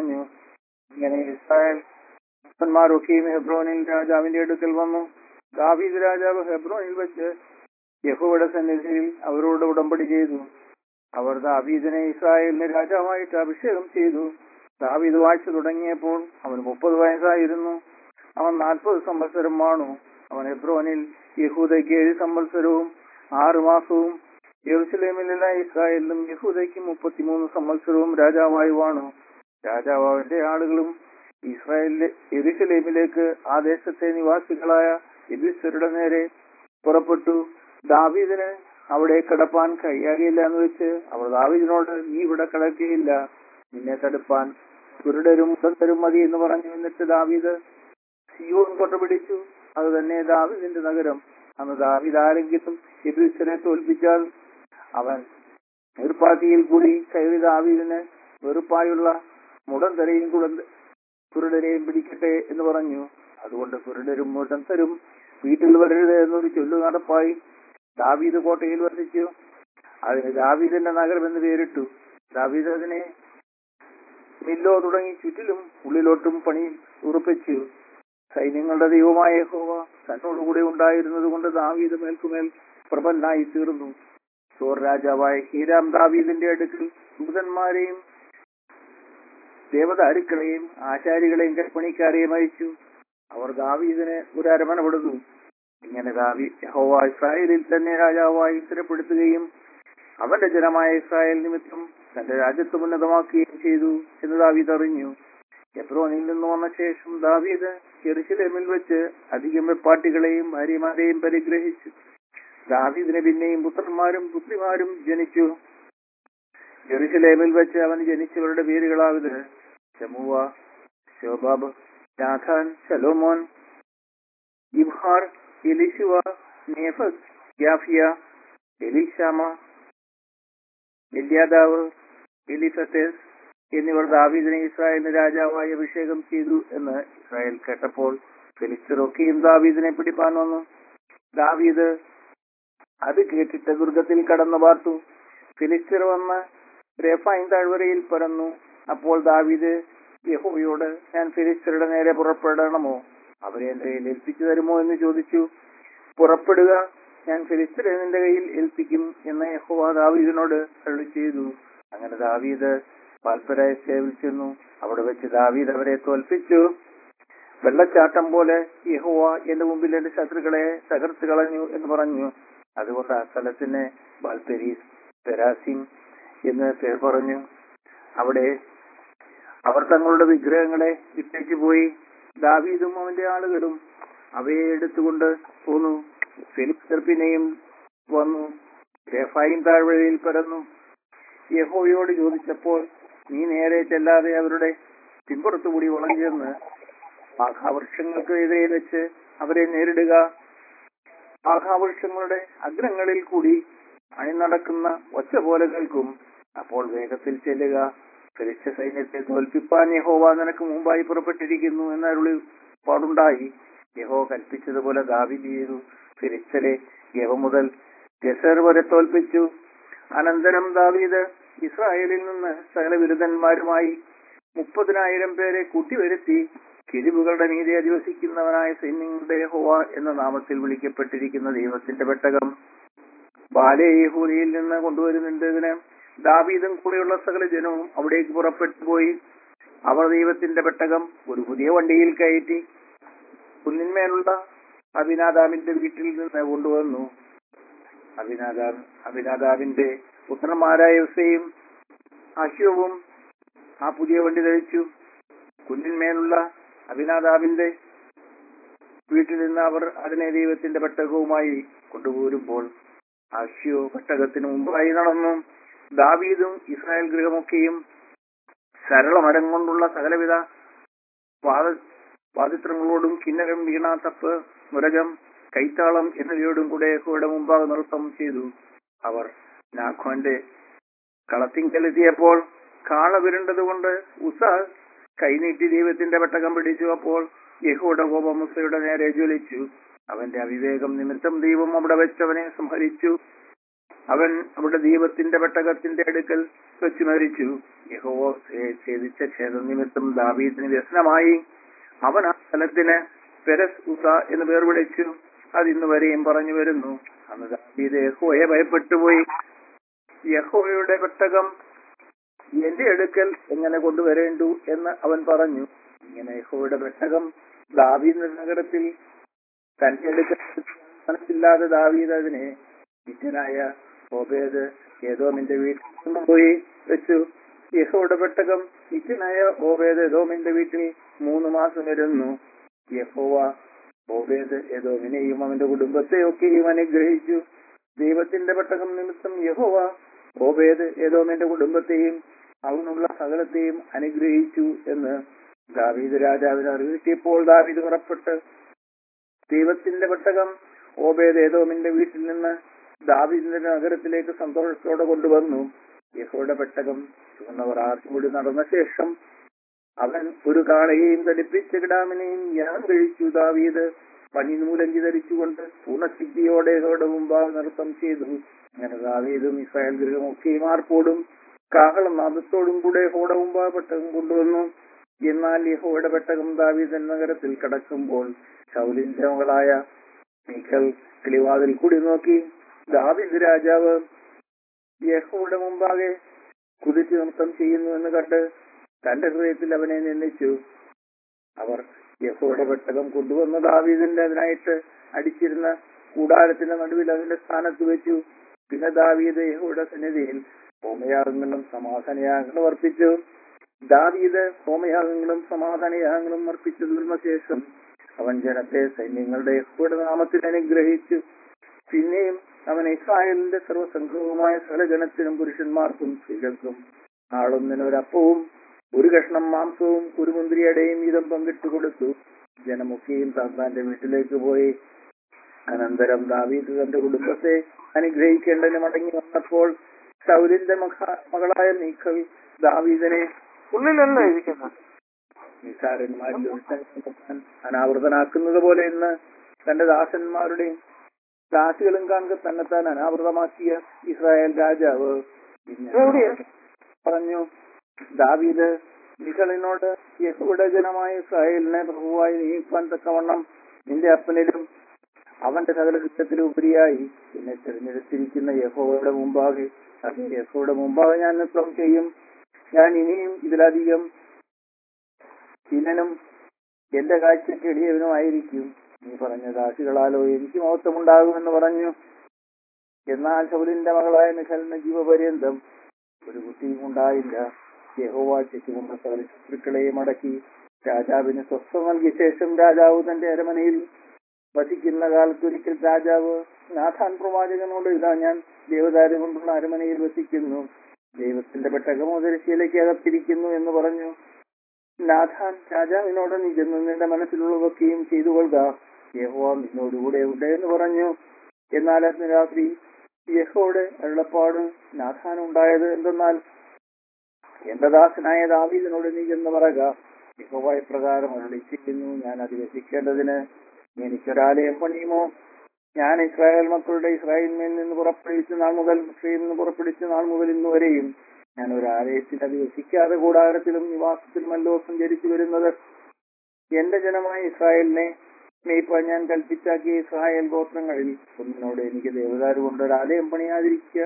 പറഞ്ഞു ഇങ്ങനെ ഇസ്രായേൽ ഭക്തന്മാരൊക്കെയും ഹെബ്രോനിൽ രാജാവിന്റെ അടുക്കൽ വന്നു ദാവീദ് രാജാവ് ഹെബ്രോനിൽ വെച്ച് യഹോയുടെ സന്നിധിയിൽ അവരോട് ഉടമ്പടി ചെയ്തു അവർ ദാവീദിനെ ഇസ്രായേലിന് രാജാവായിട്ട് അഭിഷേകം ചെയ്തു ദാവീദ് വാഴ്ച തുടങ്ങിയപ്പോൾ അവന് മുപ്പത് വയസ്സായിരുന്നു അവൻ നാൽപ്പത് സംവത്സരം വാണു അവൻ ഹെബ്രോനിൽ യഹൂദയ്ക്ക് ഏഴ് സംവത്സരവും ആറ് മാസവും യെറുസലേമിലുള്ള ഇസ്രായേലിലും യഹൂദയ്ക്ക് മുപ്പത്തിമൂന്ന് സംവത്സരവും രാജാവായി വാണു രാജാവ് അവന്റെ ആളുകളും ഇസ്രായേലിലെ യെരുസലേമിലേക്ക് ആ ദേശത്തെ നിവാസികളായ എബിസ്വരുടെ നേരെ പുറപ്പെട്ടു ദാവീദിന് അവിടെ കിടപ്പാൻ കഴിയാകില്ല എന്ന് വെച്ച് അവർ ദാവീദിനോട് നീ ഇവിടെ കിടക്കുകയില്ല നിന്നെ തടുപ്പാൻ കുരുടരും മുതന്തരും മതി എന്ന് പറഞ്ഞു എന്നിട്ട് ദാവീദ് സിയോൻ കൊട്ട പിടിച്ചു അത് തന്നെ ദാവീദിന്റെ നഗരം അന്ന് ദാവീദ് ആരെങ്കിലും എബിസിനെ തോൽപ്പിച്ചാൽ അവൻ നീർപ്പാത്തിയിൽ കൂടി കയറി ദാവീദിന് വെറുപ്പായുള്ള മുടന്തരെയും കുടന്ത കുരുടരെയും പിടിക്കട്ടെ എന്ന് പറഞ്ഞു അതുകൊണ്ട് കുരുടരും മുടന്തരും വീട്ടിൽ വരരുത് എന്നൊരു ചൊല്ലു നടപ്പായി ദാവീദ് കോട്ടയിൽ വസിച്ചു അതിന് ദാവീദിന്റെ നഗരം എന്ന് പേരിട്ടു ദാവീദ് അതിനെ മില്ലോ തുടങ്ങി ചുറ്റിലും ഉള്ളിലോട്ടും പണി ഉറപ്പിച്ചു സൈന്യങ്ങളുടെ ദൈവമായ യഹോവ തന്നോടുകൂടെ ഉണ്ടായിരുന്നത് കൊണ്ട് ദാവീദ് മേൽക്കുമേൽ പ്രബലനായി തീർന്നു സോർ രാജാവായ ഹീരാം ദാവീദിന്റെ അടുക്കൽ ദൂതന്മാരെയും ദേവതാരുക്കളെയും ആചാരികളെയും കൽപ്പണിക്കാരെയും അയച്ചു അവർ ദാവീദിന് ഒരു അരമന വിടുന്നു ഇങ്ങനെ ദാവി യഹോവ ഇസ്രായേലിൽ തന്നെ രാജാവായി സ്ഥിരപ്പെടുത്തുകയും അവന്റെ ജനമായ ഇസ്രായേൽ നിമിത്തം തന്റെ രാജ്യത്വം ഉന്നതമാക്കുകയും ചെയ്തു എന്ന് ദാവീദ് അറിഞ്ഞു എബ്രോനിൽ നിന്ന് വന്ന ശേഷം ദാവീദ് ജെറുസലേമിൽ വെച്ച് അധികം വെപ്പാട്ടികളെയും ഭാര്യമാരെയും പരിഗ്രഹിച്ചു ദാവീദിന് പിന്നെയും പുത്രന്മാരും പുത്രിമാരും ജനിച്ചു ജെറുസലേമിൽ വെച്ച് അവന് ജനിച്ചവരുടെ പേരുകളാവിത് ശമുവ ശോബാബ് നാഥാൻ ശലോമോൻ ഇബ്ഹാർ എലിശുവ നേഫസ് യാഫിയ എലിഷാമ എല്യാദാവ് എലിഫത്തേസ് എന്നിവർ ദാവീദിനെ ഇസ്രായേലിന് രാജാവായി അഭിഷേകം ചെയ്തു എന്ന് ഇസ്രായേൽ കേട്ടപ്പോൾ ഫിലിസ്തീറൊക്കെയും ദാവീദിനെ പിടിപ്പാൻ വന്നു ദാവീദ് അത് കേട്ടിട്ട് ദുർഗത്തിൽ കടന്നു പാർത്തു ഫിലിസ്തീർ വന്ന് രേഫായിൻ താഴ്വരയിൽ പരന്നു അപ്പോൾ ദാവീദ് യഹോവയോട് ഞാൻ ഫിലിസ്തീരുടെ നേരെ പുറപ്പെടണമോ അവരെ എന്റെ കയ്യിൽ ഏൽപ്പിച്ചു തരുമോ എന്ന് ചോദിച്ചു പുറപ്പെടുക ഞാൻ ഫിലിസ്തീനെ നിന്റെ കയ്യിൽ ഏൽപ്പിക്കും എന്ന് യഹോവ ദാവീദിനോട് അരുളി ചെയ്തു അങ്ങനെ ദാവീദ് പാൽപ്പരായ സേവിൽ ചെന്നു അവിടെ വെച്ച് ദാവീദ് അവരെ തോൽപ്പിച്ചു വെള്ളച്ചാട്ടം പോലെ യഹോവ എന്റെ മുമ്പിൽ എന്റെ ശത്രുക്കളെ തകർത്ത് കളഞ്ഞു എന്ന് പറഞ്ഞു അതുകൊണ്ട് ആ സ്ഥലത്തിന് ബാൽപെരീസ് പെരാസിം എന്ന് പേർ പറഞ്ഞു അവിടെ അവർ തങ്ങളുടെ വിഗ്രഹങ്ങളെ വിട്ടേച്ചു പോയി ദാവീദും അവന്റെ ആളുകളും അവയെ എടുത്തുകൊണ്ട് പോന്നു ഫിലിപ്സർ പിന്നെയും വന്നു രഫായിം താഴ്വരയിൽ പരന്നു യഹോയോട് ചോദിച്ചപ്പോൾ നീ നേരെ ചെല്ലാതെ അവരുടെ പിമ്പുറത്തുകൂടി വളഞ്ഞെന്ന് ആഘാവൃക്ഷങ്ങൾക്ക് എതിരെ വെച്ച് അവരെ നേരിടുക ആഘാവൃക്ഷങ്ങളുടെ അഗ്രങ്ങളിൽ കൂടി അണിനടക്കുന്ന ഒച്ച പോലെ കേൾക്കും അപ്പോൾ വേഗത്തിൽ ചെല്ലുക ഫിലിസ്ത്യ സൈന്യത്തെ തോൽപ്പിപ്പാൻ യഹോവ നിനക്ക് മുമ്പായി പുറപ്പെട്ടിരിക്കുന്നു എന്ന അരുളി പാടുണ്ടായി യഹോ കൽപ്പിച്ചതുപോലെ ദാവിദ് ചെയ്തു ഫിലിസ്തരെ യവ മുതൽ ഗസർ വരെ തോൽപ്പിച്ചു അനന്തരം ദാവീദ് ഇസ്രായേലിൽ നിന്ന് സകല വിരുദ്ധന്മാരുമായി മുപ്പതിനായിരം പേരെ കൂട്ടിവരുത്തി കിരിവുകളുടെ മീതെ അധിവസിക്കുന്നവനായ സൈന്യങ്ങളുടെ ഹോവ എന്ന നാമത്തിൽ വിളിക്കപ്പെട്ടിരിക്കുന്ന ദൈവത്തിന്റെ പെട്ടകം ബാലെ യഹൂദിയിൽ നിന്ന് കൊണ്ടുവരുന്നതിന് ദാവീദും കൂടെയുള്ള സകല ജനവും അവിടേക്ക് പുറപ്പെട്ടു പോയി അവർ ദൈവത്തിന്റെ പെട്ടകം ഒരു പുതിയ വണ്ടിയിൽ കയറ്റി കുന്നിന്മേലുള്ള അഭിനാദാബിന്റെ വീട്ടിൽ നിന്ന് കൊണ്ടുവന്നു അഭിനാദാബ് അഭിനാദാബിന്റെ പുത്രന്മാരായ യുസയും അശ്വവും ആ പുതിയ വണ്ടി ധരിച്ചു കുന്നിന്മേലുള്ള അഭിനാദാബിന്റെ വീട്ടിൽ നിന്ന് അവർ അതിനെ ദൈവത്തിന്റെ പെട്ടകവുമായി കൊണ്ടുപോരുമ്പോൾ അശ്യോ പെട്ടകത്തിന് മുമ്പായി നടന്നു ദാവീദും ഇസ്രായേൽ ഗൃഹമൊക്കെയും സരളമരം കൊണ്ടുള്ള സകലവിധ വാദ വാദിത്രങ്ങളോടും കിന്നരം വീണ തപ്പ് മുരകം കൈത്താളം എന്നിവയോടും കൂടെ യഹോയുടെ മുമ്പാകെ നൃത്തം ചെയ്തു അവർ നാഖോന്റെ കളത്തിങ്കലെത്തിയപ്പോൾ കാള വിരണ്ടതുകൊണ്ട് ഉസ കൈനീട്ടി ദൈവത്തിന്റെ പെട്ടകം പിടിച്ചു അപ്പോൾ യഹോയുടെ കോപം മുസയുടെ നേരെ ജ്വലിച്ചു അവന്റെ അവിവേകം നിമിത്തം ദൈവം അവിടെ വെച്ചവനെ സംഹരിച്ചു അവൻ അവിടെ ദീപത്തിന്റെ പെട്ടകത്തിന്റെ അടുക്കൽ വെച്ച് മരിച്ചു യഹോവ ഛേദിച്ച ഛേദം നിമിത്തം ദാവീദിന് വ്യസനമായി അവൻ ആ സ്ഥലത്തിന് പെരസ് ഉസ എന്ന് പേർ വിളിച്ചു അത് ഇന്ന് വരെയും പറഞ്ഞു വരുന്നു അന്ന് ദാവീദ് യഹോയെ ഭയപ്പെട്ടുപോയി യഹോയുടെ പെട്ടകം എന്റെ അടുക്കൽ എങ്ങനെ കൊണ്ടുവരേണ്ടു എന്ന് അവൻ പറഞ്ഞു ഇങ്ങനെ യഹോയുടെ പെട്ടകം ദാവീദ് നഗരത്തിൽ തന്റെ അടുക്കൽ മനസ്സില്ലാതെ ദാവീദ് അതിനെ വിറ്റനായ ഓബേദ് ഏതോമിന്റെ വീട്ടിൽ കൊണ്ടുപോയി വെച്ചു യഹോയുടെ പെട്ടകം വിറ്റനായ ഓബേദ് ഏതോമിന്റെ വീട്ടിൽ മൂന്ന് മാസം ഇരുന്നു യഹോവ ഓബേദ് ഏതോമിനെയും അവന്റെ കുടുംബത്തെയൊക്കെയും അനുഗ്രഹിച്ചു ദൈവത്തിന്റെ പെട്ടകം നിമിത്തം യഹോവ ഓബേദ് ഏതോമിന്റെ കുടുംബത്തെയും അവനുള്ള സകലത്തെയും അനുഗ്രഹിച്ചു എന്ന് ദാവീദ് രാജാവിന് അറിയിച്ചപ്പോൾ ദാവീദ് പുറപ്പെട്ട് ദൈവത്തിന്റെ പെട്ടകം ഓബേദ് ഏതോമിന്റെ വീട്ടിൽ നിന്ന് ദാവീദിന്റെ നഗരത്തിലേക്ക് സന്തോഷത്തോടെ കൊണ്ടുവന്നു യഹോയുടെ പെട്ടകം ചുവന്നവർ ആർച്ചുകൂടി നടന്ന ശേഷം അവൻ ഒരു കാളയെയും തടിപ്പിച്ച കിടാമിനെയും ഞാൻ കഴിച്ചു ദാവീദ് പണിനൂലഞ്ചി ധരിച്ചുകൊണ്ട് പൂർണ്ണശക്തിയോടെ യഹോയുടെ മുമ്പാകെ നൃത്തം ചെയ്തു അങ്ങനെ ദാവീദും ഇസ്രായേൽ ഗൃഹം ഒക്കെയും ആർപ്പോടും കാഹളം നാദത്തോടും കൂടെ യഹോയുടെ മുമ്പാകെ പെട്ടകം കൊണ്ടുവന്നു എന്നാൽ യഹോയുടെ പെട്ടകം ദാവീദൻ നഗരത്തിൽ കടക്കുമ്പോൾ ശൗലിന്റെ മകളായ മീഖൽ കിളിവാതിൽ കൂടി നോക്കി ദാവീദ് രാജാവ് യഹോയുടെ മുമ്പാകെ കുതിച്ച് നൃത്തം ചെയ്യുന്നു എന്ന് കണ്ട് തന്റെ ഹൃദയത്തിൽ അവനെ നിന്ദിച്ചു അവർ യഹോയുടെ പെട്ടകം കൊണ്ടുവന്ന ദാവീദിന്റെ അതിനായിട്ട് അടിച്ചിരുന്ന കൂടാരത്തിന്റെ നടുവിൽ അതിന്റെ സ്ഥാനത്ത് വെച്ചു പിന്നെ ദാവീദ് യഹോയുടെ സന്നിധിയിൽ ഹോമയാഗങ്ങളും സമാധാനയാഗങ്ങളും അർപ്പിച്ചു ദാവീദ് ഹോമയാഗങ്ങളും സമാധാനയാഗങ്ങളും അർപ്പിച്ചു തീർന്ന ശേഷം അവൻ ജനത്തെ സൈന്യങ്ങളുടെ യഹോയുടെ നാമത്തിൽ അനുഗ്രഹിച്ചു പിന്നെയും അവൻ ഇസ്രായേലിന്റെ സർവ്വസംഘവുമായ സകല ജനത്തിനും പുരുഷന്മാർക്കും സ്ത്രീകൾക്കും ആളൊന്നിന് ഒരപ്പവും ഒരു കഷ്ണം മാംസവും ഒരു മുന്തിരിയുടെയും വീതം പങ്കിട്ടു കൊടുത്തു ജനമൊക്കെയും താത്താന്റെ വീട്ടിലേക്ക് പോയി അനന്തരം ദാവീദ് തന്റെ കുടുംബത്തെ അനുഗ്രഹിക്കേണ്ടതിന് മടങ്ങി വന്നപ്പോൾ ശൗലിന്റെ മക മകളായ നീഖൽ ദാവീദിനെ ഉള്ളിലല്ല ഇരിക്കുന്നത് നിസാരന്മാരിൽ ഒരുത്തൻ അനാവൃതനാക്കുന്നത് പോലെ ഇന്ന് തന്റെ ദാസന്മാരുടെയും ദാസികളും കാണുക തന്നെത്താൻ അനാവൃതമാക്കിയ ഇസ്രായേൽ രാജാവ് ഇന്ന് എവിടെയാ പറഞ്ഞു ദാവീദ് നിഖളിനോട് യഹൂടെ ജനമായ ഇസ്രായേലിനെ പ്രഭുവായി നിയമിക്കാൻ തക്കവണ്ണം നിന്റെ അപ്പനിലും അവന്റെ സകല കുറ്റത്തിലും ഉപരിയായി എന്നെ തിരഞ്ഞെടുത്തിരിക്കുന്ന യഹോവയുടെ മുമ്പാകെ അതേ യഹോയുടെ മുമ്പാകെ ഞാൻ നൃത്തം ചെയ്യും ഞാൻ ഇനിയും ഇതിലധികം ചിലനും എന്റെ കാഴ്ചയ്ക്ക് എളിയവനുമായിരിക്കും നീ പറഞ്ഞ ദാസികളാലോ എനിക്ക് മഹത്വമുണ്ടാകുമെന്ന് പറഞ്ഞു എന്നാൽ ശൗലിന്റെ മകളായ നിഖലിന് ജീവപര്യന്തം ഒരു കുട്ടിയും ഉണ്ടായില്ല യഹോവ ചെക്കുകൊണ്ട സകല ശത്രുക്കളെയും അടക്കി രാജാവിന് സ്വസ്ഥ നൽകിയ ശേഷം രാജാവ് തന്റെ അരമനയിൽ വസിക്കുന്ന കാലത്തൊരിക്കൽ രാജാവ് നാഥാൻ പ്രവാചകനോട് ഇതാ ഞാൻ ദേവദാരു കൊണ്ടുള്ള അരമനയിൽ വസിക്കുന്നു ദൈവത്തിന്റെ പെട്ടകമോ ദരശീലയ്ക്ക് അകത്തിരിക്കുന്നു എന്ന് പറഞ്ഞു നാഥാൻ രാജാവിനോട് നീ ചെന്ന് നിന്റെ മനസ്സിലുള്ളതൊക്കെയും ചെയ്തു കൊള്ളുക യഹോവ നിന്നോടുകൂടെ ഉണ്ട് എന്ന് പറഞ്ഞു എന്നാൽ അന്ന് രാത്രി യഹോയുടെ അരുളപ്പാട് നാഥാൻ ഉണ്ടായത് എന്തെന്നാൽ എന്റെ ദാസനായ ദാവീദിനോട് നീ എന്ന് പറയുക യഹോവ ഇപ്രകാരം അരുളിച്ചിരിക്കുന്നു ഞാൻ അധിവസിക്കേണ്ടതിന് എനിക്കൊരാലയം പണിയുമോ ഞാൻ ഇസ്രായേൽ മക്കളുടെ ഇസ്രായേലിന്മേൽ നിന്ന് പുറപ്പെടുവിച്ച നാൾ മുതൽ മിസ്രയിൽ നിന്ന് പുറപ്പെടുവിച്ച നാൾ മുതൽ ഇന്ന് വരെയും ഞാൻ ഒരു ആലയത്തിൽ അധിവസിക്കാതെ കൂടാരത്തിലും നിവാസത്തിലുമല്ലോ സഞ്ചരിച്ചു വരുന്നത് എന്റെ ജനമായ ഇസ്രായേലിനെ മേയ്പാൻ ഞാൻ കൽപ്പിച്ചാക്കിയ ഇസ്രായേൽ ഗോത്രങ്ങളിൽ ഒന്നിനോട് എനിക്ക് ദേവദാരു കൊണ്ട് ഒരു ആലയം പണിയാതിരിക്കുക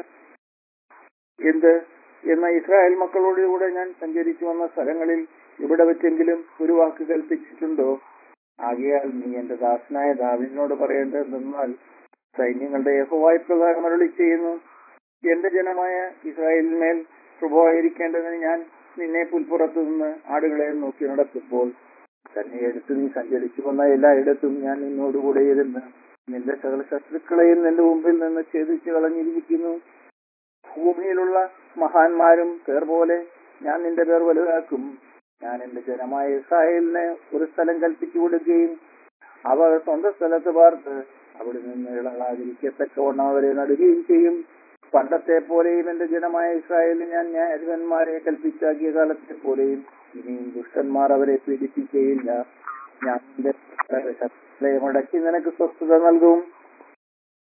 എന്ത് എന്ന ഇസ്രായേൽ മക്കളോടുകൂടെ ഞാൻ സഞ്ചരിച്ചു വന്ന സ്ഥലങ്ങളിൽ ഇവിടെ വെച്ചെങ്കിലും ഒരു വാക്ക് കൽപ്പിച്ചിട്ടുണ്ടോ ആകയാൽ നീ എന്റെ ദാസനായ ദാവിനോട് പറയേണ്ടതെന്നാൽ സൈന്യങ്ങളുടെ യഹോവായി പ്രകാരം അരുളി ചെയ്യുന്നു എന്റെ ജനമായ ഇസ്രായേലിന്മേൽ പ്രഭവായിരിക്കേണ്ടതിന് ഞാൻ നിന്നെ പുൽപ്പുറത്തു നിന്ന് ആടുകളെ നോക്കി നടത്തുമ്പോൾ തന്നെ എടുത്ത് നീ സഞ്ചരിച്ചു വന്ന എല്ലായിടത്തും ഞാൻ നിന്നോടുകൂടെ ഇരുന്ന് നിന്റെ സകല ശത്രുക്കളെയും നിന്റെ മുമ്പിൽ നിന്ന് ഛേദിച്ചു കളഞ്ഞിരിക്കുന്നു ഭൂമിയിലുള്ള മഹാന്മാരും പേർ പോലെ ഞാൻ നിന്റെ പേർ വലുതാക്കും ഞാൻ എന്റെ ജനമായ ഇസ്രായേലിന് ഒരു സ്ഥലം കൽപ്പിച്ചു കൊടുക്കുകയും അവർ സ്വന്തം സ്ഥലത്ത് പാർത്ത് അവിടെ നിന്ന് ഇളകാതിരിക്കത്തക്കവണ്ണം അവരെ നടുകയും ചെയ്യും പണ്ടത്തെ പോലെയും എന്റെ ജനമായ ഇസ്രായേലിൽ ഞാൻ ന്യായാധിപന്മാരെ കൽപ്പിച്ചാക്കിയ കാലത്തെ പോലെയും ഇനിയും ദുഷ്ടന്മാർ അവരെ പീഡിപ്പിക്കുകയില്ല ഞാൻ നിന്റെ ശത്രുക്കളെ മടക്കി നിനക്ക് സ്വസ്ഥത നൽകും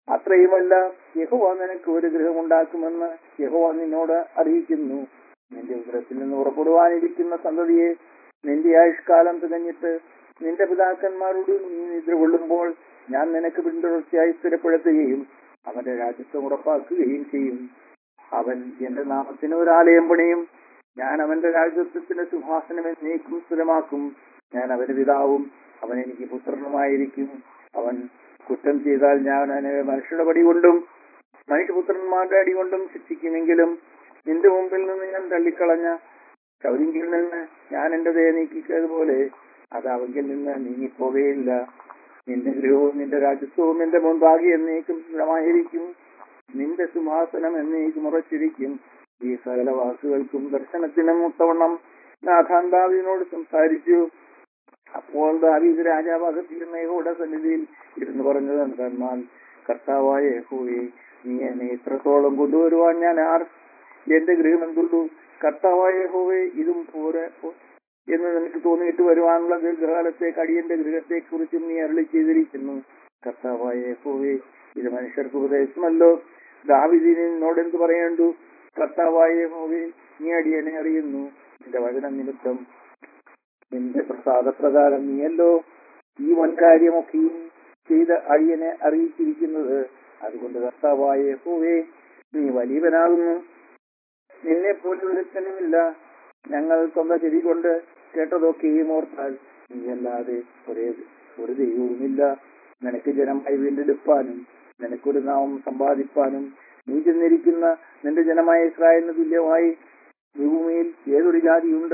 അത്രയുമല്ല യഹോവ നിനക്ക് ഒരു ഗൃഹമുണ്ടാക്കുമെന്ന് യഹോവ നിന്നോട് അറിയിക്കുന്നു നിന്റെ ഉദരത്തിൽ നിന്ന് പുറപ്പെടുവാനിരിക്കുന്ന സന്തതിയെ നിന്റെ ആയുഷ്കാലം തികഞ്ഞിട്ട് നിന്റെ പിതാക്കന്മാരോട് നീ നിദ്ര കൊള്ളുമ്പോൾ ഞാൻ നിനക്ക് പിന്തുടർച്ചയായി സ്ഥിരപ്പെടുത്തുകയും അവന്റെ രാജ്യത്വം ഉറപ്പാക്കുകയും ചെയ്യും അവൻ എന്റെ നാമത്തിന് ഒരു ആലയം പണിയും ഞാൻ അവന്റെ രാജ്യത്വത്തിന്റെ സിംഹാസനം എന്നേക്കും സ്ഥിരമാക്കും ഞാൻ അവന് പിതാവും അവൻ എനിക്ക് പുത്രനുമായിരിക്കും അവൻ കുറ്റം ചെയ്താൽ ഞാൻ അവനെ മനുഷ്യരുടെ പടി കൊണ്ടും മനുഷ്യപുത്രന്മാരുടെ അടി കൊണ്ടും ശിക്ഷിക്കുമെങ്കിലും നിന്റെ മുമ്പിൽ നിന്ന് ഞാൻ തള്ളിക്കളഞ്ഞ ചൗരിങ്കിൽ നിന്ന് ഞാൻ എന്റെ ദയ നീക്കിച്ചതുപോലെ അത് അവങ്കിൽ നിന്ന് നീങ്ങിപ്പോവുകയില്ല നിന്റെ ഗൃഹവും നിന്റെ രാജ്യത്വവും എന്റെ മുൻപാകെ എന്നേക്കും സ്ഥിരമായിരിക്കും നിന്റെ സിംഹാസനം എന്നേക്കും ഉറച്ചിരിക്കും ഈ സകല വാക്കുകൾക്കും ദർശനത്തിനും മുത്തവണ്ണം നാഥാൻ ദാവീദിനോട് സംസാരിച്ചു അപ്പോൾ ദാവീദ് രാജാവ് അകത്തിരുന്ന യഹോയുടെ സന്നിധിയിൽ ഇരുന്ന് പറഞ്ഞത് എന്തെന്നാൽ കർത്താവായ യഹോവേ നീ എന്നെ ഇത്രത്തോളം കൊണ്ടുവരുവാൻ ഞാൻ ആർ എന്റെ ഗൃഹം എന്തുള്ളൂ കർത്താവായ യഹോവേ ഇതും പോരെ പോ- എന്ന് നിനക്ക് തോന്നിയിട്ട് വരുവാനുള്ള ദീർഘകാലത്തേക്ക് അടിയന്റെ ഗൃഹത്തെ കുറിച്ചും നീ അരളി ചെയ്തിരിക്കുന്നു കർത്താവായ യഹോവേ ഇത് മനുഷ്യർക്ക് ഉപദേശമല്ലോ ദാവിദിന് നിന്നോട് എന്ത് പറയേണ്ടു കർത്താവായ യഹോവേ നീ അടിയനെ അറിയുന്നു നിന്റെ വചനം നിമിത്തം നിന്റെ പ്രസാദപ്രകാരം നീയല്ലോ ഈ വൻകാര്യമൊക്കെയും ചെയ്ത് അടിയനെ അറിയിച്ചിരിക്കുന്നത് അതുകൊണ്ട് കർത്താവായ യഹോവേ നീ വലിയവനാകുന്നു നിന്നെ പോലെ ഒരുത്തനുമില്ല ഞങ്ങൾ സ്വന്തം ചെവി കൊണ്ട് കേട്ടതൊക്കെയും ഓർത്താൽ നീയല്ലാതെ ഒരേ ഒരു ദൈവവുമില്ല നിനക്ക് ജനമായി വീണ്ടെടുപ്പാനും നിനക്കൊരു നാമം സമ്പാദിപ്പാനും നീ ചെന്നിരിക്കുന്ന നിന്റെ ജനമായ ഇസ്രായേലിന് തുല്യമായി ഭൂമിയിൽ ഏതൊരു ജാതിയുണ്ട്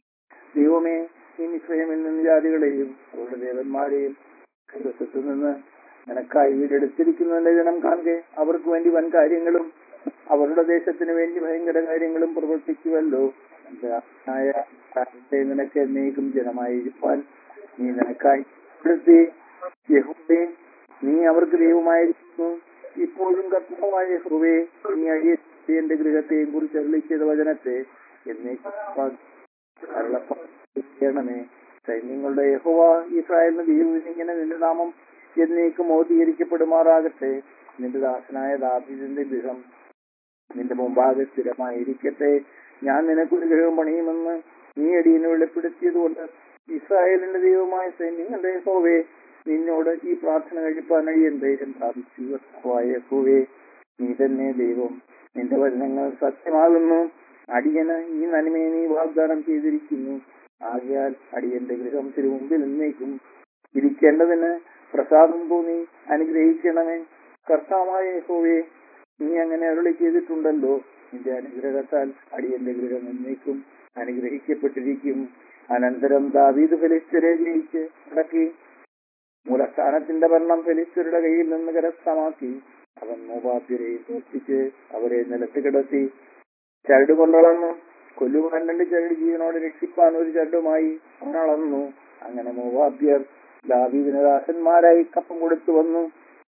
ദൈവമേ നീ നിശ്ചയമിൽ നിന്ന് ജാതികളെയും അവരുടെ ദേവന്മാരെയും കൈവശത്തു നിന്ന് നിനക്കായി വീടെടുത്തിരിക്കുന്നതിന്റെ ജനം കാണുക അവർക്ക് വേണ്ടി വൻ കാര്യങ്ങളും അവരുടെ ദേശത്തിന് വേണ്ടി ഭയങ്കര കാര്യങ്ങളും പ്രവർത്തിക്കുമല്ലോ നിന്റെ ആയ കാലത്തെ നിനക്ക് എന്നേക്കും ജനമായിരിക്കാൻ നീ നിനക്കായി കൊടുത്തി യഹോവേ നീ അവർക്ക് ദൈവമായിരിക്കുന്നു ഇപ്പോഴും കർത്തവമായ യഹോവേ നീ അഴിയന്റെ ഗൃഹത്തെയും കുറിച്ച് അരുളി ചെയ്ത വചനത്തെ എന്നേക്കും അരുളപ്പണമേ സൈന്യങ്ങളുടെ യഹോവ ഇസ്രായേലിന് ദൈവം ഇങ്ങനെ നിന്റെ നാമം എന്നേക്കും മോദീകരിക്കപ്പെടുമാറാകട്ടെ നിന്റെ ദാസനായ ദാബിദിന്റെ ഗൃഹം നിന്റെ മുമ്പാകെ സ്ഥിരമായിരിക്കട്ടെ ഞാൻ നിനക്കൊരു ഗൃഹം പണിയുമെന്ന് നീ അടിയനെ വെളിപ്പെടുത്തിയതുകൊണ്ട് ഇസ്രായേലിന്റെ ദൈവമായ സൈന്യങ്ങളുടെ യഹോവേ നിന്നോട് ഈ പ്രാർത്ഥന കഴിപ്പാൻ അടിയൻ ധൈര്യം പ്രാപിച്ചു യഹോവയായ യഹോവേ നീ തന്നെ ദൈവം നിന്റെ വചനങ്ങൾ സത്യമാകുന്നു അടിയന് ഈ നന്മയെ നീ വാഗ്ദാനം ചെയ്തിരിക്കുന്നു ആകയാൽ അടിയന്റെ ഗൃഹം തിരുമുമ്പിൽ എന്നേക്കും ഇരിക്കേണ്ടതിന് പ്രസാദം തോന്നി അനുഗ്രഹിക്കണമേ കർത്താവായ യഹോവേ നീ അങ്ങനെ അരുളി ചെയ്തിട്ടുണ്ടല്ലോ നിന്റെ അനുഗ്രഹത്താൽ അടിയന്റെ ഗൃഹം എന്നേക്കും അനുഗ്രഹിക്കപ്പെട്ടിരിക്കും അനന്തരം ദാവീദ് ഫലിസ്തരെ ജയിച്ച് അടക്കി മൂലസ്ഥാനത്തിന്റെ ഭരണം ഫലിസ്തരുടെ കയ്യിൽ നിന്ന് കരസ്ഥമാക്കി അവൻ മോബാബ്യരെ തോൽപ്പിച്ച് അവരെ നിലത്ത് കിടത്തി ചരട് കൊണ്ടളന്നു കൊല്ലുവാൻ രണ്ട് ചരട് ജീവനോട് രക്ഷിപ്പാൻ ഒരു ചരടുമായി അവൻ അളന്നു അങ്ങനെ മോവാബ്യർ ദാവീദിന് ദാസന്മാരായി കപ്പം കൊടുത്തു വന്നു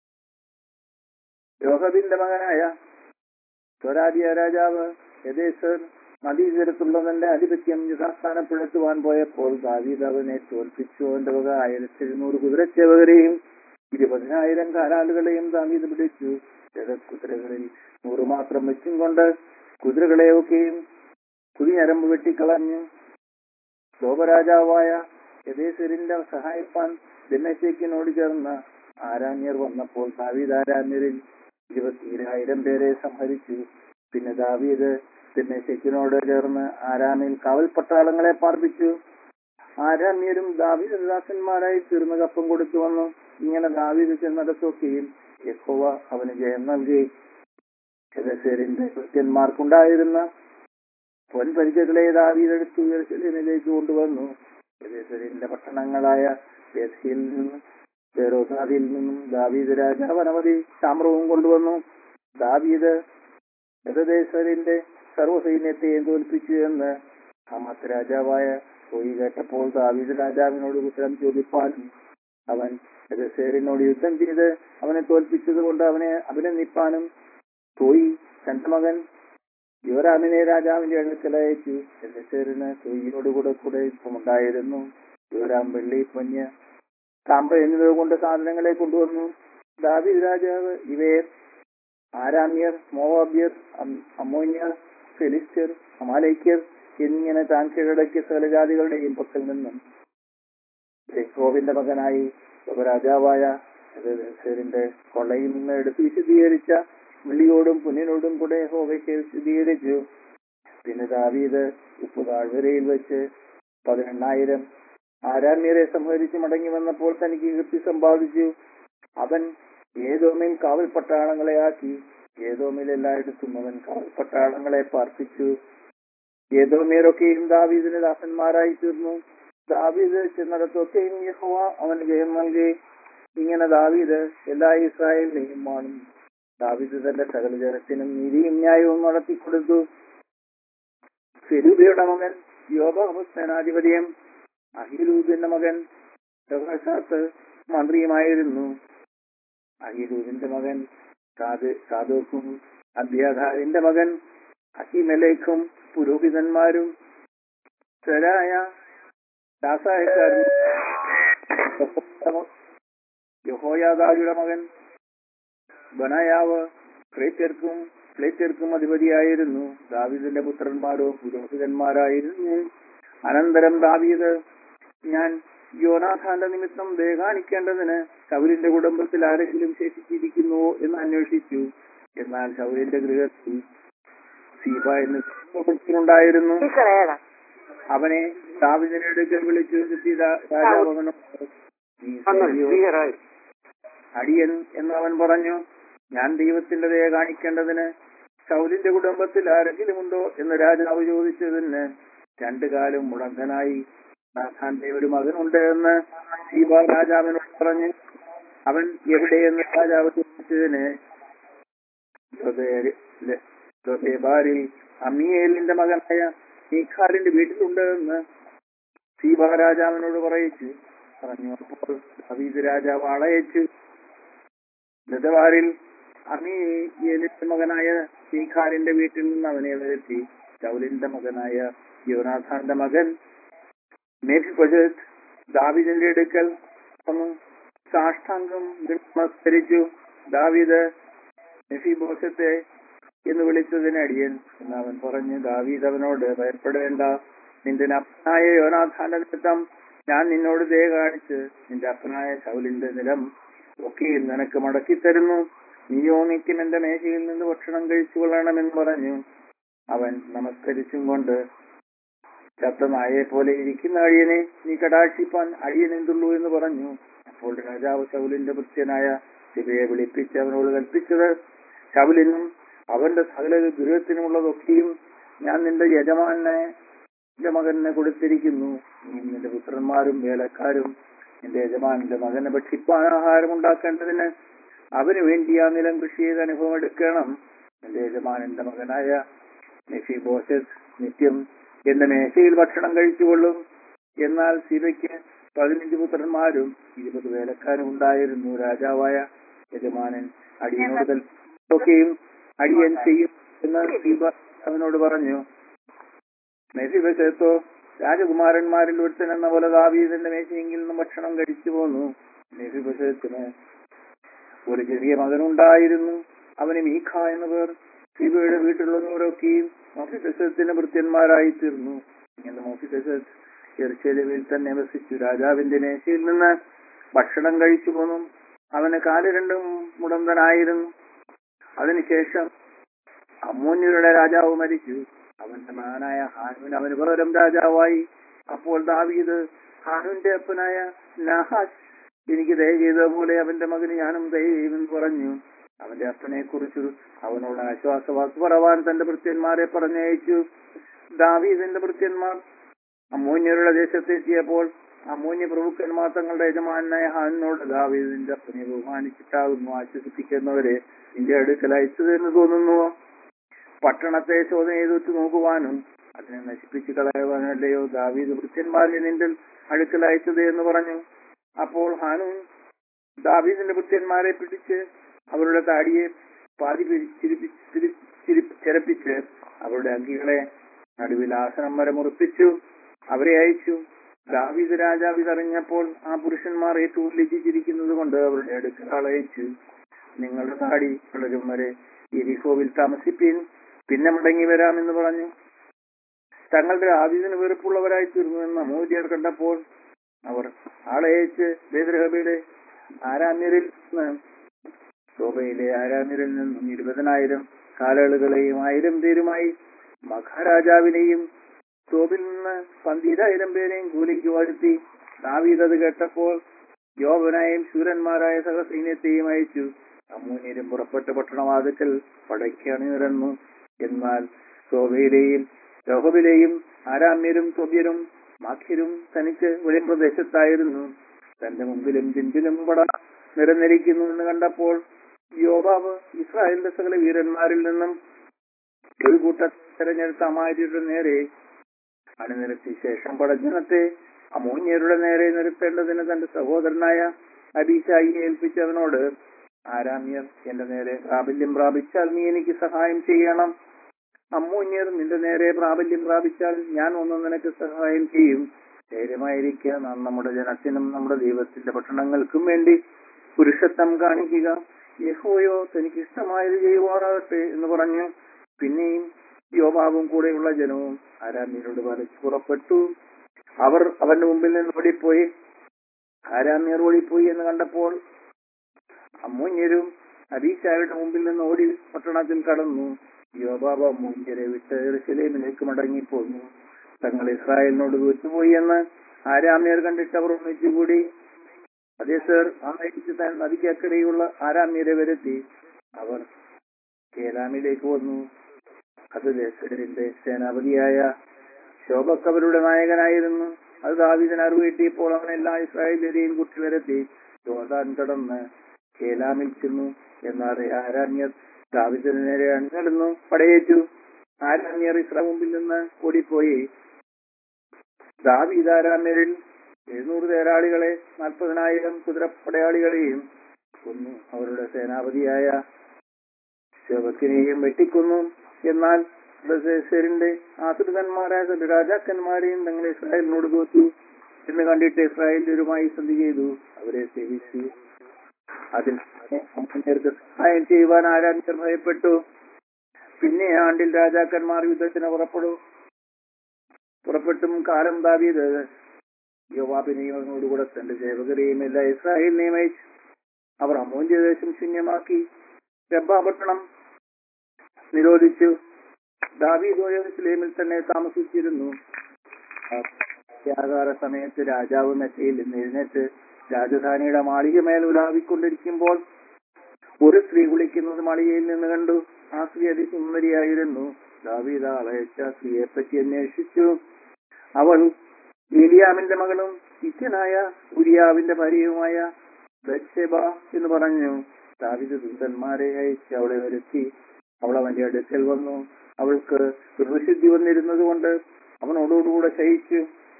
യോഹബിന്റെ മകനായ സ്വരാജിയ രാജാവ് യഥേശ്വർ നദീതീരത്തുള്ളവന്റെ ആധിപത്യം യഥാസ്ഥാനപ്പെടുത്തുവാൻ പോയപ്പോൾ ദാവീദ് അവനെ തോൽപ്പിച്ചു അവന്റെ വക ആയിരത്തി എഴുന്നൂറ് കുതിരച്ചേവകരെയും ഇരുപതിനായിരം കാലാളുകളെയും ദാവീദ് പിടിച്ചു കുതിരകളിൽ നൂറ് മാത്രം വെച്ചും കൊണ്ട് കുതിരകളെയൊക്കെയും കുതിഞ്ഞരമ്പ് വെട്ടിക്കളഞ്ഞു ശോഭരാജാവായ യഥേശ്വരിന്റെ സഹായിപ്പാൻ ദിനശേഖിനോട് ചേർന്ന് ആരാന്യർ വന്നപ്പോൾ ദാവീദ് ആരാന്യരിൽ ഇരുപത്തിരായിരം പേരെ സംഹരിച്ചു പിന്നെ ദാവീദ് ദിനശേഖിനോട് ചേർന്ന് ആരാമിൽ കാവൽ പട്ടാളങ്ങളെ പാർപ്പിച്ചു ആരാമ്യരും ദാവീദ് ദാസന്മാരായി തീർന്ന കപ്പം കൊടുത്തു വന്നു ഇങ്ങനെ ദാവീദ് ചെന്നടത്തൊക്കെയും യഹോവ അവന് ജയം നൽകി യഥേശ്വരിന്റെ കൃത്യന്മാർക്കുണ്ടായിരുന്ന പൊൻപരിചകളെ ദാവീദെടുത്ത് ഉയർച്ചലിലേക്ക് കൊണ്ടുവന്നു യഥേശ്വരിന്റെ പട്ടണങ്ങളായ ബേഥയിൽ നിന്നും ബേറോസാദിൽ നിന്നും ദാവീദ് രാജാവ് അനവധി താമ്രവും കൊണ്ടുവന്നു ദാവീദ് യഥേശ്വരിന്റെ സർവ്വസൈന്യത്തെയും തോൽപ്പിച്ചു എന്ന് ഹമാത്ത് രാജാവായ പോയി കേട്ടപ്പോൾ ദാവീദ് രാജാവിനോട് ഉത്തരം ചോദിപ്പാനും അവൻ യഥേശ്വരിനോട് യുദ്ധം ചെയ്ത് അവനെ തോൽപ്പിച്ചത് കൊണ്ട് അവനെ അഭിനന്ദിപ്പാനും തോയി തന്റെ മകൻ യുവരാമിനെ രാജാവിന്റെ അടുക്കൽ അയച്ചു യഥേശ്വരന് തോയിയോടുകൂടെ കൂടെ യുദ്ധമുണ്ടായിരുന്നു യുവരാം വെള്ളി പൊഞ്ഞ് താമ്പ എന്നിവ കൊണ്ട് സാധനങ്ങളെ കൊണ്ടുവന്നു ദാവീദ് രാജാവ് ഇവയെ ആരാമ്യർ മോവാബ്യർ അം- അമ്മോന്യർ ഫെലിസ്ത്യർ അമാലൈക്യർ എന്നിങ്ങനെ താൻ കീഴടക്കിയ സകല ജാതികളുടെയും പക്കൽ നിന്നും യഹോവിന്റെ മകനായി രാജാവായ ഹദദേസരിന്റെ കൊള്ളയിൽ നിന്ന് എടുത്ത് വിശദീകരിച്ച വെള്ളിയോടും പൊന്നിനോടും കൂടെ യഹോവയ്ക്ക് വിശദീകരിച്ചു പിന്നെ ദാവീദ് ഉപ്പ് താഴ്വരയിൽ വെച്ച് പതിനെണ്ണായിരം ആരാമ്യരെ സംഹരിച്ച് മടങ്ങി വന്നപ്പോൾ തനിക്ക് കീർത്തി സമ്പാദിച്ചു അവൻ ഏതോമിൽ കാവൽ പട്ടാളങ്ങളെ ആക്കി ഏതോമിൽ എല്ലായിടത്തും അവൻ കാവൽ പട്ടാളങ്ങളെ പാർപ്പിച്ചു ഏതോമിയരൊക്കെയും ദാവീദിന് ദാസന്മാരായി തീർന്നു ദാവീദ് ചെന്നിടത്തൊക്കെയും യഹോവ അവന് ജയം നൽകി ഇങ്ങനെ ദാവീദ് എല്ലാ ഇസ്രായേലിനെയും വാണു ദാവീദ് തന്റെ സകല ജനത്തിനും നീതിയും ന്യായവും നടത്തിക്കൊടുത്തു ഫെരൂബയുടെ മകൻ യോബാബ് സേനാധിപതിയും അഹിലൂബിന്റെ മകൻ യഹോശാത്ത് മന്ത്രിയുമായിരുന്നു അഹിലൂബിന്റെ മകൻ സാദ്- സാദോക്കും അബ്യാധാരിന്റെ മകൻ അഹിമലേഖും പുരോഹിതന്മാരും സരായ ദാസായക്കാരും യഹോയാദായുടെ മകൻ ബനയാവ് ഫ്ലേറ്റർക്കും ഫ്ലേറ്റർക്കും അധിപതിയായിരുന്നു ദാവീദിന്റെ പുത്രന്മാരോ പുരോഹിതന്മാരായിരുന്നു അനന്തരം ദാവീദ് ഞാൻ യോനാഥാന്റെ നിമിത്തം ദയ കാണിക്കേണ്ടതിന് ശൗലിന്റെ കുടുംബത്തിൽ ആരെങ്കിലും ശേഷിച്ചിരിക്കുന്നുവോ എന്ന് അന്വേഷിച്ചു എന്നാൽ ശൗലിന്റെ ഗൃഹത്തിൽ സീബ എന്ന് ഉണ്ടായിരുന്നു ടീച്ചറേടാ അവനെ ദാവിദിന്റെ അടുക്കൽ വിളിച്ചു വരുത്തി ദാ- രാജാവ് അവനോട്, "നീ സൈന്യവും ക്ലിയറായി അടിയൻ എന്ന് അവൻ പറഞ്ഞു ഞാൻ ദൈവത്തിന്റെ ദയ കാണിക്കേണ്ടതിന് ശൗലിന്റെ കുടുംബത്തിൽ ആരെങ്കിലും ഉണ്ടോ എന്ന് രാജാവ് ചോദിച്ചതിന് രണ്ടു കാലം മുടന്തനായി നാഥാന്റെ ഒരു മകനുണ്ട് എന്ന് സീബ രാജാവിനോട് പറഞ്ഞു അവൻ എവിടെയെന്ന് രാജാവ് ചോദിച്ചതിന് ലൊദേ- ലെ- ലൊദേബാരിൽ അമിയേലിന്റെ മകനായ മീഖാലിന്റെ വീട്ടിലുണ്ട് എന്ന് സീബ രാജാവിനോട് പറയിച്ചു പറഞ്ഞു അപ്പോൾ ദാവീദ് രാജാവ് ആളയച്ചു ലതവാരിൽ അമീയേലിന്റെ മകനായ മീഖാലിന്റെ വീട്ടിൽ നിന്ന് അവനെ വരുത്തി ശൗലിന്റെ മകനായ യോനാഥാന്റെ മകൻ മേഫിപജത് ദാവിദിന്റെ അടുക്കൽ വന്നു സാഷ്ടാംഗം നമസ്കരിച്ചു ദാവീദ് മെഫിബോസത്തെ എന്ന് വിളിച്ചതിന് അടിയൻ എന്ന് അവൻ പറഞ്ഞു ദാവീദ് അവനോട് ഭയപ്പെടേണ്ട നിന്റെ അപ്പനായ യോനാഥാന്റെ നിമിത്തം ഞാൻ നിന്നോട് ദയ കാണിച്ച് നിന്റെ അപ്പനായ ശൗലിന്റെ നിലം ഒക്കെയും നിനക്ക് മടക്കി തരുന്നു നീയോ നിത്യം എന്റെ മേശയിൽ നിന്ന് ഭക്ഷണം കഴിച്ചു കൊള്ളണമെന്ന് പറഞ്ഞു അവൻ നമസ്കരിച്ചും കൊണ്ട് ചത്ത നായെ പോലെ ഇരിക്കുന്ന അഴിയനെ നീ കടാക്ഷിപ്പാൻ അഴിയൻ എന്തുള്ളൂ എന്ന് പറഞ്ഞു അപ്പോൾ രാജാവ് ശൗലിന്റെ ഭൃത്യനായ ശിവയെ വിളിപ്പിച്ച് അവനോട് കൽപ്പിച്ചത് ശൗലിനും അവന്റെ സകല ഗൃഹത്തിനുമുള്ളതൊക്കെയും ഞാൻ നിന്റെ യജമാനെ നിന്റെ മകനെ കൊടുത്തിരിക്കുന്നു നീ നിന്റെ പുത്രന്മാരും വേലക്കാരും നിന്റെ യജമാനന്റെ മകനെ ഭക്ഷിപ്പാൻ ആഹാരം ഉണ്ടാക്കേണ്ടതിന് അവന് വേണ്ടി ആ നിലം കൃഷി ചെയ്ത് അനുഭവം എടുക്കണം നിന്റെ യജമാനന്റെ മകനായ നെഫി ബോസസ് നിത്യം എന്റെ മേശയിൽ ഭക്ഷണം കഴിച്ചുകൊള്ളും എന്നാൽ സീതയ്ക്ക് പതിനഞ്ച് പുത്രന്മാരും ഇരുപത് വേലക്കാരും ഉണ്ടായിരുന്നു രാജാവായ യജമാനൻ അടിയനോട് കൽപ്പൊക്കെയും അടിയൻ ചെയ്യും എന്ന് സീബ അവനോട് പറഞ്ഞു മെഫിബസേത്തോ രാജകുമാരന്മാരിൽ ഒരുത്തൻ എന്ന പോലെ ദാവീദിന്റെ മേശയെങ്കിൽ നിന്നും ഭക്ഷണം കഴിച്ചു പോന്നു മെഫിബസേത്തിന് ഒരു ചെറിയ മകനുണ്ടായിരുന്നു അവന് മീഖ എന്ന പേർ സീബയുടെ വീട്ടിലുള്ളവരൊക്കെയും മോഫിസത്തിന് ഭൃത്യന്മാരായി തീർന്നു ഇങ്ങനെ മോഫിസത്ത് ചെറുച്ചെലവിൽ തന്നെ വസിച്ചു രാജാവിന്റെ മേശയിൽ നിന്ന് ഭക്ഷണം കഴിച്ചു പോന്നു അവന് കാല് രണ്ടും മുടന്തനായിരുന്നു അതിനുശേഷം അമ്മൂന്യരുടെ രാജാവ് മരിച്ചു അവന്റെ മകനായ ഹാനൂൻ അവന് പകരം രാജാവായി അപ്പോൾ ദാവീദ് ഹാനൂന്റെ അപ്പനായ നഹാസ് എനിക്ക് ദയ ചെയ്ത പോലെ അവന്റെ മകന് ഞാനും ദയ ചെയ്യുമെന്ന് പറഞ്ഞു അവന്റെ അപ്പനെ കുറിച്ച് അവനോട് ആശ്വാസവാക്ക് പറവാൻ തന്റെ ഭൃത്യന്മാരെ പറഞ്ഞയച്ചു ദാവീദിന്റെ ഭൃത്യന്മാർ അമ്മൂന്യരുടെ ദേശത്തെത്തിയപ്പോൾ അമ്മൂന്യ പ്രഭുക്കന്മാർ തങ്ങളുടെ യജമാനായ ഹാനിനോട് ദാവീദിന്റെ അപ്പനെ ബഹുമാനിച്ചിട്ടാകുന്നു ആശ്വസിപ്പിക്കുന്നവരെ നിന്റെ അടുക്കൽ അയച്ചതെന്ന് തോന്നുന്നുവോ പട്ടണത്തെ ശോധന ചെയ്തിട്ട് നോക്കുവാനും അതിനെ നശിപ്പിച്ചു കളയുവാനല്ലയോ ദാവീദ് ഭൃത്യന്മാരെ നിന്റെ അടുക്കൽ അയച്ചത് എന്ന് പറഞ്ഞു അപ്പോൾ ഹാനൂൻ ദാവീദിന്റെ ഭൃത്യന്മാരെ പിടിച്ച് അവരുടെ താടിയെ പാതി പിരി- ചിരിപ്പി- ചിരി- ചിരി- ചിരപ്പിച്ച് അവരുടെ അങ്കികളെ നടുവിൽ ആസനം വരെ മുറിപ്പിച്ചു അവരെ അയച്ചു ദാവീദ് രാജാവ് ഇതറിഞ്ഞപ്പോൾ ആ പുരുഷന്മാർ ഏറ്റവും ലജ്ജിച്ചിരിക്കുന്നത് കൊണ്ട് അവരുടെ അടുക്കൽ അളയിച്ചു നിങ്ങളുടെ താടി വളരും വരെ എരിഹോവിൽ താമസിപ്പീൻ പിന്നെ മടങ്ങി വരാമെന്ന് പറഞ്ഞു തങ്ങളുടെ ആദ്യത്തിന് വെറുപ്പുള്ളവരായി തീർന്നു എന്ന് അമൂല്യർ കണ്ടപ്പോൾ അവർ ആളയച്ച് ബേദ്രഹബയുടെ ആരാമ്യരിൽ നിന്ന് ശോഭയിലെ ആരാമ്യരിൽ നിന്നും ഇരുപതിനായിരം കാലളുകളെയും ആയിരം പേരുമായി മഹാരാജാവിനെയും തോപിൽ നിന്ന് പന്തിരായിരം പേരെയും കൂലിക്ക് വാഴ്ത്തി ദാവീദ് അത് കേട്ടപ്പോൾ യോവനായും ശൂരന്മാരായ സഹസൈന്യത്തെയും അയച്ചു അമ്മൂന്യരും പുറപ്പെട്ട പട്ടണവാതിക്കൽ പടയ്ക്കണിനിരന്നു എന്നാൽ ശോഭയിലെയും രോഹബിലെയും ആരാമ്യരും തൊബ്യരും മാഖ്യരും തനിക്ക് വെളിപ്രദേശത്തായിരുന്നു തന്റെ മുമ്പിലും പിൻപിലും പട നിരന്നിരിക്കുന്നു എന്ന് കണ്ടപ്പോൾ യോബാവ് ഇസ്രായേലിന്റെ സകല വീരന്മാരിൽ നിന്നും ഒരു കൂട്ട തെരഞ്ഞെടുത്ത അമാര്യരുടെ നേരെ അണിനിരത്തി ശേഷം പടജനത്തെ അമൂന്യരുടെ നേരെ നിർത്തേണ്ടതിന് തന്റെ സഹോദരനായ അബീശായിയെ ഏൽപ്പിച്ചവനോട് ആരാമ്യർ എന്റെ നേരെ പ്രാബല്യം പ്രാപിച്ചാൽ നീ എനിക്ക് സഹായം ചെയ്യണം അമ്മൂന്യർ നിന്റെ നേരെ പ്രാബല്യം പ്രാപിച്ചാൽ ഞാൻ ഒന്ന് നിനക്ക് സഹായം ചെയ്യും ധൈര്യമായിരിക്കുക നാം നമ്മുടെ ജനത്തിനും നമ്മുടെ ദൈവത്തിന്റെ പട്ടണങ്ങൾക്കും വേണ്ടി പുരുഷത്വം കാണിക്കുക യഹോയോ തനിക്ക് ഇഷ്ടമായത് ചെയ്യുവാറാകട്ടെ എന്ന് പറഞ്ഞു പിന്നെയും യോബാവും കൂടെയുള്ള ജനവും ആരാമ്യരോട് വരച്ചു പുറപ്പെട്ടു അവർ അവന്റെ മുമ്പിൽ നിന്ന് ഓടിപ്പോയി ആരാമ്യർ ഓടിപ്പോയി എന്ന് കണ്ടപ്പോൾ അമ്മൂന്യരും അബീശായുടെ മുമ്പിൽ നിന്ന് ഓടി പട്ടണത്തിൽ കടന്നു യോബാബ് അമ്മൂന്യരെ വിട്ട് എറുസലേമിലേക്ക് മടങ്ങിപ്പോന്നു തങ്ങൾ ഇസ്രായേലിനോട് തോറ്റുപോയി എന്ന് ആരാമ്യർ കണ്ടിട്ട് അവർ ഒന്നിച്ചുകൂടി അതേ സർ ആ നയിച്ച് താൻ നദിക്കക്കരയുള്ള ആരാമ്യരെ വരുത്തി അവർ കേലാമിലേക്ക് വന്നു അത് ദേശരിന്റെ സേനാപതിയായ ശോഭക്ക് അവരുടെ നായകനായിരുന്നു അത് ദാവിദന് അറിവേറ്റിയപ്പോൾ അവൻ എല്ലാ ഇസ്രായേലിനെയും കുട്ടി വരുത്തി യോദാൻ കടന്ന് കേലാമിൽ ചെന്നു എന്നാൽ ആരാമ്യർ ദാവിദിന് നേരെ അണിനിടുന്നു പടയേറ്റു ആരാമ്യർ ഇസ്രാ മുമ്പിൽ നിന്ന് ഓടിപ്പോയി ദാവീദ് ആരാമ്യരിൽ എഴുന്നൂറ് തേരാളികളെ നാൽപ്പതിനായിരം കുതിരപ്പടയാളികളെയും കൊന്നു അവരുടെ സേനാപതിയായ ശോഭത്തിനെയും വെട്ടിക്കൊന്നു എന്നാൽ ബസേസരിന്റെ ആശ്രിതന്മാരായ സകല രാജാക്കന്മാരെയും തങ്ങൾ ഇസ്രായേലിനോട് തോറ്റു എന്ന് കണ്ടിട്ട് ഇസ്രായേലിയരുമായി സന്ധി ചെയ്തു അവരെ സേവിച്ചു അതിൽ അമ്മൂന്യർക്ക് സഹായം ചെയ്യുവാൻ ആരാധ്യർ ഭയപ്പെട്ടു പിന്നെ ആണ്ടിൽ രാജാക്കന്മാർ യുദ്ധത്തിന് പുറപ്പെടു പുറപ്പെട്ടും കാലം ദാവീത് യോവാബിനെയും അവനോടുകൂടെ തന്റെ സേവകരെയും എല്ലാ ഇസ്രായേലിനെയും അയച്ചു അവർ അമൂല്യ ദേശം ശൂന്യമാക്കി രബ്ബാപട്ടണം നിരോധിച്ചു ദാവീദ് യെരൂശലേമിൽ തന്നെ താമസിച്ചിരുന്നു ത്യാഗാര സമയത്ത് രാജാവ് മെറ്റയിൽ നിന്ന് എഴുന്നേറ്റ് രാജധാനിയുടെ മാളികമേൽ ഉലാവിക്കൊണ്ടിരിക്കുമ്പോൾ ഒരു സ്ത്രീ കുളിക്കുന്നത് മാളികയിൽ നിന്ന് കണ്ടു ആ സ്ത്രീ അതിസുന്ദരിയായിരുന്നു ദാവീദ് അളയച്ച സ്ത്രീയെ പറ്റി അന്വേഷിച്ചു അവൾ ഏലിയാമിന്റെ മകളും ഇത്യനായ ഉരിയാവിന്റെ ഭാര്യയുമായ ബത്ശേബ എന്ന് പറഞ്ഞു ദാവിദ് ദൂതന്മാരെ അയച്ച് അവളെ വരുത്തി അവൾ അവന്റെ അടുക്കൽ വന്നു അവൾക്ക് ഗൃഹശുദ്ധി വന്നിരുന്നത് കൊണ്ട് അവനോടുകൂടെ ശയിച്ചു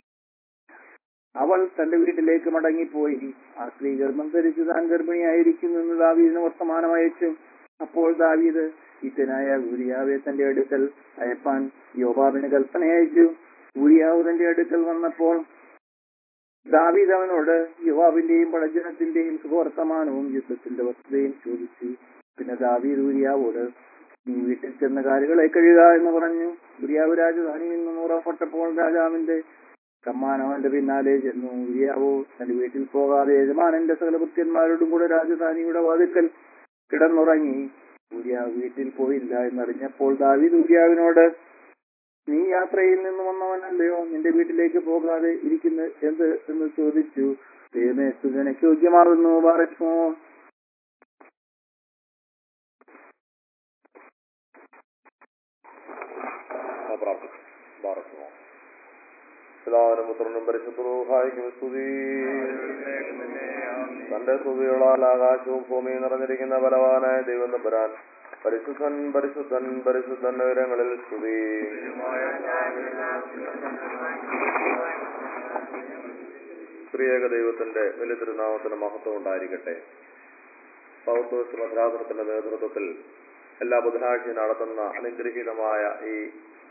അവൾ തന്റെ വീട്ടിലേക്ക് മടങ്ങിപ്പോയി ആ സ്ത്രീ ഗർഭം ധരിച്ച് താൻ ഗർഭിണിയായിരിക്കുന്നു എന്ന് ദാവീദിന് വർത്തമാനം അയച്ചു അപ്പോൾ ദാവീദ് ഇത്തനായ ഊരിയാവെ തന്റെ അടുക്കൽ അയപ്പാൻ യോബാബിന് കൽപ്പന അയച്ചു ഊരിയാവ് തന്റെ അടുക്കൽ വന്നപ്പോൾ ദാവീദ് അവനോട് യുവാവിന്റെയും പടജനത്തിന്റെയും സുവർത്തമാനവും യുദ്ധത്തിന്റെ വസ്തുതയും ചോദിച്ചു പിന്നെ ദാവീദ് ഊരിയാവോട് നീ വീട്ടിൽ ചെന്ന കാലുകളെ കഴുകുക എന്ന് പറഞ്ഞു ഉരിയാവ് രാജധാനിയിൽ നിന്ന് ഉറപ്പെട്ടപ്പോൾ രാജാവിന്റെ സമ്മാനം അവന്റെ പിന്നാലെ ചെന്നു ഉരിയാവോ തന്റെ വീട്ടിൽ പോകാതെ യജമാനന്റെ സകല ഭൃത്യന്മാരോടും കൂടെ രാജധാനിയുടെ വാതിക്കൽ കിടന്നുറങ്ങി ഉരിയാവ് വീട്ടിൽ പോയില്ല എന്നറിഞ്ഞപ്പോൾ ദാവീദ് ഉരിയാവിനോട് നീ യാത്രയിൽ നിന്ന് വന്നവനല്ലയോ നിന്റെ വീട്ടിലേക്ക് പോകാതെ ഇരിക്കുന്ന എന്ത് എന്ന് ചോദിച്ചു ദൈവമേ സുജനയ്ക്ക് യോഗ്യമാകുന്നു ബാറക്മോ പിതാവിനും പുത്രനും പരിശുദ്ധഹായിക്കും സ്തുതി തന്റെ സ്തുതികളാൽ ആകാശവും ഭൂമിയും നിറഞ്ഞിരിക്കുന്ന ബലവാനായ ദൈവം തമ്പുരാൻ പരിശുദ്ധൻ പരിശുദ്ധൻ പരിശുദ്ധൻ വിവരങ്ങളിൽ സ്തുതി സ്ത്രീയേക ദൈവത്തിന്റെ വലിയ തിരുനാമത്തിന് മഹത്വം ഉണ്ടായിരിക്കട്ടെ പൗത്തോസ് ഭദ്രാസനത്തിന്റെ നേതൃത്വത്തിൽ എല്ലാ ബുധനാഴ്ചയും നടത്തുന്ന അനുഗ്രഹീതമായ ഈ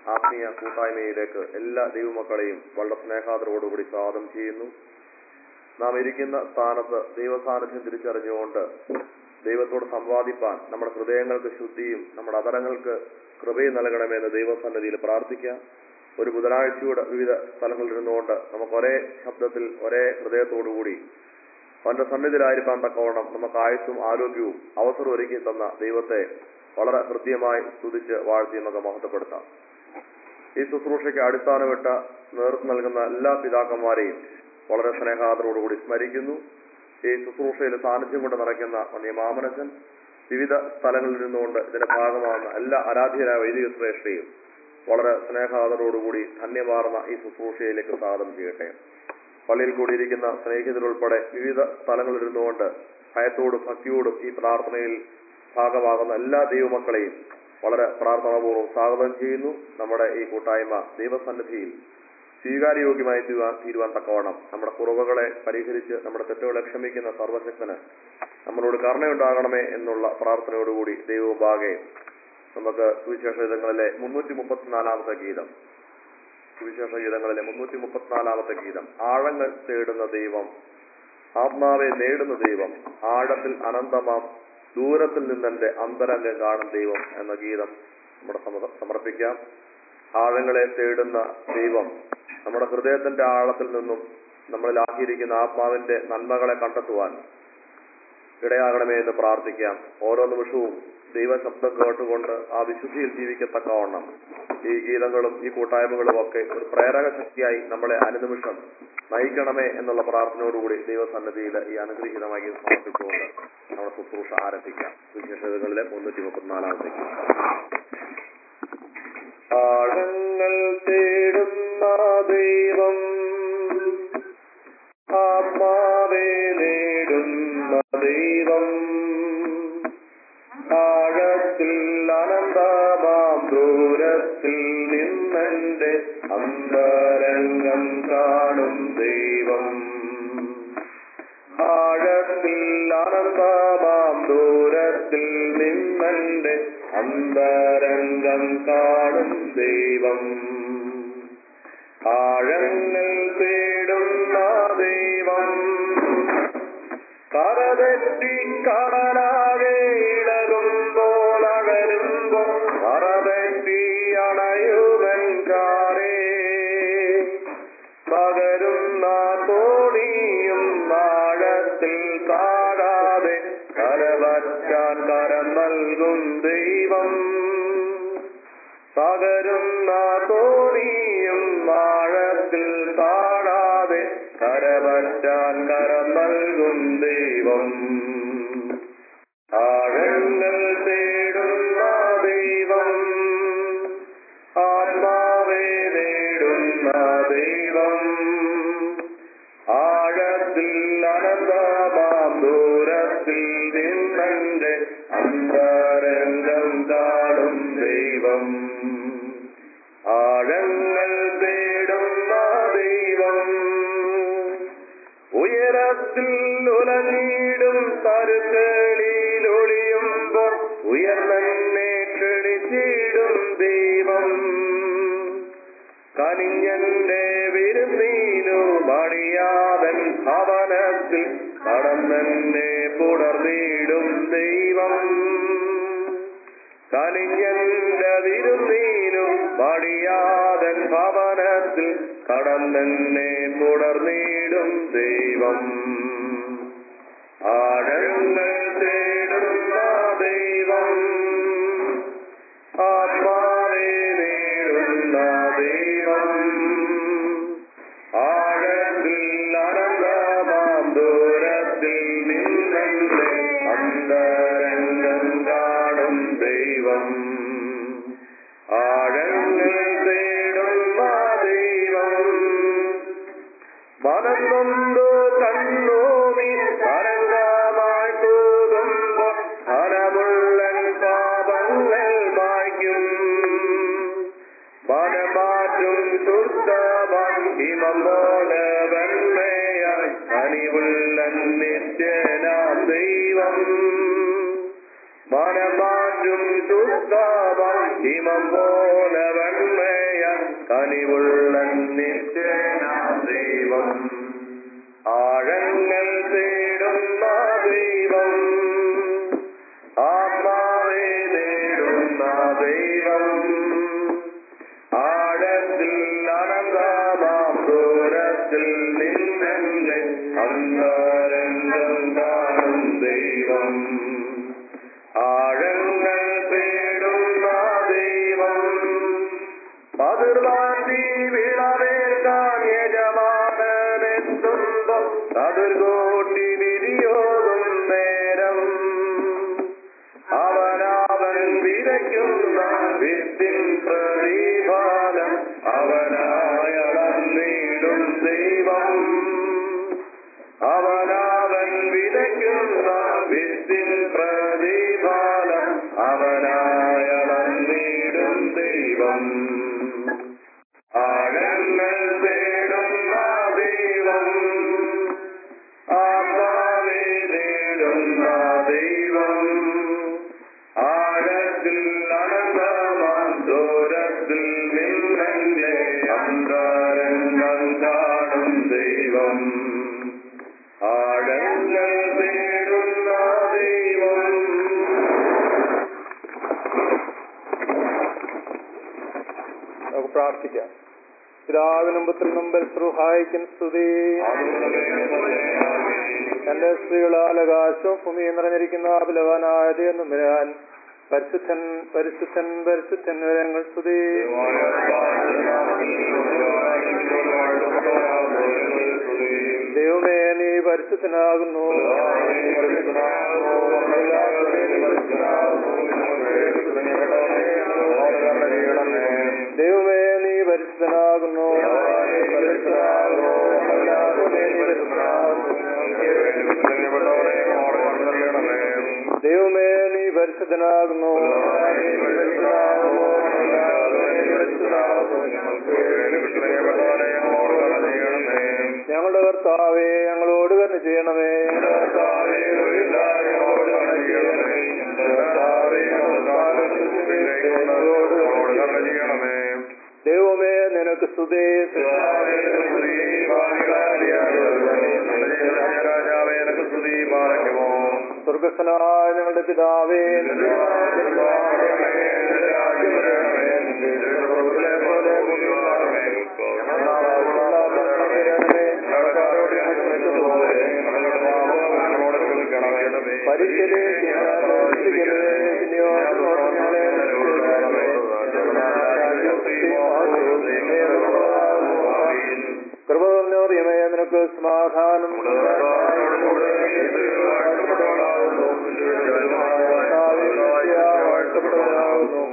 ആത്മീയ കൂട്ടായ്മയിലേക്ക് എല്ലാ ദൈവമക്കളെയും വളരെ സ്നേഹാദരോടുകൂടി സ്വാഗതം ചെയ്യുന്നു നാം ഇരിക്കുന്ന സ്ഥാനത്ത് ദൈവസാന്നിധ്യം തിരിച്ചറിഞ്ഞുകൊണ്ട് ദൈവത്തോട് സംവാദിപ്പാൻ നമ്മുടെ ഹൃദയങ്ങൾക്ക് ശുദ്ധിയും നമ്മുടെ അതരങ്ങൾക്ക് കൃപയും നൽകണമെന്ന് ദൈവസന്നിധിയിൽ പ്രാർത്ഥിക്കാം ഒരു ബുധനാഴ്ചയുടെ വിവിധ സ്ഥലങ്ങളിൽ ഇരുന്നുകൊണ്ട് നമുക്ക് ഒരേ ശബ്ദത്തിൽ ഒരേ ഹൃദയത്തോടുകൂടി അവന്റെ സന്നിധിയിലായിരിക്കാൻ തക്കവണ്ണം നമുക്ക് ആയുസ്സും ആരോഗ്യവും അവസരം ഒരുക്കി തന്ന ദൈവത്തെ വളരെ ഹൃദ്യമായി സ്തുതിച്ച് വാഴ്ത്തി നമുക്ക് മഹത്വപ്പെടുത്താം ഈ ശുശ്രൂഷയ്ക്ക് അടിസ്ഥാനമിട്ട നേതൃത്വം നൽകുന്ന എല്ലാ പിതാക്കന്മാരെയും വളരെ സ്നേഹാദരോടുകൂടി സ്മരിക്കുന്നു ഈ ശുശ്രൂഷയിൽ സാന്നിധ്യം കൊണ്ട് നിറയ്ക്കുന്ന വന്യ മാമനച്ചൻ വിവിധ സ്ഥലങ്ങളിൽ നിന്നുകൊണ്ട് ഇതിന്റെ ഭാഗമാകുന്ന എല്ലാ ആരാധ്യരായ വൈദിക ശ്രേഷ്ഠയും വളരെ സ്നേഹാദരോടുകൂടി ധന്യമാർന്ന ഈ ശുശ്രൂഷയിലേക്ക് സ്വാഗതം ചെയ്യട്ടെ പള്ളിയിൽ കൂടിയിരിക്കുന്ന സ്നേഹിതരുൾപ്പെടെ വിവിധ സ്ഥലങ്ങളിൽ ഇരുന്നുകൊണ്ട് ഭയത്തോടും ഭക്തിയോടും ഈ പ്രാർത്ഥനയിൽ ഭാഗമാകുന്ന എല്ലാ ദൈവമക്കളെയും വളരെ പ്രാർത്ഥനാപൂർവ്വം സ്വാഗതം ചെയ്യുന്നു നമ്മുടെ ഈ കൂട്ടായ്മ ദൈവസന്നിധിയിൽ സ്വീകാര്യയോഗ്യമായി തീരുവാൻ തീരുവാൻ തക്കവണ്ണം നമ്മുടെ കുറവുകളെ പരിഹരിച്ച് നമ്മുടെ തെറ്റുകളെ ക്ഷമിക്കുന്ന സർവശക്തന് നമ്മളോട് കരുണയുണ്ടാകണമേ എന്നുള്ള പ്രാർത്ഥനയോടുകൂടി ദൈവമുമ്പാകെ നമുക്ക് സുവിശേഷ ഗീതങ്ങളിലെ മുന്നൂറ്റി മുപ്പത്തിനാലാമത്തെ ഗീതം സുവിശേഷ ഗീതങ്ങളിലെ മുന്നൂറ്റി മുപ്പത്തിനാലാമത്തെ ഗീതം ആഴങ്ങൾ തേടുന്ന ദൈവം ആത്മാവെ നേടുന്ന ദൈവം ആഴത്തിൽ അനന്തമാം ദൂരത്തിൽ നിന്നെന്റെ അന്തരംഗം കാണും ദൈവം എന്ന ഗീതം നമ്മുടെ സമ- സമർപ്പിക്കാം ആഴങ്ങളെ തേടുന്ന ദൈവം നമ്മുടെ ഹൃദയത്തിന്റെ ആഴത്തിൽ നിന്നും നമ്മളിലാക്കിയിരിക്കുന്ന ആത്മാവിന്റെ നന്മകളെ കണ്ടെത്തുവാൻ ഇടയാകണമേ എന്ന് പ്രാർത്ഥിക്കാം ഓരോ നിമിഷവും ദൈവശബ്ദം കേട്ടുകൊണ്ട് ആ വിശുദ്ധിയിൽ ജീവിക്കത്തക്കവണ്ണം ഈ ഗീതങ്ങളും ഈ കൂട്ടായ്മകളും ഒക്കെ ഒരു പ്രേരക ശക്തിയായി നമ്മളെ അനുനിമിഷം നയിക്കണമേ എന്നുള്ള പ്രാർത്ഥനയോടുകൂടി ദൈവസന്നിധിയിൽ ഈ അനുഗ്രഹീതമായി സമർപ്പിച്ചുകൊണ്ട് നമ്മുടെ ശുശ്രൂഷ ആരംഭിക്കാം വിശേഷതകളിലെ മുന്നൂറ്റി മുപ്പത്തിനാലാമത്തെ ആഴങ്ങൾ തേടുന്ന ദൈവം ആത്മാവെ നേടുന്ന ദൈവം ആഴത്തിൽ അനന്തമാം ദൂരത്തിൽ നിന്നെന്റെ അന്തരംഗം കാണും ദൈവം ആഴത്തിൽ അനന്തമാം ദൂരത്തിൽ നിന്നെന്റെ അന്തരംഗം കാണും ദൈവം ആഴങ്ങൾ തേടുന്ന ദൈവം കരതെറ്റി കടലാകെ ഇടകുമ്പോൾ അകരുമ്പോൾ കരതെറ്റി അണയുവൻ കാരേ പകരുന്ന തോണിയും ആഴത്തിൽ താഴാതെ കരവറ്റാൻ കരം നൽകും ദൈവം പകരുന്ന തോണിയും ആഴത്തിൽ താഴാതെ കരവറ്റാൻ കരം നൽകും ദൈവം ആഴങ്ങൾ തേടുന്ന ദൈവം ആത്മാവെ നേടുന്ന ദൈവം ആഴത്തിൽ അനന്തമാം ദൂരത്തിൽ നിന്നെന്റെ അന്തരംഗം കാണും ദൈവം ആഴങ്ങൾ തേടുന്ന ദൈവം ഉയരത്തിൽ ഉലഞ്ഞിടും തരുക്കളിൽ ഒളിയുമ്പോൾ ഉയർന്നെ ക്ഷണിച്ചിടും ദൈവം കനിഞ്ഞന്റെ വിരുന്നീനു മണിയാതൻ ഭവനത്തിൽ കടന്നെ പുണർന്നിടും ദൈവം കനിഞ്ഞന്റെ വിരുന്നീനു മണിയാതൻ ഭവനത്തിൽ കടന്നെ പുണർന്നിടും ദൈവം ആഴങ്ങൾ തേടുന്ന ദൈവം ആത്മാവെ നേടുന്ന ദൈവം ആഴത്തിൽ അനന്തമാം ദൂരത്തിൽ നിന്നെ അന്തരംഗം കാണും ദൈവം ആഴങ്ങൾ തേടുന്ന ദൈവം മനസ്സൊന്നു കണ്ണൂമി തരംഗമായി തൂകുമ്പോൾ ഫലമുള്ളൻ പാപങ്ങൾ മായ്ക്കും മനമാറ്റും ശുദ്ധഭംഗിമം പോലെ വെണ്മയായി കനിവുള്ളൻ നിത്യനാം ദൈവം മനമാറ്റും ശുദ്ധഭംഗിമം പോലെ വെണ്മയായി കനിവുള്ള നിത്യന ദൈവം ആഴങ്ങൾ തേടുന്ന ദൈവം ആത്മാവെ നേടുന്ന ദൈവം ആഴത്തിൽ അനന്തമാം ദൂരത്തിൽ നിന്നെ അന്തരംഗം കാണും ദൈവം ആഴങ്ങൾ തേടുന്ന ദൈവം പതിർവാണ്ടി വിളവേക്കാൻ യജമാനെത്തുമ്പം അതിർകോട്ടി വിരിയോതും നേരം അവനവൻ വിതയ്ക്കുന്ന വിത്തിൻ പ്രതിഫലം അവനായളന്നിടും ദൈവം അവനവൻ വിതയ്ക്കുന്ന വിത്തിൻ പ്രതിഫലം അവനായളന്നിടും ദൈവം ആഴങ്ങൾ തേടുന്ന ദൈവം ആത്മാവെ നേടുന്ന ദൈവം ആഴത്തിൽ അനന്തമാം ദൂരത്തിൽ നിന്നെ അന്തരംഗം കാണും ദൈവം ആഴങ്ങൾ തേടുന്ന ദൈവം നമുക്ക് പ്രാർത്ഥിക്കാം പിതാവിനും പുത്രനും പരിശ്രുഹായിക്കും സ്തുതി എന്റെ സ്ത്രീകളാൽ ആകാശവും ഭൂമിയും നിറഞ്ഞിരിക്കുന്ന ബലവാനായ ദൈവം വരാൻ പരിശുദ്ധൻ പരിശുദ്ധൻ പരിശുദ്ധൻ വരങ്ങൾ സ്തുതി ദൈവമേ നീ പരിശുദ്ധനാകുന്നു ദൈവമേ നീ പരിശുദ്ധനാകുന്നു ദൈവമേ നീ പരിശുദ്ധനാകുന്നു ഞങ്ങളുടെ കർത്താവേ ഞങ്ങളോട് കരുണ ചെയ്യണമേ ഞങ്ങളുടെ കർത്താവേ ദൈവമേ നിനക്ക് സ്തുതി രാജാവേ എനക്ക് സ്തുതി പാലിക്കുമോ സ്വർഗസ്വനായ ഞങ്ങളുടെ പിതാവേ പരിശീലേ കൃപ നിറഞ്ഞോറിയമേ നിനക്ക് സമാധാനം വാഴ്ത്തപ്പെട്ടവരാകുന്നു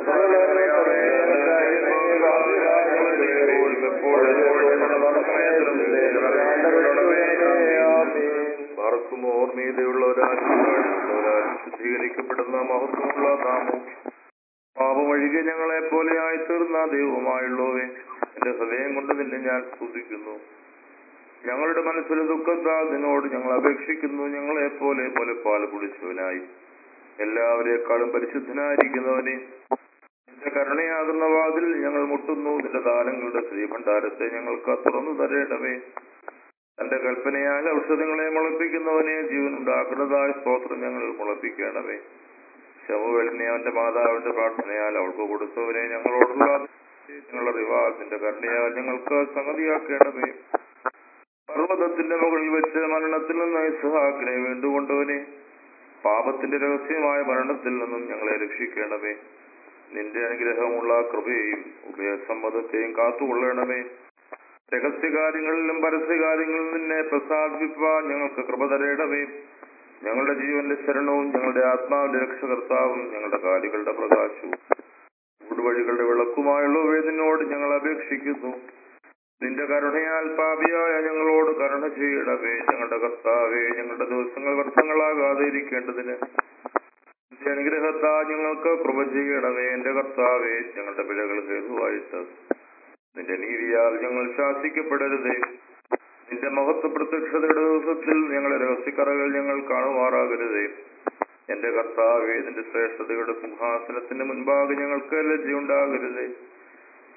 പാർക്കും ഓർമ്മീതയുള്ളവരാൽ ശുദ്ധീകരിക്കപ്പെടുന്ന മഹത്വമുള്ള നാമം പാപമൊഴികെ ഞങ്ങളെ പോലെ ആയിത്തീർന്ന ദൈവമായുള്ളവേ എന്റെ ഹൃദയം കൊണ്ട് നിന്നെ ഞാൻ സ്തുതിക്കുന്നു ഞങ്ങളുടെ മനസ്സിലെ ദുഃഖത്താൽ നിന്നോട് ഞങ്ങൾ അപേക്ഷിക്കുന്നു ഞങ്ങളെ പോലെ പോലെ പാൽ കുടിച്ചവനായി എല്ലാവരെക്കാളും പരിശുദ്ധനായിരിക്കുന്നവനെ നിന്റെ കരുണയാകുന്ന വാതിൽ ഞങ്ങൾ മുട്ടുന്നു നിന്റെ ദാനങ്ങളുടെ ശ്രീഭണ്ഡാരത്തെ ഞങ്ങൾക്ക് തുറന്നു തരേണ്ടവേ തന്റെ കൽപ്പനയാൽ ഔഷധങ്ങളെ മുളപ്പിക്കുന്നവനെ ജീവൻ ഉണ്ടാക്കുന്നതായ സ്തോത്രം ഞങ്ങൾ മുളപ്പിക്കണമേ ശമുവേലിനെ അവന്റെ മാതാവിന്റെ പ്രാർത്ഥനയാൽ അവൾക്ക് കൊടുത്തവനെ ഞങ്ങളോടുള്ള ഞങ്ങളുടെ വിവാഹത്തിന്റെ കരുണയാൽ ഞങ്ങൾക്ക് സംഗതിയാക്കേണ്ടവേ പർവ്വതത്തിന്റെ മുകളിൽ വെച്ച് മരണത്തിൽ നിന്ന് ഇസ്ഹാക്കിനെ വീണ്ടുകൊണ്ടവനെ പാപത്തിന്റെ രഹസ്യമായ മരണത്തിൽ നിന്നും ഞങ്ങളെ രക്ഷിക്കണമേ നിന്റെ അനുഗ്രഹമുള്ള കൃപയെയും ഉഭയസമ്മതത്തെയും കാത്തുകൊള്ളണമേ രഹസ്യകാര്യങ്ങളിലും പരസ്യകാര്യങ്ങളിലും നിന്നെ പ്രസാദിപ്പിപ്പാൻ ഞങ്ങൾക്ക് കൃപ തരേണമേ ഞങ്ങളുടെ ജീവന്റെ ശരണവും ഞങ്ങളുടെ ആത്മാവിന്റെ രക്ഷകർത്താവും ഞങ്ങളുടെ കാലുകളുടെ പ്രകാശവും ഊടുവഴികളുടെ വിളക്കുമായുള്ളവയെ നിന്നോട് ഞങ്ങൾ അപേക്ഷിക്കുന്നു നിന്റെ കരുണയാൽ പാപിയായ ഞങ്ങളോട് കരുണ ചെയ്യണമേ ഞങ്ങളുടെ കർത്താവേ ഞങ്ങളുടെ ദിവസങ്ങൾ വർഷങ്ങളാകാതെ ഇരിക്കേണ്ടതിന് നിന്റെ അനുഗ്രഹത്താ ഞങ്ങൾക്ക് കൃപ ചെയ്യണമേ എന്റെ കർത്താവേ ഞങ്ങളുടെ പിഴകൾ ഹേതുവായിട്ട് നിന്റെ നീതിയാൽ ഞങ്ങൾ ശാസിക്കപ്പെടരുതേ നിന്റെ മഹത്വ പ്രത്യക്ഷതയുടെ ദിവസത്തിൽ ഞങ്ങളെ രഹസ്യക്കറകൾ ഞങ്ങൾ കാണുമാറാകരുതേ എന്റെ കർത്താവേ നിന്റെ ശ്രേഷ്ഠതയുടെ സിംഹാസനത്തിന് മുൻപാകെ ഞങ്ങൾക്ക് ലജ്ജയുണ്ടാകരുതേ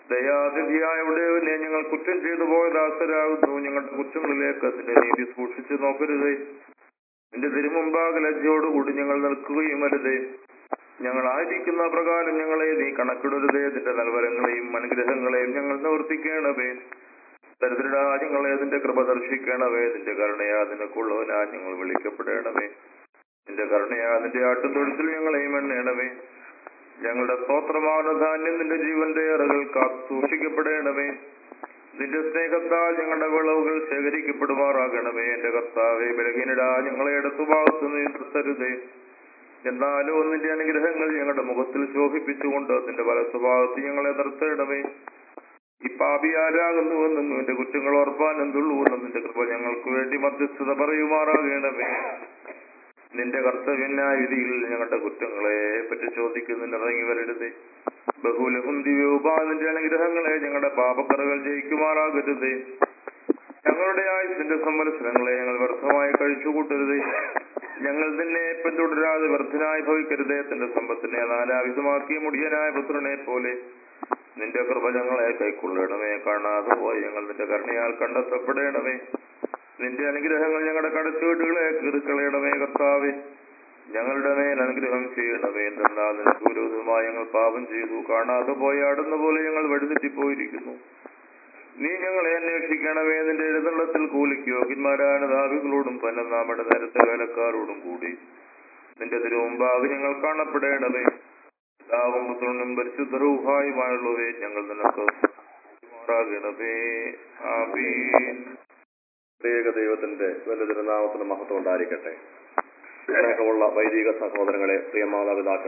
ദയാതിഥിയായ ഉടയവനെ ഞങ്ങൾ കുറ്റം ചെയ്തു പോയ ദാസരാകുന്നു ഞങ്ങളുടെ കുറ്റങ്ങളിലേക്ക് അതിന്റെ നീതി സൂക്ഷിച്ചു നോക്കരുതേ നിന്റെ തിരുമുമ്പാകെ ലജ്ജയോടുകൂടി ഞങ്ങൾ നിൽക്കുകയും അരുതേ ഞങ്ങളായിരിക്കുന്ന പ്രകാരം ഞങ്ങളെ നീ കണക്കിടരുതേ നിന്റെ നൽവരങ്ങളെയും അനുഗ്രഹങ്ങളെയും ഞങ്ങൾ നിവർത്തിക്കണമേ ദരിദ്രരാ ഞങ്ങളെ അതിന്റെ കൃപ ദർശിക്കണമേ നിന്റെ കരുണയാ നിനക്കുള്ളവനാ ഞങ്ങൾ വിളിക്കപ്പെടണമേ നിന്റെ കരുണയാ നിന്റെ ആട്ടുതൊഴുത്തിൽ ഞങ്ങളെയും എണ്ണണമേ ഞങ്ങളുടെ സ്തോത്രമാകുന്ന ധാന്യം നിന്റെ ജീവന്റെ അറകൾ കാത്തു സൂക്ഷിക്കപ്പെടണമേ നിന്റെ സ്നേഹത്താൽ ഞങ്ങളുടെ വിളവുകൾ ശേഖരിക്കപ്പെടുമാറാകണമേ എന്റെ കർത്താവെ ബലഹീനടാ ഞങ്ങളെ ഇടത്തുഭാഗത്ത് നീ നിർത്തരുതേ എന്നാലോ നിന്റെ അനുഗ്രഹങ്ങൾ ഞങ്ങളുടെ മുഖത്തിൽ ശോഭിപ്പിച്ചുകൊണ്ട് നിന്റെ വലത്തുഭാഗത്ത് ഞങ്ങളെ നിർത്തണമേ ഈ പാപി ആരാകുന്നുവെന്നും നിന്റെ കുറ്റങ്ങൾ ഓർപ്പാൻ എന്തുള്ളൂവെന്നും നിന്റെ കൃപ ഞങ്ങൾക്ക് വേണ്ടി മധ്യസ്ഥത പറയുമാറാകണമേ നിന്റെ കർത്തവ്യന്യായ വിധിയിൽ ഞങ്ങളുടെ കുറ്റങ്ങളെ പറ്റി ചോദിക്കുന്നതിന് ഇറങ്ങി വരരുതേ ബഹുലഹും ദിവ്യോപാ നിന്റെ അനുഗ്രഹങ്ങളെ ഞങ്ങളുടെ പാപക്കറകൾ ജയിക്കുമാറാകരുതേ ഞങ്ങളുടെ ആയുസിന്റെ സംവത്സരങ്ങളെ ഞങ്ങൾ വ്യർത്ഥമായി കഴിച്ചുകൂട്ടരുതേ ഞങ്ങൾ തന്നെ പിന്തുടരാതെ വ്യർത്ഥനായി ഭവിക്കരുതേ തന്റെ സമ്പത്തിനെ നാനാവിധമാക്കിയ മുടിയനായ പുത്രനെ പോലെ നിന്റെ കൃപ ഞങ്ങളെ കൈക്കൊള്ളണമേ കാണാതെ പോയി ഞങ്ങൾ നിന്റെ കരുണയാൽ കണ്ടെത്തപ്പെടണമേ നിന്റെ അനുഗ്രഹങ്ങൾ ഞങ്ങളുടെ കടച്ചുവീട്ടുകളെ കീറിക്കളയണമേ കർത്താവേ ഞങ്ങളുടെ മേൽ അനുഗ്രഹം ചെയ്യണമേ എന്തെന്നാൽ നിനക്ക് വിരോധമായി ഞങ്ങൾ പാപം ചെയ്തു കാണാതെ പോയി ആടുന്ന പോലെ ഞങ്ങൾ വഴിതെറ്റിപ്പോയിരിക്കുന്നു നീ ഞങ്ങളെ അന്വേഷിക്കണമേ നിന്റെ എഴുന്നള്ളത്തിൽ കൂലിക്ക് യോഗ്യന്മാരായ ധാവികളോടും പന്നനാമയുടെ നേരത്തെ വേലക്കാരോടും കൂടി നിന്റെ തിരുമുമ്പാകെ ഞങ്ങൾ കാണപ്പെടേണമേ പിതാവും പുത്രനും പരിശുദ്ധരൂഹായുമായുള്ളവേ ഞങ്ങൾ നിനക്ക് മാറാകണമേ ആമീൻ പ്രത്യേക ദൈവത്തിന്റെ വലിയ തിരുനാമത്തിന് മഹത്വം ഉണ്ടായിരിക്കട്ടെ സ്നേഹമുള്ള വൈദിക സഹോദരങ്ങളെ പ്രിയ മാതാപിതാക്കൾ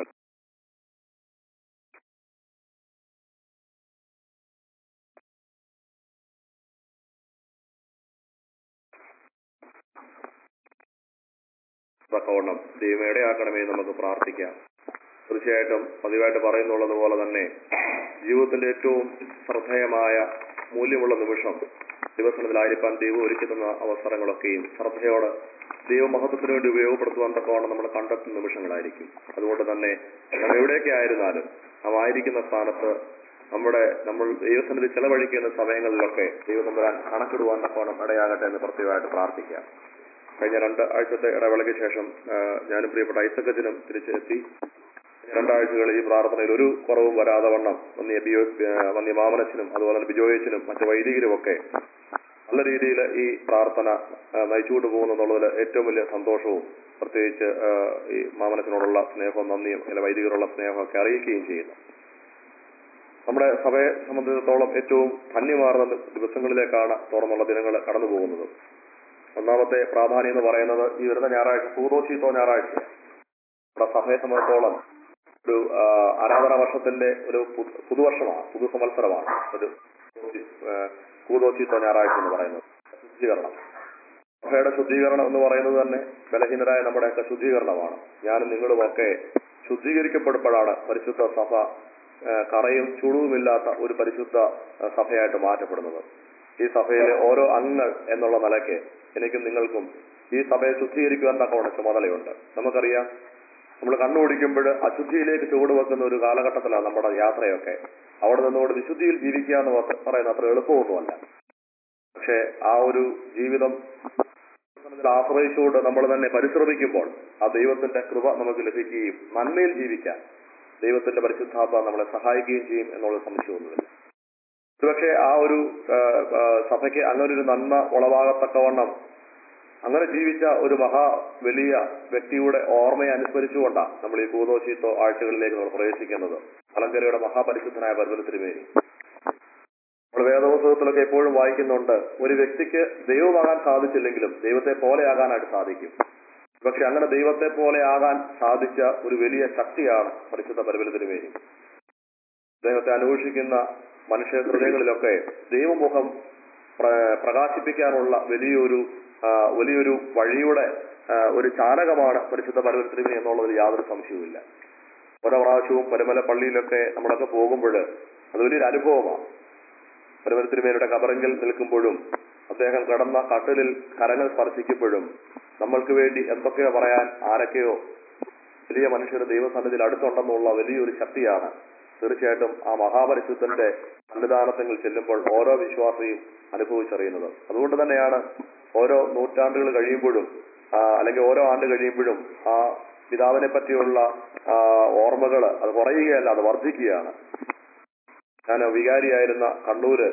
തക്കവണ്ണം ദൈവമേടെ ആക്കണമേ എന്ന് നമുക്ക് പ്രാർത്ഥിക്കാം തീർച്ചയായിട്ടും പതിവായിട്ട് പറയുന്നുള്ളത് പോലെ തന്നെ ജീവിതത്തിന്റെ ഏറ്റവും ശ്രദ്ധേയമായ മൂല്യമുള്ള നിമിഷം ദിവസങ്ങളിലായിരിക്കാൻ ദൈവം ഒരുക്കുന്ന അവസരങ്ങളൊക്കെയും ശ്രദ്ധയോടെ ദൈവമഹത്വത്തിന് വേണ്ടി ഉപയോഗപ്പെടുത്തുവാൻ തക്കവണ്ണം നമ്മൾ കണ്ടെത്തുന്ന നിമിഷങ്ങളായിരിക്കും അതുകൊണ്ട് തന്നെ നാം എവിടെയൊക്കെ ആയിരുന്നാലും നാം ആയിരിക്കുന്ന സ്ഥാനത്ത് നമ്മുടെ നമ്മൾ ദൈവസന്നിധി ചെലവഴിക്കുന്ന സമയങ്ങളിലൊക്കെ ദൈവം നമ്പരാൻ കണക്കിടുവാൻ തക്കവണ്ണം ഇടയാകട്ടെ എന്ന് പ്രത്യേകമായിട്ട് പ്രാർത്ഥിക്കാം കഴിഞ്ഞ രണ്ട് ആഴ്ചത്തെ ഇടവേളയ്ക്ക് ശേഷം ആ, ഞാനും പ്രിയപ്പെട്ട ഐസക്കത്തിനും തിരിച്ചെത്തി രണ്ടാഴ്ചകൾ ഈ പ്രാർത്ഥനയിൽ ഒരു കുറവും വരാതെ വണ്ണം വന്യ ബിയോ ആ, വന്യ മാമനച്ചനും അതുപോലെ തന്നെ ബിജോയച്ചനും മറ്റു വൈദികരും ഒക്കെ നല്ല രീതിയിൽ ഈ പ്രാർത്ഥന ആ, നയിച്ചുകൊണ്ട് പോകുന്നു എന്നുള്ളതിൽ ഏറ്റവും വലിയ സന്തോഷവും പ്രത്യേകിച്ച് ആ, ഈ മാമനച്ചനോടുള്ള സ്നേഹവും നന്ദിയും അല്ലെ വൈദികരുള്ള സ്നേഹമൊക്കെ അറിയിക്കുകയും ചെയ്യുന്നു നമ്മുടെ സഭയെ സംബന്ധിച്ചിടത്തോളം ഏറ്റവും ധന്യമാർന്ന ദിവസങ്ങളിലേക്കാണ് തുറന്നുള്ള ദിനങ്ങൾ കടന്നു പോകുന്നത് ഒന്നാമത്തെ പ്രാധാന്യം എന്ന് പറയുന്നത് ഈ വരുന്ന ഞായറാഴ്ച സൂതോശീത്തോ ഞായറാഴ്ച നമ്മുടെ സഭയെ സംബന്ധിച്ചിടത്തോളം ഒരു ആ, ആരാധന വർഷത്തിന്റെ ഒരു പു- പുതുവർഷമാണ് പുതു സംവത്സരമാണ് ഒരു കൂതോശീത്തോ ഞായറാഴ്ച എന്ന് പറയുന്നത് ശുദ്ധീകരണം സഭയുടെ ശുദ്ധീകരണം എന്ന് പറയുന്നത് തന്നെ ബലഹീനരായ നമ്മുടെയൊക്കെ ശുദ്ധീകരണമാണ് ഞാനും നിങ്ങളുമൊക്കെ ശുദ്ധീകരിക്കപ്പെടുമ്പോഴാണ് പരിശുദ്ധ സഭ ആ, കറയും ചുളുവുമില്ലാത്ത ഒരു പരിശുദ്ധ ആ, സഭയായിട്ട് മാറ്റപ്പെടുന്നത് ഈ സഭയിലെ ഓരോ അംഗങ്ങൾ എന്നുള്ള നിലയ്ക്ക് എനിക്കും നിങ്ങൾക്കും ഈ സഭയെ ശുദ്ധീകരിക്കുവാൻ തക്കവണ്ണം ചുമതലയുണ്ട് നമുക്കറിയാം നമ്മൾ കണ്ണുപിടിക്കുമ്പോൾ അശുദ്ധിയിലേക്ക് ചുവടുവെക്കുന്ന ഒരു കാലഘട്ടത്തിലാണ് നമ്മുടെ യാത്രയൊക്കെ അവിടെ നിന്നുകൊണ്ട് വിശുദ്ധിയിൽ ജീവിക്കുക എന്ന് പറ- പറയുന്നത് അത്ര എളുപ്പമൊന്നുമല്ല പക്ഷെ ആ ഒരു ജീവിതം ദൈവത്തിൽ ആശ്രയിച്ചുകൊണ്ട് നമ്മൾ തന്നെ പരിശ്രമിക്കുമ്പോൾ ആ ദൈവത്തിന്റെ കൃപ നമുക്ക് ലഭിക്കുകയും നന്മയിൽ ജീവിക്കാൻ ദൈവത്തിന്റെ പരിശുദ്ധാത്മ നമ്മളെ സഹായിക്കുകയും ചെയ്യും എന്നുള്ള സംശയമൊന്നുമില്ല ഒരുപക്ഷെ ആ ഒരു ആ, ആ, സഭയ്ക്ക് അങ്ങനെ ഒരു നന്മ ഉളവാകത്തക്കവണ്ണം അങ്ങനെ ജീവിച്ച ഒരു മഹാ വലിയ വ്യക്തിയുടെ ഓർമ്മയെ അനുസ്മരിച്ചുകൊണ്ടാണ് നമ്മൾ ഈ ഭൂതോഷീത്തോ ആഴ്ചകളിലേക്ക് നമ്മൾ പ്രവേശിക്കുന്നത് അലങ്കരയുടെ മഹാപരിശുദ്ധനായ പർവ്വതത്തിനുമേരി നമ്മൾ വേദപുസ്തകത്തിലൊക്കെ എപ്പോഴും വായിക്കുന്നുണ്ട് ഒരു വ്യക്തിക്ക് ദൈവമാകാൻ സാധിച്ചില്ലെങ്കിലും ദൈവത്തെ പോലെയാകാനായിട്ട് സാധിക്കും പക്ഷെ അങ്ങനെ ദൈവത്തെ പോലെ ആകാൻ സാധിച്ച ഒരു വലിയ ശക്തിയാണ് പരിശുദ്ധ പരിബലത്തിനുമേരി അദ്ദേഹത്തെ അന്വേഷിക്കുന്ന മനുഷ്യ ഹൃദയങ്ങളിലൊക്കെ ദൈവമുഖം പ്ര- പ്രകാശിപ്പിക്കാനുള്ള വലിയൊരു ആ, വലിയൊരു വഴിയുടെ ആ, ഒരു ചാലകമാണ് പരിശുദ്ധ പരമത്തിരുമി എന്നുള്ളതിൽ യാതൊരു സംശയവുമില്ല ഓരോ പ്രാവശ്യവും പരമല പള്ളിയിലൊക്കെ നമ്മളൊക്കെ പോകുമ്പോൾ അത് വലിയൊരു അനുഭവമാണ് പരമത്തിരുമേനയുടെ കബറെങ്കിൽ നിൽക്കുമ്പോഴും അദ്ദേഹം കിടന്ന കട്ടിലിൽ കരങ്ങൾ സ്പർശിക്കുമ്പോഴും നമ്മൾക്ക് വേണ്ടി എന്തൊക്കെയോ പറയാൻ ആരൊക്കെയോ വലിയ മനുഷ്യർ ദൈവസന്നിധിയിൽ അടുത്തുണ്ടെന്നുള്ള വലിയൊരു ശക്തിയാണ് തീർച്ചയായിട്ടും ആ മഹാപരിശുദ്ധന്റെ സന്നിധാനത്തിൽ ചെല്ലുമ്പോൾ ഓരോ വിശ്വാസിയും അനുഭവിച്ചറിയുന്നത് അതുകൊണ്ട് തന്നെയാണ് ഓരോ നൂറ്റാണ്ടുകൾ കഴിയുമ്പോഴും ആ, അല്ലെങ്കിൽ ഓരോ ആണ്ട് കഴിയുമ്പോഴും ആ പിതാവിനെ പറ്റിയുള്ള ഓർമ്മകൾ അത് കുറയുകയല്ല അത് വർദ്ധിക്കുകയാണ് ഞാൻ വികാരിയായിരുന്ന കണ്ണൂര്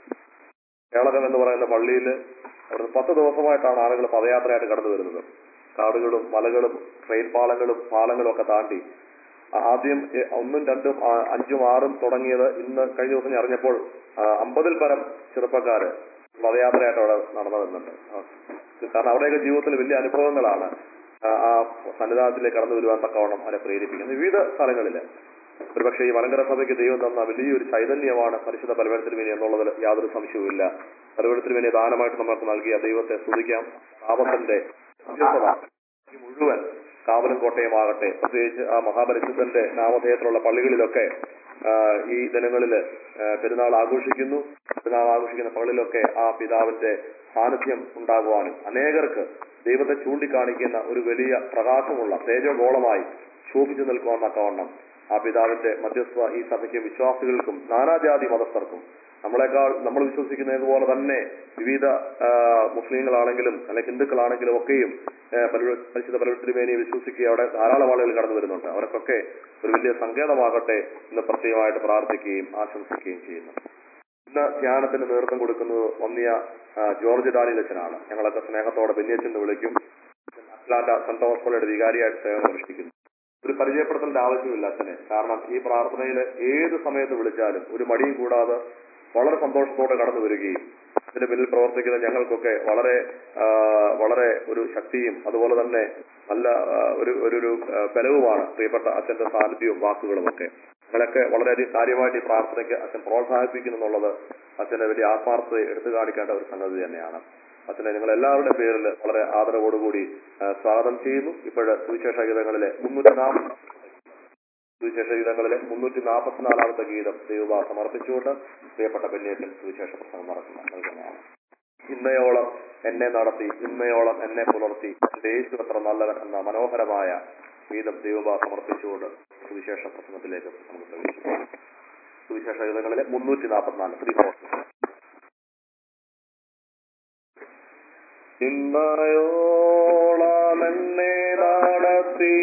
കേളകം എന്ന് പറയുന്ന പള്ളിയിൽ അവിടെ പത്ത് ദിവസമായിട്ടാണ് ആളുകൾ പദയാത്രയായിട്ട് കടന്നു വരുന്നത് കാടുകളും മലകളും ട്രെയിൻ പാളങ്ങളും പാലങ്ങളും ഒക്കെ താണ്ടി ആ- ആദ്യം എ- ഒന്നും രണ്ടും ആ, അഞ്ചും ആറും തുടങ്ങിയത് ഇന്ന് കഴിഞ്ഞ ദിവസം ഞാൻ അറിഞ്ഞപ്പോൾ ആ, അമ്പതിൽ പരം ചെറുപ്പക്കാര് പദയാത്രയായിട്ട് അവിടെ നടന്നു വരുന്നുണ്ട് ആ, കാരണം അവിടെയൊക്കെ ജീവിതത്തിൽ വലിയ അനുഭവങ്ങളാണ് ആ, ആ സന്നിധാനത്തിലേക്ക് കടന്നു വരുവാൻ തക്കവണ്ണം അവരെ പ്രേരിപ്പിക്കുന്നത് വിവിധ സ്ഥലങ്ങളില് ഒരുപക്ഷെ ഈ മലങ്കര സഭയ്ക്ക് ദൈവം തന്ന വലിയൊരു ചൈതന്യമാണ് പരിശുദ്ധ ബലവരത്തിന് വേണ്ടി എന്നുള്ളതിൽ യാതൊരു സംശയവുമില്ല ബലവരത്തിന് വേണ്ടി ദാനമായിട്ട് നമുക്ക് നൽകിയ ദൈവത്തെ സ്തുതിക്കാം താപത്തിന്റെ മധ്യസ്ഥത ഈ മുഴുവൻ കാവലും കോട്ടയമാകട്ടെ പ്രത്യേകിച്ച് ആ മഹാപരിശുദ്ധന്റെ നാമധേയത്തിലുള്ള പള്ളികളിലൊക്കെ ആ, ഈ ദിനങ്ങളിൽ പെരുന്നാൾ ആഘോഷിക്കുന്നു പെരുന്നാൾ ആഘോഷിക്കുന്ന പള്ളിയിലൊക്കെ ആ പിതാവിന്റെ സാന്നിധ്യം ഉണ്ടാകുവാനും അനേകർക്ക് ദൈവത്തെ ചൂണ്ടിക്കാണിക്കുന്ന ഒരു വലിയ പ്രകാശമുള്ള തേജോഗോളമായി ശോഭിച്ചു നിൽക്കുവാൻ തക്കവണ്ണം ആ പിതാവിന്റെ മധ്യസ്ഥ ഈ സഭയ്ക്കും വിശ്വാസികൾക്കും നാനാജാതി മതസ്ഥർക്കും നമ്മളെക്കാൾ നമ്മൾ വിശ്വസിക്കുന്നത് പോലെ തന്നെ വിവിധ ആ, മുസ്ലിങ്ങളാണെങ്കിലും അല്ലെങ്കിൽ ഹിന്ദുക്കളാണെങ്കിലും ഒക്കെയും ആ, പരി- പരിശുദ്ധ പരവത്തിരുമേനിയെ വിശ്വസിക്കുക അവിടെ ധാരാളം ആളുകൾ കടന്നു വരുന്നുണ്ട് അവർക്കൊക്കെ ഒരു വലിയ സങ്കേതമാകട്ടെ എന്ന് പ്രത്യേകമായിട്ട് പ്രാർത്ഥിക്കുകയും ആശംസിക്കുകയും ചെയ്യുന്നു ഇന്ന് ധ്യാനത്തിന് നേതൃത്വം കൊടുക്കുന്നത് വന്നിയ ആ, ജോർജ് ഡാനിലച്ചനാണ് ഞങ്ങളൊക്കെ സ്നേഹത്തോടെ ബെന്നിയച്ചൻ എന്ന് വിളിക്കും അറ്റ്ലാന്റ സെന്റ് തോമസ് പള്ളിയുടെ വികാരിയായിട്ട് സേവനം അനുഷ്ഠിക്കുന്നു ഒരു പരിചയപ്പെടുത്തേണ്ട ആവശ്യമില്ല അച്ഛനെ കാരണം ഈ പ്രാർത്ഥനയിൽ ഏത് സമയത്ത് വിളിച്ചാലും ഒരു മടിയും കൂടാതെ വളരെ സന്തോഷത്തോടെ കടന്നു വരികയും ഇതിന് പിന്നിൽ പ്രവർത്തിക്കുന്ന ഞങ്ങൾക്കൊക്കെ വളരെ ആ, വളരെ ഒരു ശക്തിയും അതുപോലെ തന്നെ നല്ല ആ, ഒരു ഒരു ഒരു ആ, ബലവുമാണ് പ്രിയപ്പെട്ട അച്ഛന്റെ സാന്നിധ്യവും വാക്കുകളും ഒക്കെ ഞങ്ങളൊക്കെ വളരെയധികം കാര്യമായിട്ട് ഈ പ്രാർത്ഥനയ്ക്ക് അച്ഛൻ പ്രോത്സാഹിപ്പിക്കുന്നു എന്നുള്ളത് അച്ഛന്റെ വലിയ ആത്മാർത്ഥത എടുത്തു കാണിക്കേണ്ട ഒരു സംഗതി തന്നെയാണ് അച്ഛനെ നിങ്ങൾ എല്ലാവരുടെ പേരിൽ വളരെ ആദരവോടുകൂടി ആ, സ്വാഗതം ചെയ്യുന്നു ഇപ്പോഴ് സുവിശേഷ ഗീതങ്ങളിലെ മുന്നൂറ്റി നാൽപ്പത് സുവിശേഷ ഗീതങ്ങളിലെ മുന്നൂറ്റി നാൽപ്പത്തിനാലാമത്തെ ഗീതം ദൈവബാ സമർപ്പിച്ചുകൊണ്ട് പ്രിയപ്പെട്ട ബെല്ലിയത്തിൽ സുവിശേഷ പ്രസംഗം നടക്കുന്ന നൽകുന്നതാണ് ഇന്നയോളം എന്നെ നടത്തി ഇന്നയോളം എന്നെ പുലർത്തി എന്റെ യേശു അത്ര നല്ലവൻ എന്ന മനോഹരമായ ഗീതം ദൈവബാ സമർപ്പിച്ചുകൊണ്ട് സുവിശേഷ പ്രസംഗത്തിലേക്ക് നമുക്ക് പ്രവേശിക്കാം സുവിശേഷ ഗീതങ്ങളിലെ മുന്നൂറ്റി നാൽപ്പത്തിനാല് ത്രീ ഫോർ ഇന്നയോളം എന്നെ നടത്തി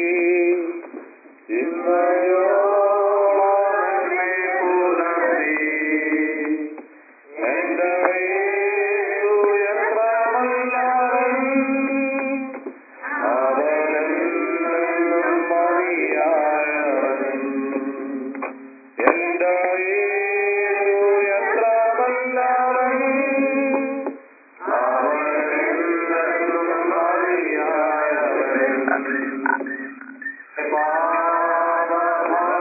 ഇന്നയോളം എന്നെ പുലർത്തി എന്റെ യേശു എത്ര നല്ലവൻ അവനെന്നും മതിയായവൻ എന്റെ യേശു എത്ര നല്ലവൻ അവനെന്നും മതിയായവൻ പാപഭാരങ്ങൾ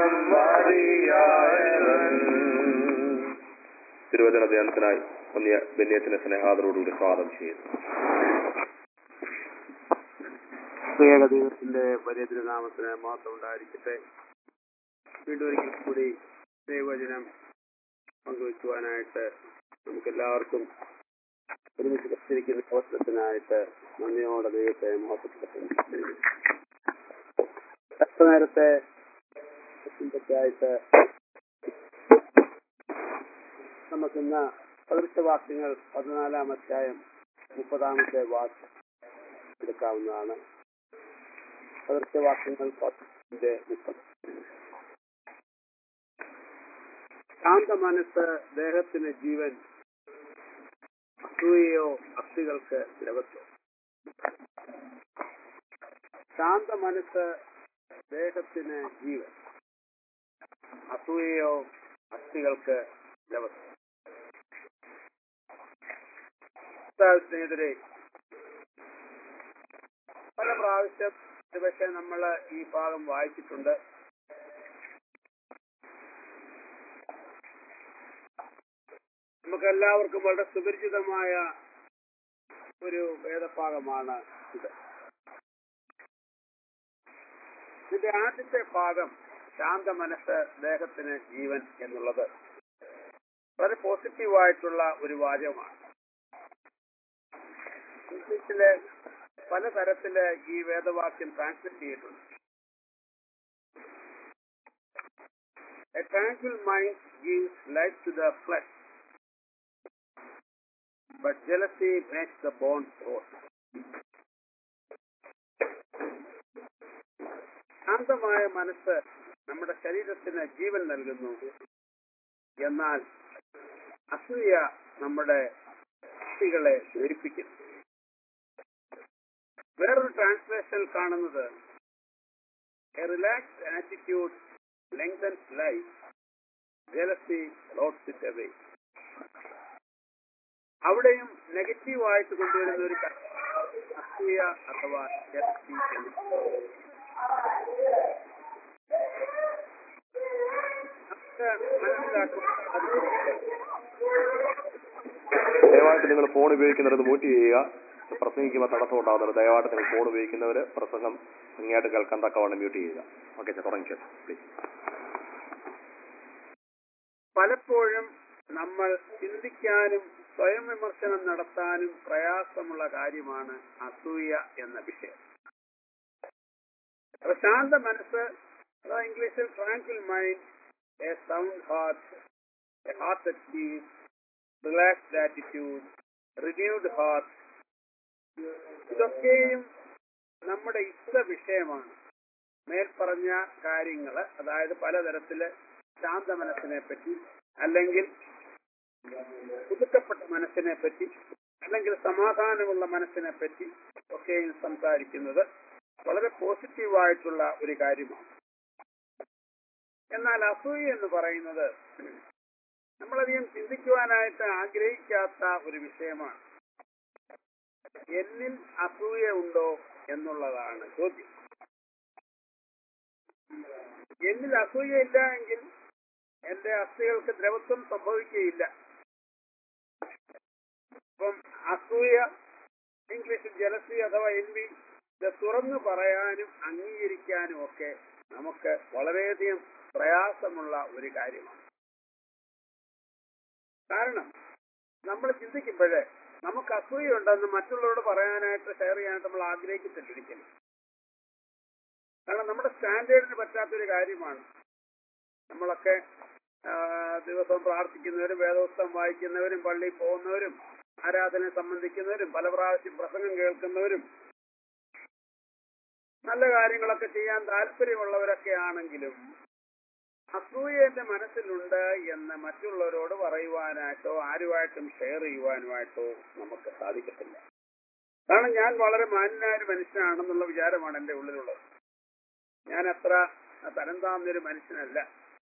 മതിയായവൻ തിരുവചന ധ്യാനത്തിനായി ഒന്നിയ ബന്യത്തിന് സ്നേഹാദരോടുകൂടി സ്വാഗതം ചെയ്യുന്നു പ്രത്യേക ദൈവത്തിന്റെ വലിയ തിരുനാമത്തിന് മാത്രം ഉണ്ടായിരിക്കട്ടെ വീണ്ടും ഒരിക്കൽ കൂടി ദൈവവചനം പങ്കുവയ്ക്കുവാനായിട്ട് നമുക്ക് എല്ലാവർക്കും ഒരുമിച്ച് കത്തിരിക്കുന്ന അവസരത്തിനായിട്ട് നന്ദിയോടെ ദൈവത്തെ മഹത്വപ്പെടുത്തുന്നു എത്ര നേരത്തെ ചിന്തയ്ക്കായിട്ട് നമുക്കിന്ന് പതിനെട്ട് പതിനാലാം അധ്യായം മുപ്പതാമത്തെ വാക്ക് എടുക്കാവുന്നതാണ് പതിർച്ചവാക്യങ്ങൾ പത്തിന്റെ മുപ്പത് ശാന്ത മനസ്സ് ദേഹത്തിന് ജീവൻ അസൂയയോ അസ്ഥികൾക്ക് ദ്രവത്വം ശാന്ത മനസ്സ് ദേഹത്തിന് ജീവൻ അസൂയയോ അസ്ഥികൾക്ക് ദ്രവത്വം സ്നേഹിതരെ പല പ്രാവശ്യം പക്ഷെ നമ്മൾ ഈ ഭാഗം വായിച്ചിട്ടുണ്ട് നമുക്ക് എല്ലാവർക്കും വളരെ സുപരിചിതമായ ഒരു വേദഭാഗമാണ് ഇത് ഇതിന്റെ ആദ്യത്തെ ഭാഗം ശാന്ത മനസ്സ് ദേഹത്തിന് ജീവൻ എന്നുള്ളത് വളരെ പോസിറ്റീവായിട്ടുള്ള ഒരു വാചകമാണ് ഇംഗ്ലീഷിലെ പലതരത്തില് ഈ വേദവാക്യം ട്രാൻസ്ലേറ്റ് ചെയ്തിട്ടുണ്ട് A tranquil mind gives life to the flesh, but jealousy makes the bones rot. ശാന്തമായ മനസ്സ് നമ്മുടെ ശരീരത്തിന് ജീവൻ നൽകുന്നു എന്നാൽ അസൂയ നമ്മുടെ അസ്ഥികളെ ധരിപ്പിക്കുന്നു വേറൊരു ട്രാൻസ്ലേഷനിൽ കാണുന്നത് a relaxed attitude lengthens life jealousy rots it away അവിടെയും നെഗറ്റീവ് ആയിട്ട് കൊണ്ടുവരുന്ന ഒരു അസൂയ അഥവാ ജലസി എന്ന് നമുക്ക് മനസ്സിലാക്കും ദയവായിട്ട് നിങ്ങൾ ഫോൺ ഉപയോഗിക്കുന്നത് മ്യൂട്ട് ചെയ്യുക പ്രസംഗിക്കുമ്പോൾ തടസ്സം ഉണ്ടാകുന്നത് ദയവായിട്ട് നിങ്ങൾ ഫോൺ ഉപയോഗിക്കുന്നവർ പ്രസംഗം ഭംഗിയായിട്ട് കേൾക്കാൻ തക്കവണ്ണം മ്യൂട്ട് ചെയ്യുക ഓക്കെ സാർ തുടങ്ങിക്കോ പ്ലീസ് പലപ്പോഴും നമ്മൾ ചിന്തിക്കാനും സ്വയം വിമർശനം നടത്താനും പ്രയാസമുള്ള കാര്യമാണ് അസൂയ എന്ന വിഷയം പ്രശാന്ത മനസ്സ് അതാ ഇംഗ്ലീഷിൽ tranquil mind a sound heart a heart at peace relaxed attitude renewed heart ഇതൊക്കെയും നമ്മുടെ ഇഷ്ട വിഷയമാണ് മേൽപ്പറഞ്ഞ കാര്യങ്ങള് അതായത് പലതരത്തില് ശാന്ത മനസ്സിനെ പറ്റി അല്ലെങ്കിൽ പുതുക്കപ്പെട്ട മനസ്സിനെ പറ്റി അല്ലെങ്കിൽ സമാധാനമുള്ള മനസ്സിനെ പറ്റി ഒക്കെയും സംസാരിക്കുന്നത് വളരെ പോസിറ്റീവായിട്ടുള്ള ഒരു കാര്യമാണ് എന്നാൽ അസൂയ എന്ന് പറയുന്നത് നമ്മളധികം ചിന്തിക്കുവാനായിട്ട് ആഗ്രഹിക്കാത്ത ഒരു വിഷയമാണ് എന്നിൽ അസൂയ ഉണ്ടോ എന്നുള്ളതാണ് ചോദ്യം എന്നിൽ അസൂയ ഇല്ല എങ്കിൽ എന്റെ അസ്ഥികൾക്ക് ദ്രവത്വം സംഭവിക്കുകയില്ല അപ്പം അസൂയ ഇംഗ്ലീഷിൽ ജലസി അഥവാ എൻവി ഇത് തുറന്നു പറയാനും അംഗീകരിക്കാനും ഒക്കെ നമുക്ക് വളരെയധികം പ്രയാസമുള്ള ഒരു കാര്യമാണ് കാരണം നമ്മൾ ചിന്തിക്കുമ്പോഴേ നമുക്ക് അസൂയുണ്ടെന്ന് മറ്റുള്ളവരോട് പറയാനായിട്ട് ഷെയർ ചെയ്യാനായിട്ട് നമ്മൾ ആഗ്രഹിക്കത്തിട്ടിരിക്കുന്നു കാരണം നമ്മുടെ സ്റ്റാൻഡേർഡിന് പറ്റാത്തൊരു കാര്യമാണ് നമ്മളൊക്കെ ആ, ദിവസവും പ്രാർത്ഥിക്കുന്നവരും വേദോത്സവം വായിക്കുന്നവരും പള്ളിയിൽ പോകുന്നവരും ആരാധന സംബന്ധിക്കുന്നവരും പല പ്രാവശ്യം പ്രസംഗം കേൾക്കുന്നവരും നല്ല കാര്യങ്ങളൊക്കെ ചെയ്യാൻ താല്പര്യമുള്ളവരൊക്കെ ആണെങ്കിലും അസൂയ എന്റെ മനസ്സിലുണ്ട് എന്ന് മറ്റുള്ളവരോട് പറയുവാനായിട്ടോ ആരുമായിട്ടും ഷെയർ ചെയ്യുവാനുമായിട്ടോ നമുക്ക് സാധിക്കത്തില്ല കാരണം ഞാൻ വളരെ മാന്യനായ ഒരു മനുഷ്യനാണെന്നുള്ള വിചാരമാണ് എന്റെ ഉള്ളിലുള്ളത് ഞാൻ അത്ര തരം താഴ്ന്നൊരു മനുഷ്യനല്ല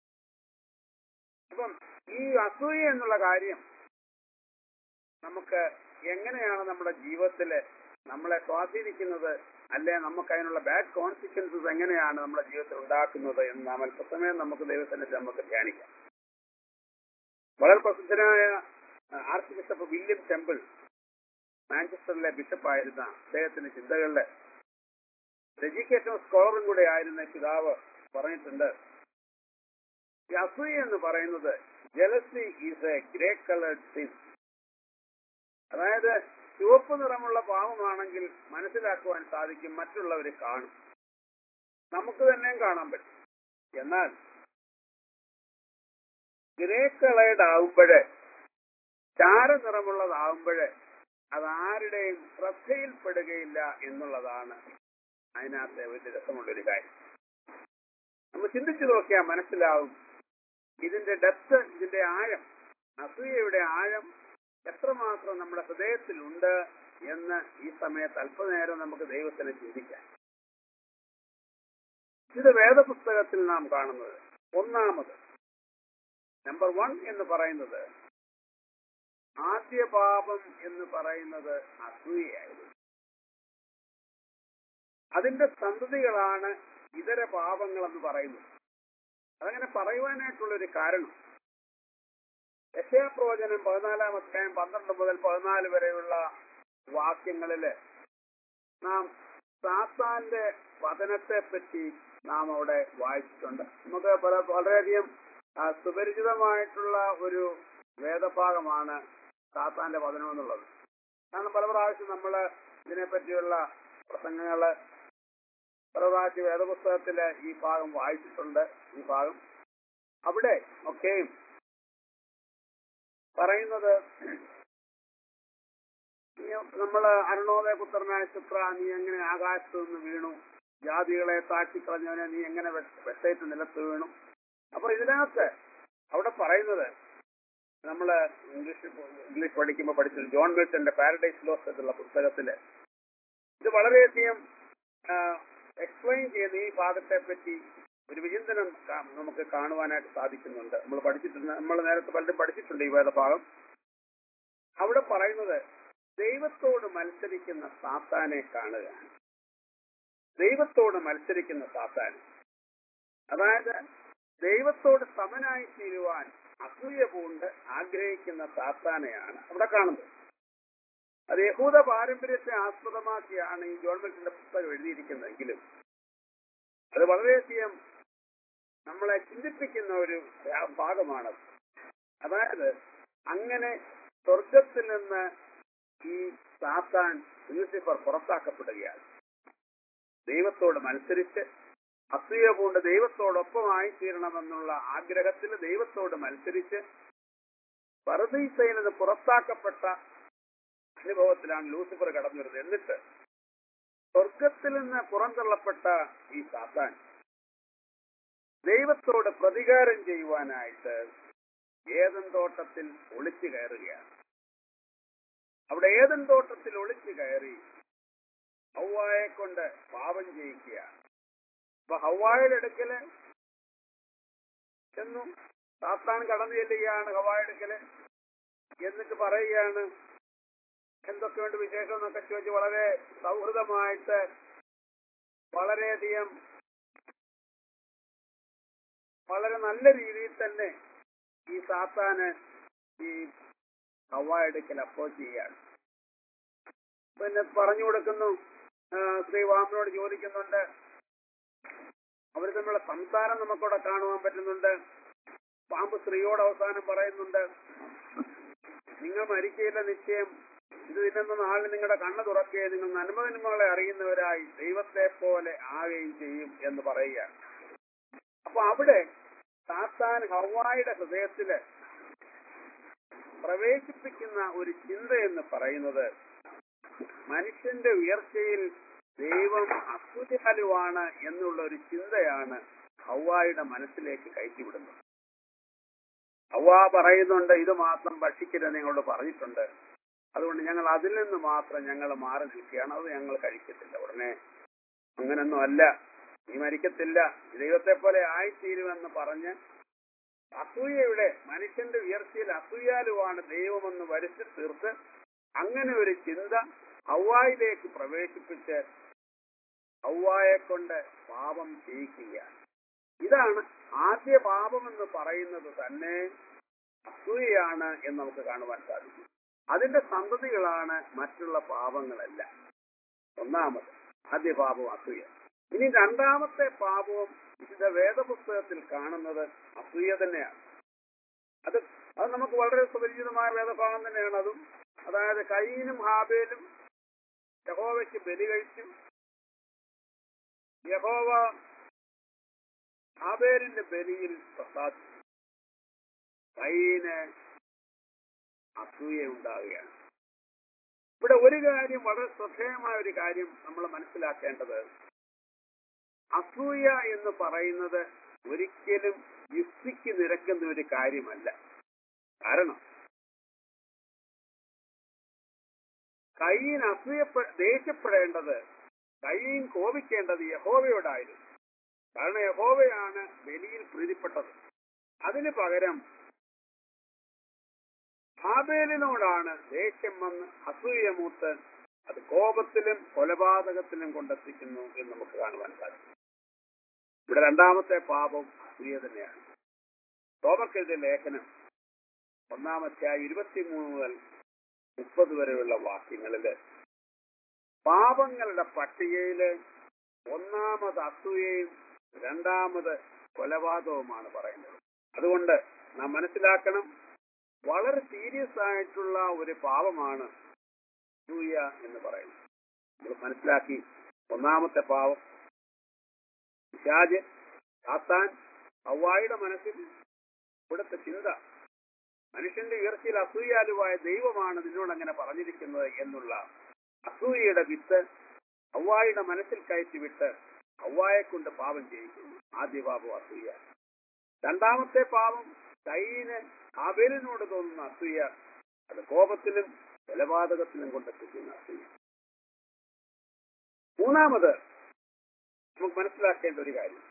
അപ്പം ഈ അസൂയ എന്നുള്ള കാര്യം നമുക്ക് എങ്ങനെയാണ് നമ്മുടെ ജീവിതത്തില് നമ്മളെ സ്വാധീനിക്കുന്നത് അല്ലെ നമുക്ക് അതിനുള്ള ബാഡ് കോൺസിക്വൻസസ് എങ്ങനെയാണ് നമ്മുടെ ജീവിതത്തിൽ ഉണ്ടാക്കുന്നത് എന്ന് നാം അല്പസമയം നമുക്ക് ദൈവത്തിന്റെ നമുക്ക് ധ്യാനിക്കാം വളരെ പ്രസിദ്ധനായ ആർച്ച് ബിഷപ്പ് വില്യം ടെമ്പിൾ മാഞ്ചസ്റ്ററിലെ ബിഷപ്പായിരുന്ന അദ്ദേഹത്തിന്റെ ചിന്തകളിലെ എഡ്യൂക്കേഷൻ സ്കോളറും കൂടെ ആയിരുന്ന പിതാവ് പറഞ്ഞിട്ടുണ്ട് ഈ അസൂയ എന്ന് പറയുന്നത് jealousy is a grey coloured sin അതായത് ചുവപ്പ് നിറമുള്ള പാവമാണെങ്കിൽ മനസ്സിലാക്കുവാൻ സാധിക്കും മറ്റുള്ളവർ കാണും നമുക്ക് തന്നെയും കാണാൻ പറ്റും എന്നാൽ ഗ്രേ കളേർഡ് ആവുമ്പോഴേ ചാര നിറമുള്ളതാവുമ്പോഴേ അത് ആരുടെയും ശ്രദ്ധയിൽപ്പെടുകയില്ല എന്നുള്ളതാണ് അതിനകത്തെ വലിയ രസമുള്ളൊരു കാര്യം നമ്മൾ ചിന്തിച്ചു നോക്കിയാൽ മനസ്സിലാവും ഇതിന്റെ ഡെപ്ത് ഇതിന്റെ ആഴം അസൂയയുടെ ആഴം എത്രമാത്രം നമ്മുടെ ഹൃദയത്തിലുണ്ട് എന്ന് ഈ സമയത്ത് അല്പനേരം നമുക്ക് ദൈവത്തിന് ചിന്തിക്കാം ഇത് വേദപുസ്തകത്തിൽ നാം കാണുന്നത് ഒന്നാമത് നമ്പർ വൺ എന്ന് പറയുന്നത് ആദ്യ പാപം എന്ന് പറയുന്നത് അസൂയയായിരുന്നു അതിന്റെ സന്തതികളാണ് ഇതര പാപങ്ങൾ എന്ന് പറയുന്നത് അതങ്ങനെ പറയുവാനായിട്ടുള്ള ഒരു കാരണം യശയപ്രവചനം പതിനാലാം അധ്യായം പന്ത്രണ്ട് മുതൽ പതിനാല് വരെയുള്ള വാക്യങ്ങളില് നാം സാത്താന്റെ പതനത്തെ പറ്റി നാം അവിടെ വായിച്ചിട്ടുണ്ട് നമുക്ക് പല വളരെയധികം ആ, സുപരിചിതമായിട്ടുള്ള ഒരു വേദഭാഗമാണ് സാത്താന്റെ പതനം എന്നുള്ളത് കാരണം പല പ്രാവശ്യം നമ്മൾ ഇതിനെപ്പറ്റിയുള്ള പ്രസംഗങ്ങള് പല പ്രാവശ്യം വേദപുസ്തകത്തില് ഈ ഭാഗം വായിച്ചിട്ടുണ്ട് ഈ ഭാഗം അവിടെ ഒക്കെയും പറയുന്നത് നമ്മൾ അരുണോദയ പുത്രനായ ശുക്ര നീ എങ്ങനെ ആകാശത്ത് നിന്ന് വീണു ജാതികളെ താഴ്ത്തിക്കളഞ്ഞവനെ നീ എങ്ങനെ വെ- വെട്ടേറ്റ് നിലത്ത് വീണു അപ്പൊ ഇതിനകത്ത് അവിടെ പറയുന്നത് നമ്മള് ഇംഗ്ലീഷ് ഇംഗ്ലീഷ് പഠിക്കുമ്പോൾ പഠിച്ചത് ജോൺ മിൽട്ടന്റെ പാരഡൈസ് ലോസ് എന്നുള്ള പുസ്തകത്തില് ഇത് വളരെയധികം എക്സ്പ്ലെയിൻ ചെയ്യുന്ന ഈ ഭാഗത്തെ പറ്റി ഒരു വിചിന്തനം കാ- നമുക്ക് കാണുവാനായിട്ട് സാധിക്കുന്നുണ്ട് നമ്മൾ പഠിച്ചിട്ടുണ്ട് നമ്മൾ നേരത്തെ പലരും പഠിച്ചിട്ടുണ്ട് ഈ വേദഭാഗം അവിടെ പറയുന്നത് ദൈവത്തോട് മത്സരിക്കുന്ന സാത്താനെ കാണുക ദൈവത്തോട് മത്സരിക്കുന്ന സാത്താൻ അതായത് ദൈവത്തോട് സമനായി തീരുവാൻ അസൂയ പൂണ്ട് ആഗ്രഹിക്കുന്ന സാത്താനെയാണ് അവിടെ കാണുന്നത് അത് യഹൂദ പാരമ്പര്യത്തെ ആസ്പദമാക്കിയാണ് ഈ ഗവൺമെന്റിന്റെ പുസ്തകം എഴുതിയിരിക്കുന്നതെങ്കിലും അത് വളരെയധികം നമ്മളെ ചിന്തിപ്പിക്കുന്ന ഒരു ഭാഗമാണ് അതായത് അങ്ങനെ സ്വർഗത്തിൽ നിന്ന് ഈ സാത്താൻ ലൂസിഫർ പുറത്താക്കപ്പെടുകയാണ് ദൈവത്തോട് മത്സരിച്ച് അസൂയ കൊണ്ട് ദൈവത്തോടൊപ്പമായി തീരണമെന്നുള്ള ആഗ്രഹത്തിൽ ദൈവത്തോട് മത്സരിച്ച് പരദീസയിൽ നിന്ന് പുറത്താക്കപ്പെട്ട അനുഭവത്തിലാണ് ലൂസിഫർ കടന്നു വരുന്നത് എന്നിട്ട് സ്വർഗത്തിൽ നിന്ന് പുറന്തള്ളപ്പെട്ട ഈ സാത്താൻ ദൈവത്തോട് പ്രതികാരം ചെയ്യുവാനായിട്ട് ഏതൻ തോട്ടത്തിൽ ഒളിച്ചു കയറുകയാണ് അവിടെ ഏതൻ തോട്ടത്തിൽ ഒളിച്ചു കയറി ഹൗവായെ കൊണ്ട് പാപം ചെയ്യിക്കുകയാണ് അപ്പൊ ഹൗവായുടെ അടുക്കല് ചെന്നു സാത്താൻ കടന്നു ചെല്ലുകയാണ് ഹവായുടെ അടുക്കല് എന്നിട്ട് പറയുകയാണ് എന്തൊക്കെയുണ്ട് വിശേഷം എന്നൊക്കെ ചോദിച്ച് വളരെ സൗഹൃദമായിട്ട് വളരെയധികം വളരെ നല്ല രീതിയിൽ തന്നെ ഈ സാത്താന് ഈ ഹവായെടുക്കൽ അപ്രോച്ച് ചെയ്യാണ് പിന്നെ പറഞ്ഞു കൊടുക്കുന്നു ആ, ശ്രീവാമിനോട് ചോദിക്കുന്നുണ്ട് അവർ തമ്മിലുള്ള സംസാരം നമുക്കവിടെ കാണുവാൻ പറ്റുന്നുണ്ട് പാമ്പ് സ്ത്രീയോട് അവസാനം പറയുന്നുണ്ട് നിങ്ങൾ മരിക്കയില്ല നിശ്ചയം ഇത് തിന്നുന്ന നാളിൽ നിങ്ങളുടെ കണ്ണ് തുറക്കുകയും നിങ്ങൾ നന്മതിന്മകളെ അറിയുന്നവരായി ദൈവത്തെ പോലെ ആവുകയും ചെയ്യും എന്ന് പറയുകയാണ് അപ്പൊ അവിടെ സാത്താൻ ഹവായുടെ ഹൃദയത്തില് പ്രവേശിപ്പിക്കുന്ന ഒരു ചിന്ത എന്ന് പറയുന്നത് മനുഷ്യന്റെ ഉയർച്ചയിൽ ദൈവം അസുചാലുവാണ് എന്നുള്ള ഒരു ചിന്തയാണ് ഹവായുടെ മനസ്സിലേക്ക് കയറ്റിവിടുന്നത് ഹവ പറയുന്നുണ്ട് ഇത് മാത്രം ഭക്ഷിക്കരുത് നിങ്ങളോട് പറഞ്ഞിട്ടുണ്ട് അതുകൊണ്ട് ഞങ്ങൾ അതിൽ നിന്ന് മാത്രം ഞങ്ങൾ മാറി നിൽക്കുകയാണ് അത് ഞങ്ങൾ കഴിക്കത്തില്ല ഉടനെ അങ്ങനൊന്നും അല്ല നീ മരിക്കത്തില്ല ദൈവത്തെ പോലെ ആയിത്തീരുമെന്ന് പറഞ്ഞ് അസൂയയുടെ മനുഷ്യന്റെ ഉയർച്ചയിൽ അസൂയാലുവാണ് ദൈവമെന്ന് വരുത്തി തീർത്ത് അങ്ങനെ ഒരു ചിന്ത ഹവായിലേക്ക് പ്രവേശിപ്പിച്ച് ഔവായെ കൊണ്ട് പാപം ചെയ്യിക്കുകയാണ് ഇതാണ് ആദ്യ പാപം എന്ന് പറയുന്നത് തന്നെ അസൂയയാണ് എന്ന് നമുക്ക് കാണുവാൻ സാധിക്കും അതിന്റെ സന്തതികളാണ് മറ്റുള്ള പാപങ്ങളെല്ലാം ഒന്നാമത് ആദ്യ പാപം അസൂയ ഇനി രണ്ടാമത്തെ പാപവും വിശുദ്ധ വേദപുസ്തകത്തിൽ കാണുന്നത് അസൂയ തന്നെയാണ് അത് അത് നമുക്ക് വളരെ സുപരിചിതമായ വേദഭാഗം തന്നെയാണ് അതും അതായത് കൈനും ഹാബേലും യഹോവയ്ക്ക് ബലി കഴിച്ചു യഹോവ ഹാബേലിന്റെ ബലിയിൽ പ്രസാദിച്ചു കൈന് അസൂയ ഉണ്ടാവുകയാണ് ഇവിടെ ഒരു കാര്യം വളരെ ശ്രദ്ധേയമായ ഒരു കാര്യം നമ്മൾ മനസ്സിലാക്കേണ്ടത് അസൂയ എന്ന് പറയുന്നത് ഒരിക്കലും യുക്തിക്ക് നിരക്കുന്ന ഒരു കാര്യമല്ല കാരണം കയ്യൻ അസൂയപ്പെ ദേഷ്യപ്പെടേണ്ടത് കയ്യൻ കോപിക്കേണ്ടത് യഹോവയോടായിരുന്നു കാരണം യഹോവയാണ് ബലിയിൽ പ്രീതിപ്പെട്ടത് അതിന് പകരം ഹാബേലിനോടാണ് ദേഷ്യം വന്ന് അസൂയ മൂത്ത് അത് കോപത്തിലും കൊലപാതകത്തിലും കൊണ്ടെത്തിക്കുന്നു എന്ന് നമുക്ക് കാണുവാൻ സാധിക്കും ഇവിടെ രണ്ടാമത്തെ പാപം അസൂയ തന്നെയാണ് റോമക്കെഴുതിയ ലേഖനം ഒന്നാമത്തെയായി ഇരുപത്തിമൂന്ന് മുതൽ മുപ്പത് വരെയുള്ള വാക്യങ്ങളില് പാപങ്ങളുടെ പട്ടികയില് ഒന്നാമത് അസൂയയും രണ്ടാമത് കൊലപാതകവുമാണ് പറയുന്നത് അതുകൊണ്ട് നാം മനസ്സിലാക്കണം വളരെ സീരിയസ് ആയിട്ടുള്ള ഒരു പാപമാണ് അസൂയ എന്ന് പറയുന്നത് നമ്മൾ മനസ്സിലാക്കി ഒന്നാമത്തെ പാവം പിശാജ് സാത്താൻ ഹവ്വായുടെ മനസ്സിൽ ഇവിടുത്തെ ചിന്ത മനുഷ്യന്റെ ഉയർച്ചയിൽ അസൂയാലുവായ ദൈവമാണ് നിന്നോട് അങ്ങനെ പറഞ്ഞിരിക്കുന്നത് എന്നുള്ള അസൂയയുടെ വിത്ത് ഹവ്വായുടെ മനസ്സിൽ കയറ്റിവിട്ട് ഹവ്വായെ കൊണ്ട് പാപം ചെയ്യിക്കുന്നു ആദ്യ പാപം അസൂയ രണ്ടാമത്തെ പാപം കൈന് ആബേലിനോട് തോന്നുന്ന അസൂയ അത് കോപത്തിലും കൊലപാതകത്തിലും കൊണ്ടെത്തിക്കുന്ന അസൂയ മൂന്നാമത് നമുക്ക് മനസ്സിലാക്കേണ്ട ഒരു കാര്യം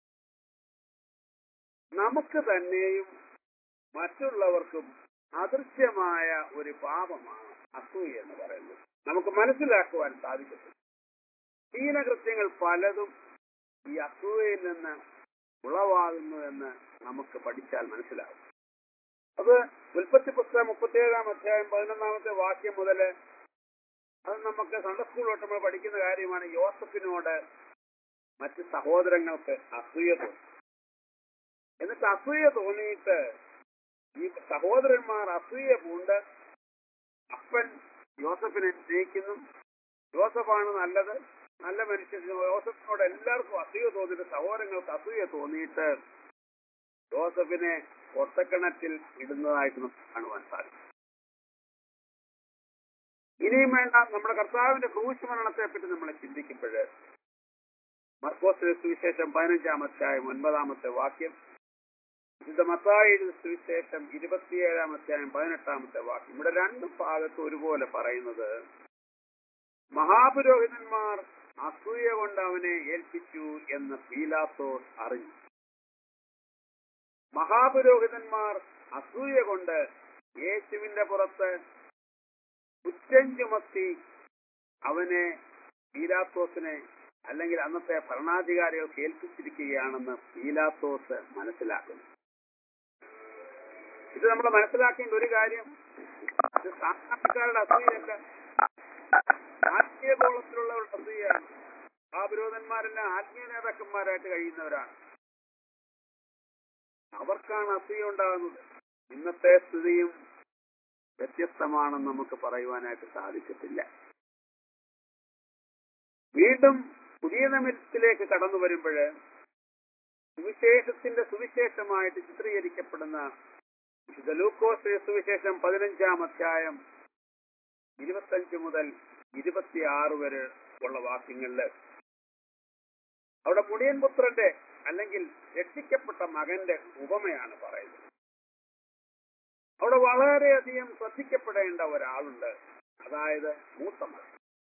നമുക്ക് തന്നെയും മറ്റുള്ളവർക്കും അദൃശ്യമായ ഒരു പാപമാണ് അസൂയ എന്ന് പറയുന്നത് നമുക്ക് മനസ്സിലാക്കുവാൻ സാധിക്കത്തില്ല ഹീനകൃത്യങ്ങൾ പലതും ഈ അസൂയയിൽ നിന്ന് ഉളവാകുന്നു എന്ന് നമുക്ക് പഠിച്ചാൽ മനസ്സിലാവും അത് ഉൽപ്പത്തി പുസ്തകം മുപ്പത്തിയേഴാം അധ്യായം പതിനൊന്നാമത്തെ വാക്യം മുതല് അത് നമുക്ക് സൺഡേ സ്കൂളിലോട്ട് നമ്മൾ പഠിക്കുന്ന കാര്യമാണ് യോസഫിനോട് മറ്റ് സഹോദരങ്ങൾക്ക് അസൂയ തോന്നി എന്നിട്ട് അസൂയ തോന്നിയിട്ട് ഈ സഹോദരന്മാർ അസൂയ പൂണ്ട് അപ്പൻ യോസഫിനെ സ്നേഹിക്കുന്നു യോസഫാണ് നല്ലത് നല്ല മനുഷ്യൻ യോസഫിനോട് എല്ലാവർക്കും അസൂയ തോന്നിയിട്ട് സഹോദരങ്ങൾക്ക് അസൂയ തോന്നിയിട്ട് യോസഫിനെ ഒട്ടക്കിണറ്റിൽ ഇടുന്നതായിട്ട് നമുക്ക് കാണുവാൻ സാധിക്കും ഇനിയും വേണ്ട നമ്മുടെ കർത്താവിന്റെ ക്രൂശ് മരണത്തെ പറ്റി നമ്മൾ ചിന്തിക്കുമ്പോൾ മർക്കോസിന്റെ സുവിശേഷം പതിനഞ്ചാം അധ്യായം ഒൻപതാമത്തെ വാക്യം വിശുദ്ധ മത്തായിയുടെ സുവിശേഷം ഇരുപത്തിയേഴാം അധ്യായം പതിനെട്ടാമത്തെ വാക്യം ഇവിടെ രണ്ട് ഭാഗത്ത് ഒരുപോലെ പറയുന്നത് മഹാപുരോഹിതന്മാർ അസൂയ കൊണ്ട് അവനെ ഏൽപ്പിച്ചു എന്ന് പീലാത്തോസ് അറിഞ്ഞു മഹാപുരോഹിതന്മാർ അസൂയ കൊണ്ട് യേശുവിന്റെ പുറത്ത് കുറ്റം ചുമത്തി അവനെ പീലാത്തോസിനെ അല്ലെങ്കിൽ അന്നത്തെ ഭരണാധികാരികൾക്ക് ഏൽപ്പിച്ചിരിക്കുകയാണെന്ന് പീലാത്തോസ് മനസ്സിലാക്കുന്നു ഇത് നമ്മൾ മനസ്സിലാക്കേണ്ട ഒരു കാര്യം ഇത് സാധാരണക്കാരുടെ അസൂയല്ല ആത്മീയ ബോളത്തിലുള്ളവരുടെ അസൂയാണ് ആ വിരോധന്മാരെല്ലാം ആത്മീയ നേതാക്കന്മാരായിട്ട് കഴിയുന്നവരാണ് അവർക്കാണ് അസൂയ ഉണ്ടാകുന്നത് ഇന്നത്തെ സ്ഥിതിയും വ്യത്യസ്തമാണെന്ന് നമുക്ക് പറയുവാനായിട്ട് സാധിക്കത്തില്ല വീണ്ടും പുതിയ നിമിത്തിലേക്ക് കടന്നു വരുമ്പോൾ സുവിശേഷത്തിന്റെ സുവിശേഷമായിട്ട് ചിത്രീകരിക്കപ്പെടുന്ന വിശുദ്ധ ലൂക്കോസ് സുവിശേഷം പതിനഞ്ചാം അധ്യായം ഇരുപത്തഞ്ച് മുതൽ ഇരുപത്തിയാറ് വരെ ഉള്ള വാക്യങ്ങളില് അവിടെ മുടിയൻ പുത്രന്റെ അല്ലെങ്കിൽ രക്ഷിക്കപ്പെട്ട മകന്റെ ഉപമയാണ് പറയുന്നത് അവിടെ വളരെയധികം ശ്രദ്ധിക്കപ്പെടേണ്ട ഒരാളുണ്ട് അതായത് മൂത്ത മകൻ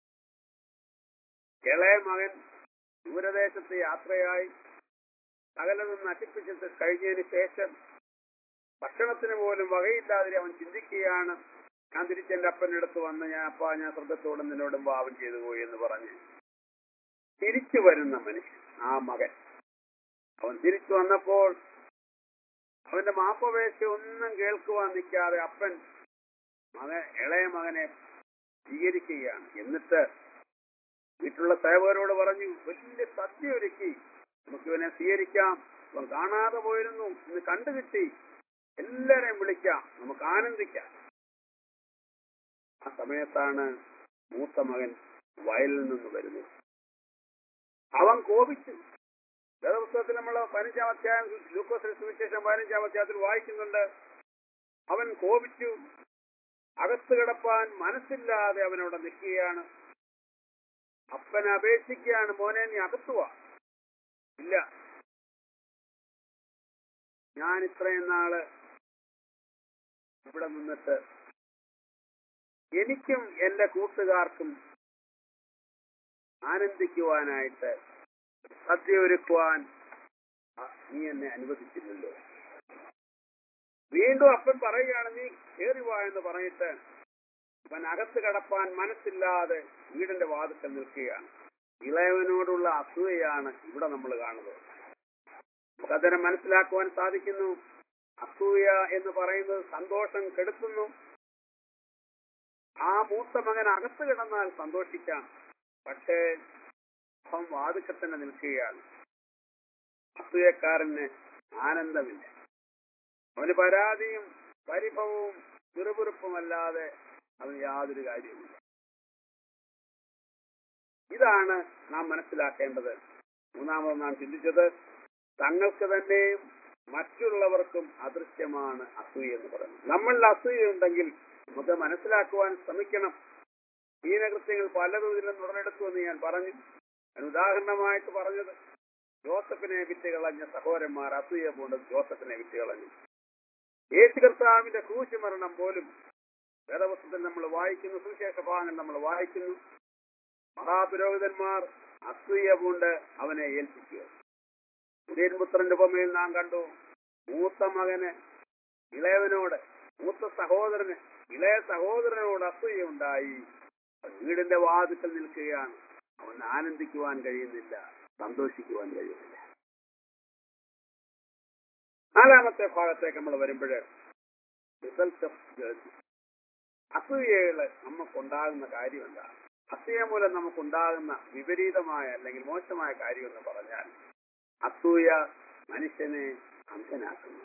ഇളയ മകൻ ദൂരദേശത്ത് യാത്രയായി സകലതും നശിപ്പിച്ചിട്ട് കഴിഞ്ഞതിന് ശേഷം ഭക്ഷണത്തിന് പോലും വകയില്ലാതെ അവൻ ചിന്തിക്കുകയാണ് ഞാൻ തിരിച്ചെന്റെ അപ്പന്റെ അടുത്ത് വന്ന് ഞാൻ അപ്പ ഞാൻ ശ്രദ്ധത്തോടെ നിന്നോടും പാവം ചെയ്തു പോയി എന്ന് പറഞ്ഞ് തിരിച്ചു വരുന്ന മനുഷ്യൻ ആ മകൻ അവൻ തിരിച്ചു വന്നപ്പോൾ അവന്റെ മാപ്പപേക്ഷ ഒന്നും കേൾക്കുവാൻ നിൽക്കാതെ അപ്പൻ മകൻ ഇളയ മകനെ സ്വീകരിക്കുകയാണ് എന്നിട്ട് വീട്ടിലുള്ള സേവകരോട് പറഞ്ഞു വലിയ സദ്യ ഒരുക്കി നമുക്ക് ഇവനെ സ്വീകരിക്കാം ഇവൻ കാണാതെ പോയിരുന്നു ഇന്ന് കണ്ടു കിട്ടി എല്ലാരെയും വിളിക്കാം നമുക്ക് ആനന്ദിക്കാം ആ സമയത്താണ് മൂത്ത മകൻ വയലിൽ നിന്ന് വരുന്നത് അവൻ കോപിച്ചു വേദപുസ്തകത്തിൽ നമ്മൾ പതിനഞ്ചാം അധ്യായം ലൂക്കോസിന് സുവിശേഷം പതിനഞ്ചാം അധ്യായത്തിൽ വായിക്കുന്നുണ്ട് അവൻ കോപിച്ചു അകത്ത് കിടപ്പാൻ മനസ്സില്ലാതെ അവനവിടെ നിൽക്കുകയാണ് അപ്പൻ അപേക്ഷിക്കുകയാണ് മോനെ നീ അകത്തുവാ ഇല്ല ഞാൻ ഇത്രയും നാള് ഇവിടെ നിന്നിട്ട് എനിക്കും എന്റെ കൂട്ടുകാർക്കും ആനന്ദിക്കുവാനായിട്ട് സദ്യ ഒരുക്കുവാൻ അ- നീ എന്നെ അനുവദിച്ചില്ലല്ലോ വീണ്ടും അപ്പൻ പറയുകയാണ് നീ കയറി വാ എന്ന് പറഞ്ഞിട്ട് അവൻ അകത്ത് കടപ്പാൻ മനസ്സില്ലാതെ വീടിന്റെ വാതിക്കൽ നിൽക്കുകയാണ് ഇളയവനോടുള്ള അസൂയയാണ് ഇവിടെ നമ്മൾ കാണുന്നത് നമുക്കതിനെ മനസ്സിലാക്കുവാൻ സാധിക്കുന്നു അസൂയ എന്ന് പറയുന്നത് സന്തോഷം കെടുത്തുന്നു ആ മൂത്ത മകൻ അകത്ത് കിടന്നാൽ സന്തോഷിക്കാം പക്ഷേ അവൻ വാതുക്കൽ തന്നെ നിൽക്കുകയാണ് അസൂയക്കാരന് ആനന്ദമില്ല അവന് പരാതിയും പരിഭവവും പിറുപിറുപ്പുമല്ലാതെ അവന് യാതൊരു കാര്യവുമില്ല ഇതാണ് നാം മനസ്സിലാക്കേണ്ടത് മൂന്നാമത് നാം ചിന്തിച്ചത് തങ്ങൾക്ക് തന്നെയും മറ്റുള്ളവർക്കും അദൃശ്യമാണ് അസൂയ എന്ന് പറയുന്നത് നമ്മളിൽ അസൂയ ഉണ്ടെങ്കിൽ നമുക്ക് മനസ്സിലാക്കുവാൻ ശ്രമിക്കണം ഹീനകൃത്യങ്ങൾ പലതും ഇതിൽ നുടലെടുത്തു എന്ന് ഞാൻ പറഞ്ഞു ഞാൻ ഉദാഹരണമായിട്ട് പറഞ്ഞത് ജോസഫിനെ വിറ്റ് കളഞ്ഞ സഹോദരന്മാർ അസൂയ കൊണ്ട് ജോസഫിനെ വിറ്റ് കളഞ്ഞു യേശു കർത്താവിന്റെ ക്രൂശ് മരണം പോലും വേദവസ്തുത്തിൽ നമ്മൾ വായിക്കുന്നു സുവിശേഷ ഭാഗങ്ങൾ നമ്മൾ വായിക്കുന്നു മഹാപുരോഹിതന്മാർ അസൂയ കൊണ്ട് അവനെ ഏൽപ്പിക്കുക പുത്രന്റെ ഉപമയിൽ നാം കണ്ടു മൂത്ത മകന് ഇളയവനോട് മൂത്ത സഹോദരന് ഇളയ സഹോദരനോട് അസൂയ ഉണ്ടായി വീടിന്റെ വാതിക്കൽ നിൽക്കുകയാണ് അവൻ ആനന്ദിക്കുവാൻ കഴിയുന്നില്ല സന്തോഷിക്കുവാൻ കഴിയുന്നില്ല നാലാമത്തെ ഭാഗത്തേക്ക് നമ്മൾ വരുമ്പോൾ റിസൾട്ട് ഓഫ് അസൂയകള് നമുക്കുണ്ടാകുന്ന കാര്യം എന്താണ് അസൂയ മൂലം നമുക്കുണ്ടാകുന്ന വിപരീതമായ അല്ലെങ്കിൽ മോശമായ കാര്യം എന്ന് പറഞ്ഞാൽ അസൂയ മനുഷ്യനെ അന്ധനാക്കുന്നു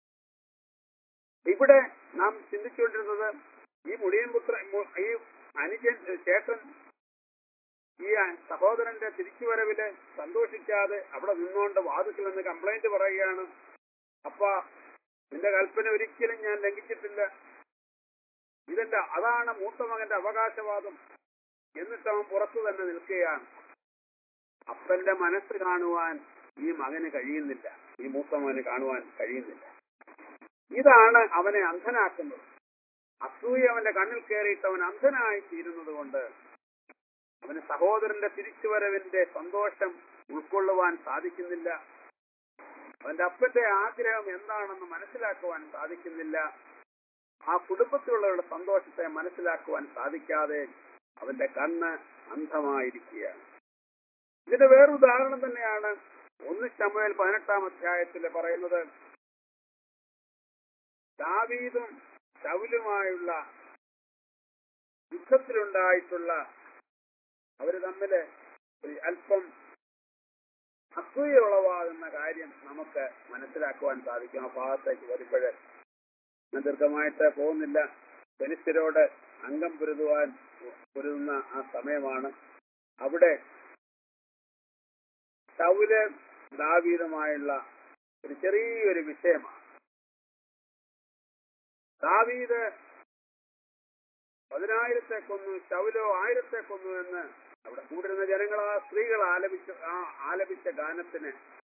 ഇവിടെ നാം ചിന്തിച്ചുകൊണ്ടിരുന്നത് ഈ മുടിയൻ പുത്ര മു- ഈ അനുജൻ ചേട്ടൻ ഈ സഹോദരന്റെ തിരിച്ചുവരവില് സന്തോഷിക്കാതെ അവിടെ നിന്നുകൊണ്ട് വാതുക്കൽ നിന്ന് കംപ്ലൈന്റ് പറയുകയാണ് അപ്പ നിന്റെ കൽപ്പന ഒരിക്കലും ഞാൻ ലംഘിച്ചിട്ടില്ല ഇതെന്റെ അതാണ് മൂത്ത മകന്റെ അവകാശവാദം എന്നിട്ട് അവൻ പുറത്തു തന്നെ നിൽക്കുകയാണ് അപ്പന്റെ മനസ്സ് കാണുവാൻ ഈ മകന് കഴിയുന്നില്ല ഈ മൂത്ത മകന് കാണുവാൻ കഴിയുന്നില്ല ഇതാണ് അവനെ അന്ധനാക്കുന്നത് അസൂയ അവന്റെ കണ്ണിൽ കയറിയിട്ട് അവൻ അന്ധനായി തീരുന്നത് കൊണ്ട് അവന് സഹോദരന്റെ തിരിച്ചുവരവിന്റെ സന്തോഷം ഉൾക്കൊള്ളുവാൻ സാധിക്കുന്നില്ല അവന്റെ അപ്പന്റെ ആഗ്രഹം എന്താണെന്ന് മനസ്സിലാക്കുവാൻ സാധിക്കുന്നില്ല ആ കുടുംബത്തിലുള്ളവരുടെ സന്തോഷത്തെ മനസ്സിലാക്കുവാൻ സാധിക്കാതെ അവന്റെ കണ്ണ് അന്ധമായിരിക്കുകയാണ് ഇതിന്റെ വേറൊരു ഉദാഹരണം തന്നെയാണ് ഒന്ന് ശമുവേൽ പതിനെട്ടാം അധ്യായത്തിൽ പറയുന്നത് ദാവീദും ശൗലുമായുള്ള യുദ്ധത്തിലുണ്ടായിട്ടുള്ള അവര് തമ്മില് ഒരു അല്പം അസൂയ ഉളവാകുന്ന കാര്യം നമുക്ക് മനസ്സിലാക്കുവാൻ സാധിക്കും ആ ഭാഗത്തേക്ക് വരുമ്പോൾ ഞാൻ ദീർഘമായിട്ട് പോകുന്നില്ല ഫെലിസ്തീനോട് അംഗം പൊരുതുവാൻ പൊരുതുന്ന ആ സമയമാണ് അവിടെ ശൗല് ദാവീദുമായുള്ള ഒരു ചെറിയൊരു വിഷയമാണ് ദാവീദ് പതിനായിരത്തെ കൊന്നു ശൗലോ ആയിരത്തെ കൊന്നു എന്ന് അവിടെ കൂടിരുന്ന ജനങ്ങൾ ആ സ്ത്രീകൾ ആലപിച്ച ആ ആലപിച്ച ഗാനത്തിന്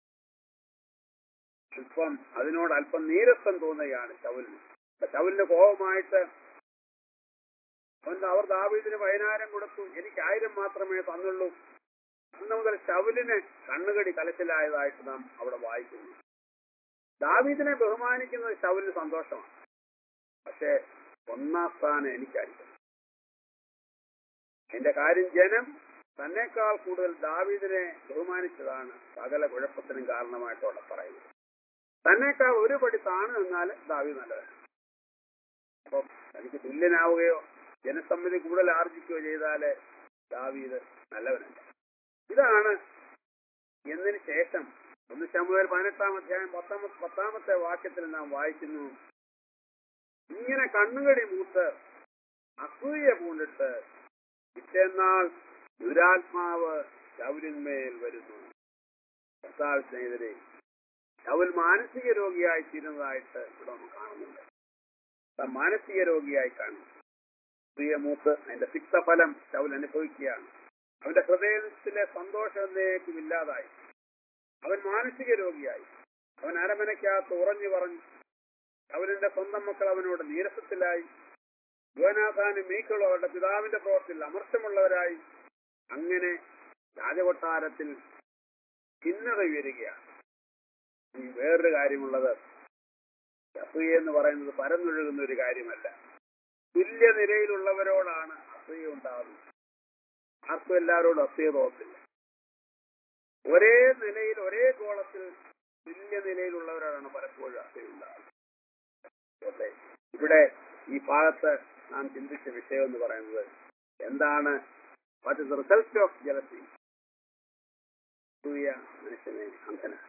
അല്പം അതിനോട് അല്പം നീരസം തോന്നുകയാണ് ശൗലിന് അപ്പൊ ശൗലിന് കോപമായിട്ട് അവൻ അവർ ദാവീദിന് പതിനായിരം കൊടുത്തു എനിക്ക് ആയിരം മാത്രമേ തന്നുള്ളൂ അന്ന് മുതൽ ശൗലിന് കണ്ണുകടി കലച്ചിലായതായിട്ട് നാം അവിടെ വായിക്കുന്നു ദാവീദിനെ ബഹുമാനിക്കുന്നത് ശൗലിന് സന്തോഷമാണ് പക്ഷേ ഒന്നാം സ്ഥാനം എനിക്കായിരിക്കും എന്റെ കാര്യം ജനം തന്നെക്കാൾ കൂടുതൽ ദാവീദിനെ ബഹുമാനിച്ചതാണ് സകല കുഴപ്പത്തിനും കാരണമായിട്ടവിടെ പറയുന്നത് തന്നെക്കാൾ ഒരു പടി താണു നിന്നാൽ ദാവീദ് നല്ലതാണ് അപ്പം തനിക്ക് തുല്യനാവുകയോ ജനസമ്മതി കൂടുതൽ ആർജിക്കുകയോ ചെയ്താല് ദാവീദ് നല്ലവനല്ല ഇതാണ് എന്നതിന് ശേഷം ഒന്ന് ശമുവേൽ പതിനെട്ടാം അധ്യായം പത്താമത്തെ പത്താമത്തെ വാക്യത്തിൽ നാം വായിക്കുന്നു ഇങ്ങനെ കണ്ണുകടി മൂത്ത് അസൂയ പൂണ്ടിട്ട് പിറ്റേന്നാൾ ദുരാത്മാവ് ശൗലിന്മേൽ വരുന്നു കർത്താവ് സ്നേഹിതരെ ശൗൽ മാനസിക രോഗിയായി തീരുന്നതായിട്ട് ഇവിടെ നമ്മൾ കാണുന്നുണ്ട് താൻ മാനസിക രോഗിയായി കാണുന്നു പ്രിയ മൂത്ത് അതിന്റെ സിക്തഫലം ശൗൽ അനുഭവിക്കുകയാണ് അവന്റെ ഹൃദയത്തിലെ സന്തോഷം എന്നേക്കും ഇല്ലാതായി അവൻ മാനസിക രോഗിയായി അവൻ അരമനയ്ക്കകത്ത് ഉറഞ്ഞു പറഞ്ഞു അവന്റെ സ്വന്തം മക്കൾ അവനോട് നീരസത്തിലായി യുവനാഥാനും മീക്കളും അവരുടെ പിതാവിന്റെ പ്രവർത്തിയിൽ അമർഷമുള്ളവരായി അങ്ങനെ രാജകൊട്ടാരത്തിൽ ഭിന്നത ഉയരുകയാണ് ഈ വേറൊരു കാര്യമുള്ളത് അസൂയ എന്ന് പറയുന്നത് പരന്നൊഴുകുന്ന ഒരു കാര്യമല്ല തുല്യ നിലയിലുള്ളവരോടാണ് അസൂയ ഉണ്ടാകുന്നത് ആർക്കും എല്ലാവരോടും അസൂയ തോന്നില്ല ഒരേ നിലയിൽ ഒരേ ഗോളത്തിൽ തുല്യ നിലയിലുള്ളവരോടാണ് പലപ്പോഴും അസൂയ ഉണ്ടാകുന്നത് അല്ലേ? ഇവിടെ ഈ ഭാഗത്ത് നാം ചിന്തിച്ച വിഷയം എന്ന് പറയുന്നത് എന്താണ് what is result of jealousy അസൂയ മനുഷ്യനെ അന്ധനാണ്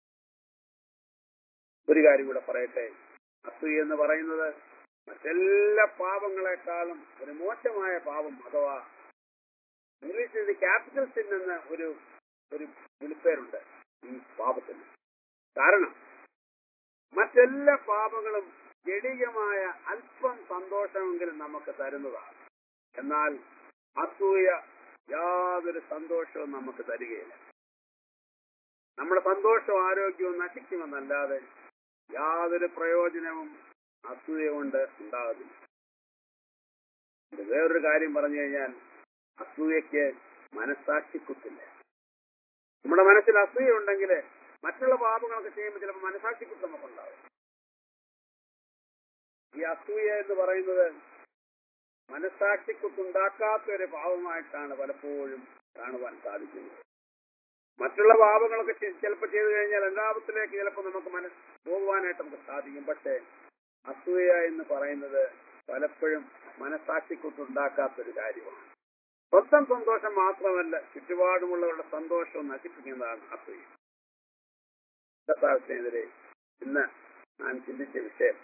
ഒരു കാര്യം കൂടെ പറയട്ടെ അസൂയ എന്ന് പറയുന്നത് മറ്റെല്ലാ പാപങ്ങളെക്കാളും ഒരു മോശമായ പാപം അഥവാ ഇംഗ്ലീഷിൽ ഇത് ക്യാപിറ്റൽ സിൻ എന്ന ഒരു ഒരു വിളിപ്പേരുണ്ട് ഈ പാപത്തിന് കാരണം മറ്റെല്ലാ പാപങ്ങളും ജടികമായ അല്പം സന്തോഷമെങ്കിലും നമുക്ക് തരുന്നതാണ് എന്നാൽ അസൂയ യാതൊരു സന്തോഷവും നമുക്ക് തരികയില്ല നമ്മുടെ സന്തോഷവും ആരോഗ്യവും നശിക്കുമെന്നല്ലാതെ യാതൊരു പ്രയോജനവും അസൂയ കൊണ്ട് ഉണ്ടാകുന്നില്ല ഇത് വേറൊരു കാര്യം പറഞ്ഞു കഴിഞ്ഞാൽ അസൂയക്ക് മനസ്സാക്ഷിക്കുത്തില്ല നമ്മുടെ മനസ്സിൽ അസൂയ ഉണ്ടെങ്കിൽ മറ്റുള്ള പാപങ്ങളൊക്കെ ചെയ്യുമ്പോൾ ചിലപ്പോൾ മനസ്സാക്ഷിക്കുത്ത് നമുക്കുണ്ടാവും ഈ അസൂയ എന്ന് പറയുന്നത് മനസ്സാക്ഷിക്കുത്തുണ്ടാക്കാത്ത ഒരു പാപമായിട്ടാണ് പലപ്പോഴും കാണുവാൻ സാധിക്കുന്നത് മറ്റുള്ള പാപങ്ങളൊക്കെ ചിലപ്പോൾ ചെയ്തു കഴിഞ്ഞാൽ രണ്ടാമത്തിലേക്ക് ചിലപ്പോൾ നമുക്ക് മനസ്സ് പോകുവാനായിട്ട് നമുക്ക് സാധിക്കും പക്ഷേ അസൂയ എന്ന് പറയുന്നത് പലപ്പോഴും മനസ്സാക്ഷിക്കുത്തുണ്ടാക്കാത്തൊരു കാര്യമാണ് സ്വന്തം സന്തോഷം മാത്രമല്ല ചുറ്റുപാടുമുള്ളവരുടെ സന്തോഷവും നശിപ്പിക്കുന്നതാണ് അസൂയ കർത്താവിനെതിരെ ഇന്ന് ഞാൻ ചിന്തിച്ച വിഷയം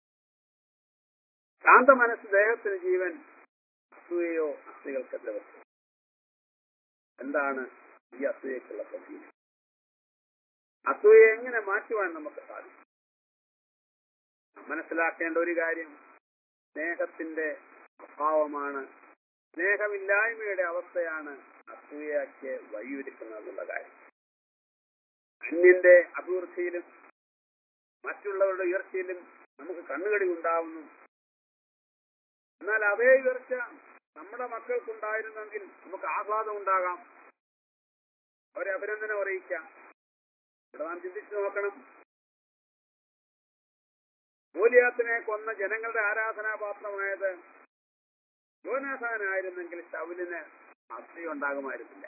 ശാന്ത മനസ്സ് ദേഹത്തിന് ജീവൻ അസൂയയോ അസ്ഥികൾക്ക് ദിവസം എന്താണ് ഈ അസൂയക്കുള്ള പ്രതീതി അസൂയ എങ്ങനെ മാറ്റുവാൻ നമുക്ക് സാധിക്കും മനസ്സിലാക്കേണ്ട ഒരു കാര്യം സ്നേഹത്തിന്റെ അഭാവമാണ് സ്നേഹമില്ലായ്മയുടെ അവസ്ഥയാണ് അസൂയക്ക് വഴിയൊരുക്കുന്നത് എന്നുള്ള കാര്യം അന്യന്റെ അഭിവൃദ്ധിയിലും മറ്റുള്ളവരുടെ ഉയർച്ചയിലും നമുക്ക് കണ്ണുകടി ഉണ്ടാവുന്നു എന്നാൽ അതേ ഉയർച്ച നമ്മുടെ മക്കൾക്കുണ്ടായിരുന്നെങ്കിൽ നമുക്ക് ആഹ്ലാദം ഉണ്ടാകാം അവരെ അഭിനന്ദനം അറിയിക്കാം ഇവിടെ നാം ചിന്തിച്ചു നോക്കണം ഗോലിയാത്തിനെ കൊന്ന ജനങ്ങളുടെ ആരാധനാപാത്രമായത് യോനാഥാനായിരുന്നെങ്കിൽ ശൗലിന് അസ്ഥി ഉണ്ടാകുമായിരുന്നില്ല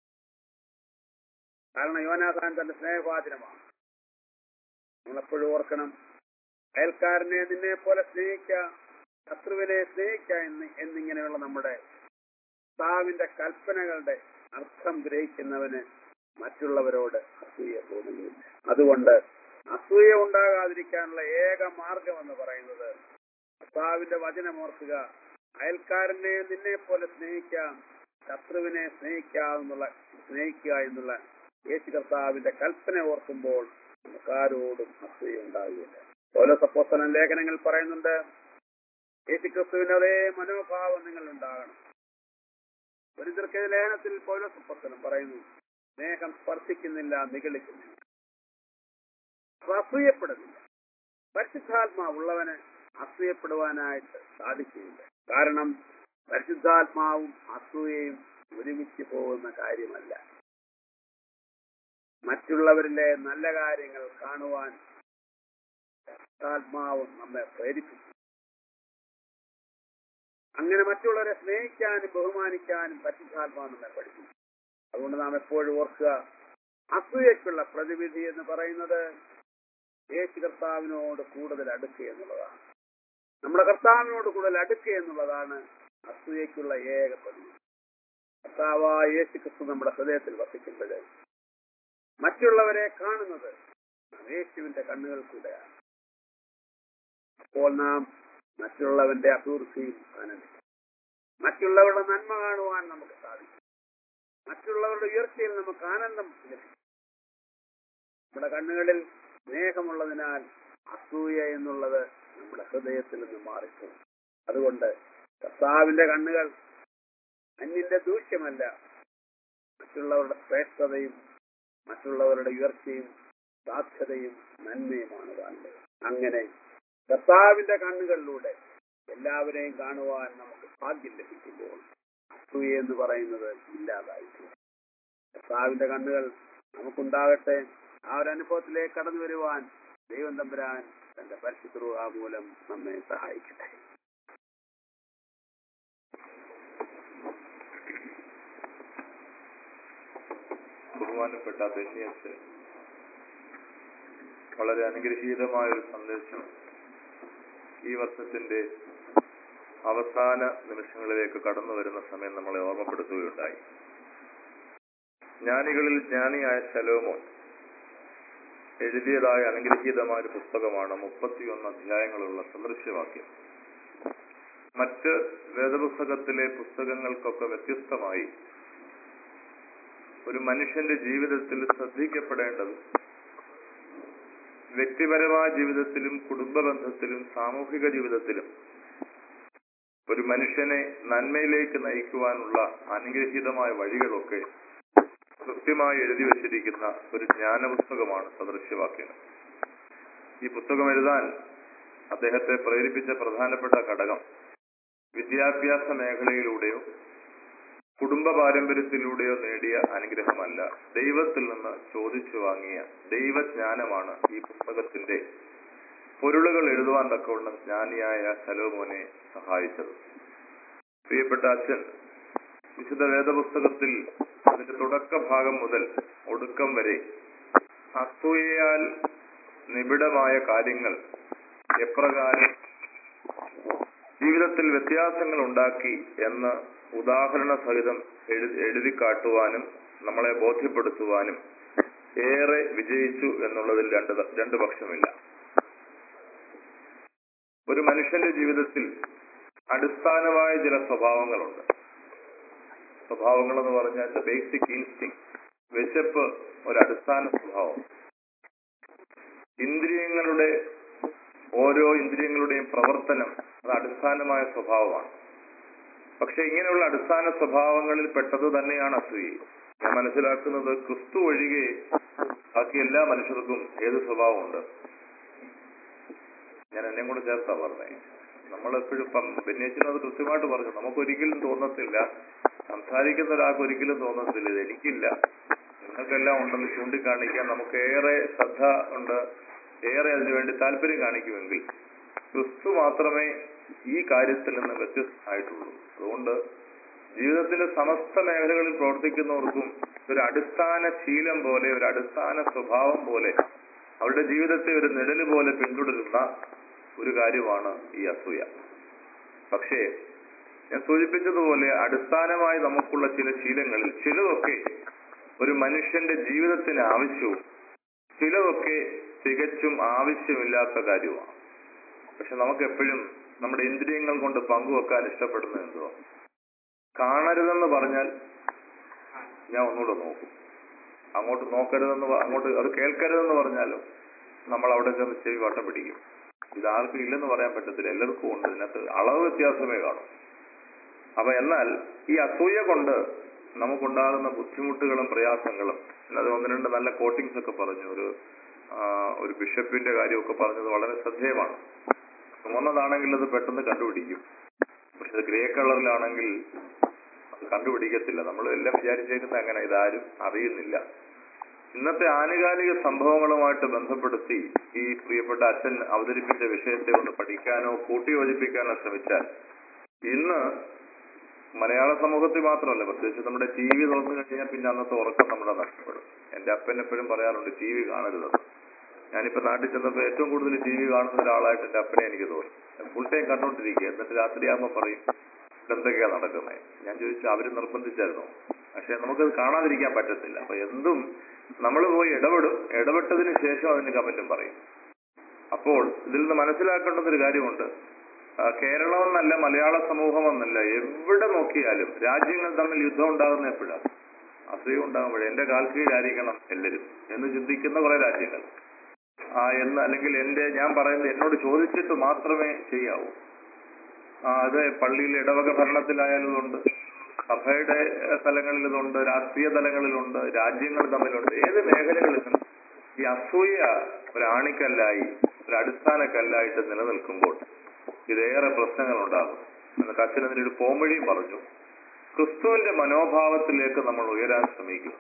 കാരണം യോനാഥാൻ തന്റെ സ്നേഹപാചനമാണ് നമ്മളെപ്പോഴും ഓർക്കണം അയൽക്കാരനെ നിന്നെ പോലെ സ്നേഹിക്ക ശത്രുവിനെ സ്നേഹിക്ക എന്ന് എന്നിങ്ങനെയുള്ള നമ്മുടെ കർത്താവിന്റെ കൽപ്പനകളുടെ അർത്ഥം ഗ്രഹിക്കുന്നവന് മറ്റുള്ളവരോട് അസൂയ തോന്നുകയില്ല അതുകൊണ്ട് അസൂയ ഉണ്ടാകാതിരിക്കാനുള്ള ഏക മാർഗം എന്ന് പറയുന്നത് കർത്താവിന്റെ വചനം ഓർക്കുക അയൽക്കാരനെ നിന്നെ പോലെ സ്നേഹിക്കാം ശത്രുവിനെ സ്നേഹിക്കാം എന്നുള്ള സ്നേഹിക്കുക എന്നുള്ള യേശു കർത്താവിന്റെ കൽപ്പന ഓർക്കുമ്പോൾ നമുക്കാരോടും അസൂയ ഉണ്ടാവുകയില്ല ഓരോ സപ്പോസനം ലേഖനങ്ങൾ പറയുന്നുണ്ട് യേശു ക്രിസ്തുവിന്റെ അതേ മനോഭാവം നിങ്ങൾ ഉണ്ടാകണം ഒരു ദീർഘ ലേഖനത്തിൽ പൗരസപ്പത്തനം പറയുന്നു സ്നേഹം സ്പർശിക്കുന്നില്ല നിഗളിക്കുന്നില്ല അപ്പൊ അസൂയപ്പെടുന്നില്ല പരിശുദ്ധാത്മാവുള്ളവന് അസൂയപ്പെടുവാനായിട്ട് സാധിക്കുകയില്ല കാരണം പരിശുദ്ധാത്മാവും അസൂയയും ഒരുമിച്ച് പോകുന്ന കാര്യമല്ല മറ്റുള്ളവരിലെ നല്ല കാര്യങ്ങൾ കാണുവാൻ പരിശുദ്ധാത്മാവും നമ്മെ പ്രേരിപ്പിക്കും അങ്ങനെ മറ്റുള്ളവരെ സ്നേഹിക്കാനും ബഹുമാനിക്കാനും പരിശുദ്ധാത്മാവ് നമ്മെ പഠിക്കും അതുകൊണ്ട് നാം എപ്പോഴും ഓർക്കുക അസൂയക്കുള്ള പ്രതിവിധി എന്ന് പറയുന്നത് യേശു കർത്താവിനോട് കൂടുതൽ അടുക്കുക എന്നുള്ളതാണ് നമ്മുടെ കർത്താവിനോട് കൂടുതൽ അടുക്കുക എന്നുള്ളതാണ് അസൂയക്കുള്ള ഏക പ്രതിവിധി കർത്താവായ യേശു ക്രിസ്തു നമ്മുടെ ഹൃദയത്തിൽ വസിക്കുമ്പോൾ മറ്റുള്ളവരെ കാണുന്നത് നാം യേശുവിന്റെ കണ്ണുകൾ കൂടെയാണ് അപ്പോൾ നാം മറ്റുള്ളവന്റെ അഭിവൃദ്ധിയിൽ ആനന്ദിക്കും മറ്റുള്ളവരുടെ നന്മ കാണുവാൻ നമുക്ക് സാധിക്കും മറ്റുള്ളവരുടെ ഉയർച്ചയിൽ നമുക്ക് ആനന്ദം ലഭിക്കും നമ്മുടെ കണ്ണുകളിൽ സ്നേഹമുള്ളതിനാൽ അസൂയ എന്നുള്ളത് നമ്മുടെ ഹൃദയത്തിൽ നിന്ന് മാറിപ്പോകും അതുകൊണ്ട് കർത്താവിന്റെ കണ്ണുകൾ അന്യന്റെ ദൂഷ്യമല്ല മറ്റുള്ളവരുടെ ശ്രേഷ്ഠതയും മറ്റുള്ളവരുടെ ഉയർച്ചയും സാധ്യതയും നന്മയുമാണ് കാണുന്നത് അങ്ങനെ കർത്താവിന്റെ കണ്ണുകളിലൂടെ എല്ലാവരെയും കാണുവാൻ നമുക്ക് ഭാഗ്യം ലഭിക്കുമ്പോൾ അസൂയ എന്ന് പറയുന്നത് ഇല്ലാതായി കർത്താവിന്റെ കണ്ണുകൾ നമുക്കുണ്ടാകട്ടെ ആ ഒരു അനുഭവത്തിലേക്ക് കടന്നു വരുവാൻ ദൈവം തമ്പുരാൻ തന്റെ പരിശുദ്ധ മൂലം നമ്മെ സഹായിക്കട്ടെ ബഹുമാനപ്പെട്ട ബെന്നിയസ് വളരെ അനുഗ്രഹീതമായ ഒരു സന്ദേശം ഈ വർഷത്തിന്റെ അവസാന നിമിഷങ്ങളിലേക്ക് കടന്നു വരുന്ന സമയം നമ്മളെ ഓർമ്മപ്പെടുത്തുകയുണ്ടായി ജ്ഞാനികളിൽ ജ്ഞാനിയായ ശലോമോൻ എഴുതിയതായ അനുഗ്രഹീതമായ ഒരു പുസ്തകമാണ് മുപ്പത്തിയൊന്ന് അധ്യായങ്ങളുള്ള സദൃശ്യവാക്യം മറ്റ് വേദപുസ്തകത്തിലെ പുസ്തകങ്ങൾക്കൊക്കെ വ്യത്യസ്തമായി ഒരു മനുഷ്യന്റെ ജീവിതത്തിൽ ശ്രദ്ധിക്കപ്പെടേണ്ടത് വ്യക്തിപരമായ ജീവിതത്തിലും കുടുംബ ബന്ധത്തിലും സാമൂഹിക ജീവിതത്തിലും ഒരു മനുഷ്യനെ നന്മയിലേക്ക് നയിക്കുവാനുള്ള അനുഗ്രഹീതമായ വഴികളൊക്കെ കൃത്യമായി എഴുതി വച്ചിരിക്കുന്ന ഒരു ജ്ഞാനപുസ്തകമാണ് സദൃശ്യവാക്യങ്ങൾ ഈ പുസ്തകം എഴുതാൻ അദ്ദേഹത്തെ പ്രേരിപ്പിച്ച പ്രധാനപ്പെട്ട ഘടകം വിദ്യാഭ്യാസ മേഖലയിലൂടെയോ കുടുംബ പാരമ്പര്യത്തിലൂടെയോ നേടിയ അനുഗ്രഹമല്ല ദൈവത്തിൽ നിന്ന് ചോദിച്ചു വാങ്ങിയ ദൈവജ്ഞാനമാണ് ഈ പുസ്തകത്തിന്റെ പൊരുളുകൾ എഴുതുവാൻ തക്കവണ്ണം ജ്ഞാനിയായ ശലോമോനെ സഹായിച്ചത് പ്രിയപ്പെട്ട അച്ഛൻ വിശുദ്ധ വേദപുസ്തകത്തിൽ അതിന്റെ തുടക്ക ഭാഗം മുതൽ ഒടുക്കം വരെ അസൂയയാൽ നിബിഡമായ കാര്യങ്ങൾ എപ്രകാരം ജീവിതത്തിൽ വ്യത്യാസങ്ങൾ ഉണ്ടാക്കി എന്ന് ഉദാഹരണ സഹിതം എഴു- എഴുതി കാട്ടുവാനും നമ്മളെ ബോധ്യപ്പെടുത്തുവാനും ഏറെ വിജയിച്ചു എന്നുള്ളതിൽ രണ്ട് ത- രണ്ട് പക്ഷമില്ല ഒരു മനുഷ്യന്റെ ജീവിതത്തിൽ അടിസ്ഥാനമായ ചില സ്വഭാവങ്ങളുണ്ട് സ്വഭാവങ്ങൾ എന്ന് പറഞ്ഞാൽ ബേസിക് ഇൻസ്റ്റിങ് വിശപ്പ് ഒരു അടിസ്ഥാന സ്വഭാവം ഇന്ദ്രിയങ്ങളുടെ ഓരോ ഇന്ദ്രിയങ്ങളുടെയും പ്രവർത്തനം അത് അടിസ്ഥാനമായ സ്വഭാവമാണ് പക്ഷെ ഇങ്ങനെയുള്ള അടിസ്ഥാന സ്വഭാവങ്ങളിൽ പെട്ടത് തന്നെയാണ് അസൂയ ഞാൻ മനസ്സിലാക്കുന്നത് ക്രിസ്തു ഒഴികെ ബാക്കി എല്ലാ മനുഷ്യർക്കും ഏത് സ്വഭാവമുണ്ട് ഞാൻ എന്നെ കൂടെ ചേർത്താ പറഞ്ഞേ നമ്മളെപ്പോഴും ഇപ്പം ബെന്നേച്ചിനത് കൃത്യമായിട്ട് പറഞ്ഞു നമുക്കൊരിക്കലും തോന്നത്തില്ല സംസാരിക്കുന്ന ഒരാൾക്ക് ഒരിക്കലും തോന്നത്തില്ല ഇത് എനിക്കില്ല നിങ്ങൾക്കെല്ലാം ഉണ്ടെന്ന് ചൂണ്ടിക്കാണിക്കാൻ നമുക്ക് ഏറെ ശ്രദ്ധ ഉണ്ട് ഏറെ അതിനുവേണ്ടി താല്പര്യം കാണിക്കുമെങ്കിൽ ക്രിസ്തു മാത്രമേ ഈ കാര്യത്തിൽ നിന്ന് വ്യത്യസ്തമായിട്ടുള്ളൂ അതുകൊണ്ട് ജീവിതത്തിന്റെ സമസ്ത മേഖലകളിൽ പ്രവർത്തിക്കുന്നവർക്കും ഒരു അടിസ്ഥാന ശീലം പോലെ ഒരു അടിസ്ഥാന സ്വഭാവം പോലെ അവരുടെ ജീവിതത്തെ ഒരു നിഴല് പോലെ പിന്തുടരുന്ന ഒരു കാര്യമാണ് ഈ അസൂയ പക്ഷേ ഞാൻ സൂചിപ്പിച്ചതുപോലെ അടിസ്ഥാനമായി നമുക്കുള്ള ചില ശീലങ്ങളിൽ ചിലതൊക്കെ ഒരു മനുഷ്യന്റെ ജീവിതത്തിന് ആവശ്യവും ചിലതൊക്കെ തികച്ചും ആവശ്യമില്ലാത്ത കാര്യമാണ് പക്ഷെ നമുക്ക് എപ്പോഴും നമ്മുടെ ഇന്ദ്രിയങ്ങൾ കൊണ്ട് പങ്കുവെക്കാൻ ഇഷ്ടപ്പെടുന്നത് എന്തോ കാണരുതെന്ന് പറഞ്ഞാൽ ഞാൻ ഒന്നുകൂടെ നോക്കും അങ്ങോട്ട് നോക്കരുതെന്ന് പ- അങ്ങോട്ട് അത് കേൾക്കരുതെന്ന് പറഞ്ഞാലും നമ്മൾ അവിടെ ചെന്ന് ചെവി വട്ടം പിടിക്കും ഇതാർക്കും ഇല്ലെന്ന് പറയാൻ പറ്റത്തില്ല എല്ലാവർക്കും ഉണ്ട് ഇതിനകത്ത് അളവ് വ്യത്യാസമേ കാണും അപ്പൊ എന്നാൽ ഈ അസൂയ കൊണ്ട് നമുക്കുണ്ടാകുന്ന ബുദ്ധിമുട്ടുകളും പ്രയാസങ്ങളും അത് ഒന്ന് രണ്ട് നല്ല കോട്ടിങ്സ് ഒക്കെ പറഞ്ഞു ഒരു ആ, ഒരു ബിഷപ്പിന്റെ കാര്യമൊക്കെ പറഞ്ഞത് വളരെ ശ്രദ്ധേയമാണ് ചുമന്നതാണെങ്കിൽ അത് പെട്ടെന്ന് കണ്ടുപിടിക്കും പക്ഷെ അത് ഗ്രേ കളറിലാണെങ്കിൽ അത് കണ്ടുപിടിക്കത്തില്ല നമ്മൾ എല്ലാം വിചാരിച്ചേക്കുന്നത് അങ്ങനെ ഇതാരും അറിയുന്നില്ല ഇന്നത്തെ ആനുകാലിക സംഭവങ്ങളുമായിട്ട് ബന്ധപ്പെടുത്തി ഈ പ്രിയപ്പെട്ട അച്ഛൻ അവതരിപ്പിച്ച വിഷയത്തെ ഒന്ന് പഠിക്കാനോ കൂട്ടിയോജിപ്പിക്കാനോ ശ്രമിച്ചാൽ ഇന്ന് മലയാള സമൂഹത്തിൽ മാത്രമല്ല പ്രത്യേകിച്ച് നമ്മുടെ ടി വി തുറന്നു കഴിഞ്ഞാൽ പിന്നെ അന്നത്തെ ഉറക്കം നമ്മുടെ നഷ്ടപ്പെടും എന്റെ അപ്പൻ എപ്പോഴും പറയാറുണ്ട് ടി വി കാണരുതെന്ന് ഞാനിപ്പോ നാട്ടിൽ ചെന്നപ്പോൾ ഏറ്റവും കൂടുതൽ ടി വി കാണുന്ന ഒരാളായിട്ട് എന്റെ അപ്പനെ എനിക്ക് തോന്നി ഫുൾ ടൈം കണ്ടോണ്ടിരിക്കുക എന്നിട്ട് രാത്രിയാകുമ്പോൾ പറയും എന്തൊക്കെയാ നടക്കുന്നത് ഞാൻ ചോദിച്ചു അവര് നിർബന്ധിച്ചായിരുന്നോ പക്ഷെ നമുക്കത് കാണാതിരിക്കാൻ പറ്റത്തില്ല അപ്പൊ എന്തും നമ്മൾ പോയി ഇടപെടും ഇടപെട്ടതിന് ശേഷം അതിന് കമന്റും പറയും അപ്പോൾ ഇതിൽ നിന്ന് മനസ്സിലാക്കേണ്ടുന്ന ഒരു കാര്യമുണ്ട് ആ, കേരളം എന്നല്ല മലയാള സമൂഹം എന്നല്ല എവിടെ നോക്കിയാലും രാജ്യങ്ങൾ തമ്മിൽ യുദ്ധം ഉണ്ടാകുന്ന എപ്പോഴാണ് അസൂയ ഉണ്ടാകുമ്പോഴേ എന്റെ കാൽ കീഴായിരിക്കണം എല്ലാവരും എന്ന് ചിന്തിക്കുന്ന കുറെ രാജ്യങ്ങൾ ആ എന്ന് അല്ലെങ്കിൽ എന്റെ ഞാൻ പറയുന്നത് എന്നോട് ചോദിച്ചിട്ട് മാത്രമേ ചെയ്യാവൂ ആ, അത് പള്ളിയിൽ ഇടവക ഭരണത്തിലായാലും ഉണ്ട് സഭയുടെ ഏഹ്, തലങ്ങളിലുണ്ട് രാഷ്ട്രീയ തലങ്ങളിലുണ്ട് രാജ്യങ്ങൾ തമ്മിലുണ്ട് ഏത് മേഖലകളിലും ഈ അസൂയ ഒരു ആണിക്കല്ലായി ഒരു അടിസ്ഥാന കല്ലായിട്ട് നിലനിൽക്കുമ്പോൾ ഇതേറെ പ്രശ്നങ്ങൾ ഉണ്ടാകും എന്ന് കച്ചൻ അതിനൊരു പോംവഴിയും പറഞ്ഞു ക്രിസ്തുവിന്റെ മനോഭാവത്തിലേക്ക് നമ്മൾ ഉയരാൻ ശ്രമിക്കുക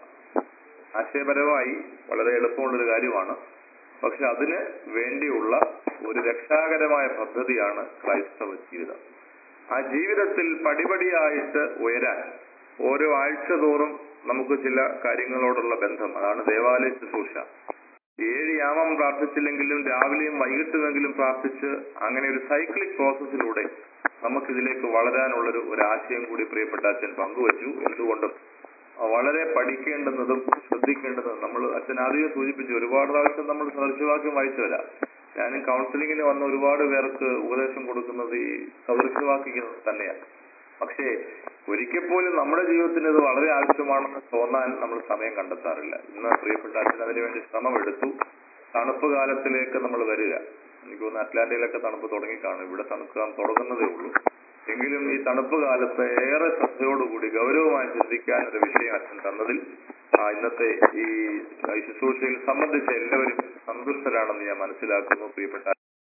ആശയപരമായി വളരെ എളുപ്പമുള്ളൊരു കാര്യമാണ് പക്ഷെ അതിന് വേണ്ടിയുള്ള ഒരു രക്ഷാകരമായ പദ്ധതിയാണ് ക്രൈസ്തവ ജീവിതം ആ ജീവിതത്തിൽ പടിപടിയായിട്ട് ഉയരാൻ ഓരോ ആഴ്ച തോറും നമുക്ക് ചില കാര്യങ്ങളോടുള്ള ബന്ധം അതാണ് ദേവാലയ ശുശ്രൂഷ ഏഴ് യാമം പ്രാർത്ഥിച്ചില്ലെങ്കിലും രാവിലെയും വൈകിട്ടുമെങ്കിലും പ്രാർത്ഥിച്ച് അങ്ങനെ ഒരു സൈക്ലിക് പ്രോസസ്സിലൂടെ നമുക്കിതിലേക്ക് വളരാനുള്ളൊരു ഒരു ആശയം കൂടി പ്രിയപ്പെട്ട അച്ഛൻ പങ്കുവച്ചു എന്തുകൊണ്ടും ആ, വളരെ പഠിക്കേണ്ടുന്നതും ശ്രദ്ധിക്കേണ്ടതും നമ്മൾ അച്ഛൻ ആദ്യം സൂചിപ്പിച്ചു ഒരുപാട് പ്രാവശ്യം നമ്മൾ സദൃശവാക്യം വായിച്ചു വരാം ഞാനും കൗൺസിലിങ്ങിന് വന്ന ഒരുപാട് പേർക്ക് ഉപദേശം കൊടുക്കുന്നത് ഈ സദൃശവാക്യം തന്നെയാണ് പക്ഷേ ഒരിക്കൽ പോലും നമ്മുടെ ജീവിതത്തിന് ഇത് വളരെ ആവശ്യമാണെന്ന് തോന്നാൻ നമ്മൾ സമയം കണ്ടെത്താറില്ല ഇന്ന് പ്രിയപ്പെട്ട അച്ഛൻ അതിനുവേണ്ടി ശ്രമമെടുത്തു തണുപ്പ് കാലത്തിലേക്ക് നമ്മൾ വരിക എനിക്ക് തോന്നുന്നു അറ്റ്ലാന്റയിലൊക്കെ തണുപ്പ് തുടങ്ങി കാണും ഇവിടെ തണുക്കാൻ തുടങ്ങുന്നതേ ഉള്ളൂ എങ്കിലും ഈ തണുപ്പ് കാലത്ത് ഏറെ ശ്രദ്ധയോടുകൂടി ഗൗരവമായി ചിന്തിക്കാൻ ഒരു വിഷയം അച്ഛൻ തന്നതിൽ ആ ഇന്നത്തെ ഈ ഈ ശുശ്രൂഷയിൽ സംബന്ധിച്ച എല്ലാവരും സന്തുഷ്ടരാണെന്ന് ഞാൻ മനസ്സിലാക്കുന്നു പ്രിയപ്പെട്ട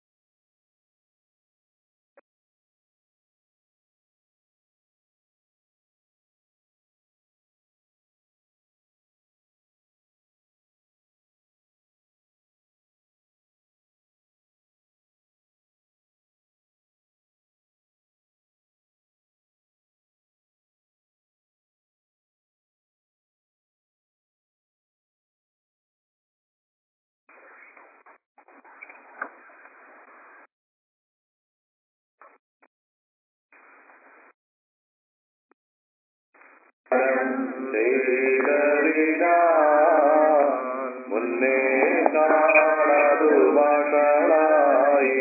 മുന്നേ കാണതു മകളായി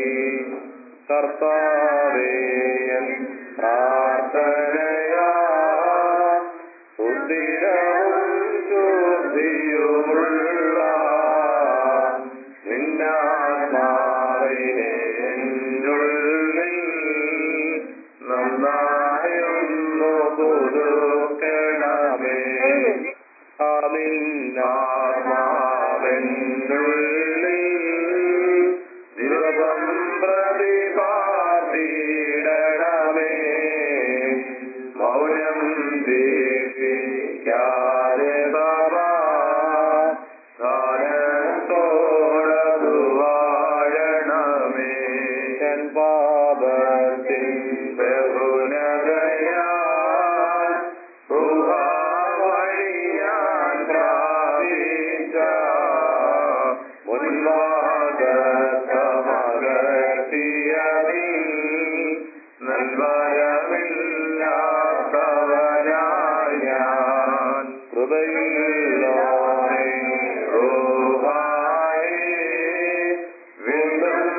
കർത്താവേയൻ പ്രാർത്ഥനയാ ഉദ്ദിരവും ശുദ്ധിയുമുള്ള നിന്നാത്മാവിനെ എന്നുള്ളിൽ നന്നായൊന്നു പുതുക്കണമേ ആമിന്നാത്മാവെന്നുള്ളിൽ ദിവസം പ്രതിപാതിടണമേ മൗനം ദീക്ഷിക്കാതെ സഭാ ധാനത്തോടതു വാഴണമേ എൻ പാപത്തിൻ ബഹുനതയാ വഴി ഞാൻ പ്രാപിച്ച മുൻവാദമകത്തിയതിൽ നൽവരമില്ലാത്തവനായ ഞാൻ കൃപയിലോനെ റൂഹായേ വീണ്ടും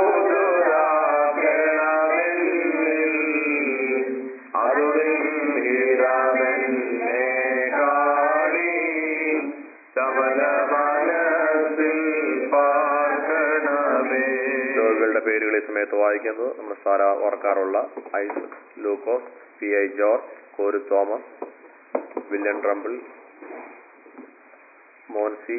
പുതുതാക്കണമെന്നിൽ അരുളിൻ ഹിതമെന്നെ കാണി ശബല മനസ്സിൽ പാർക്കണമേ രോഗികളുടെ പേരുകൾ ഈ സമയത്ത് വായിക്കുന്നത് നമ്മൾ സാര ഓർക്കാറുള്ള ഐസ് Lukose P I George Koru Thomas William ട്രംപിൾ Moncy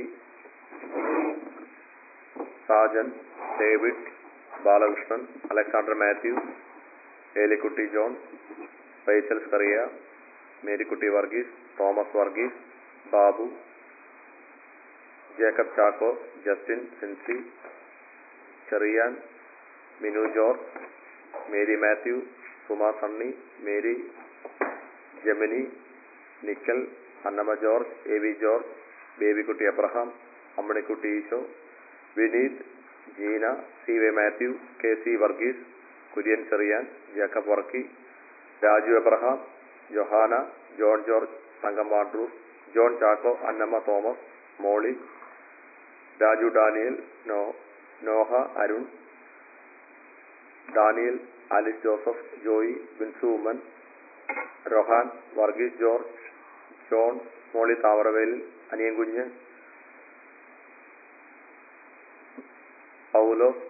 Sajan David Balakrishnan Alexander Mathew Elikutty John Rachel Skaria Marykutty Varghese Thomas Varghese Babu Jacob Chacko Justin Sincy Cherian Minu George Mary Mathew Suma Sunny Mary Jemini നിക്കൽ Annamma George A V George Babykutty Abraham Ammanikutty Eesho Vineeth Jeena C വെ Mathew K C Varghese Kurian Cherian Jacob Varkey Raju Abraham Johanna John George തങ്കം Andrews John Chacko Annamma Thomas Molly Raju Daniel നോ Noah Arun Daniel Alice Joseph Joy Binsu Oommen Rohan Varghese George John Molly താവറവേൽ അനിയൻ കുഞ്ഞ് പൗലോസ്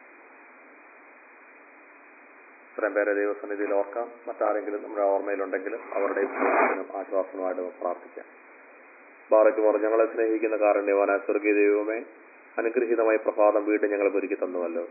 ഇത്രയും പേരെ ദൈവസന്നിധിയിൽ ഓർക്കാം മറ്റാരെങ്കിലും നമ്മുടെ ഓർമ്മയിലുണ്ടെങ്കിലും അവരുടെ സന്തോഷത്തിനും ആശ്വാസനുമായിട്ട് നമുക്ക് പ്രാർത്ഥിക്കാം ബാറയ്ക്ക് പറഞ്ഞു ഞങ്ങളെ സ്നേഹിക്കുന്ന കാരുണ്യവാന സ്വർഗീയ ദൈവമേ അനുഗ്രഹീതമായ പ്രഭാതം വീണ്ടും ഞങ്ങൾ ഒരുക്കി തന്നുവല്ലോ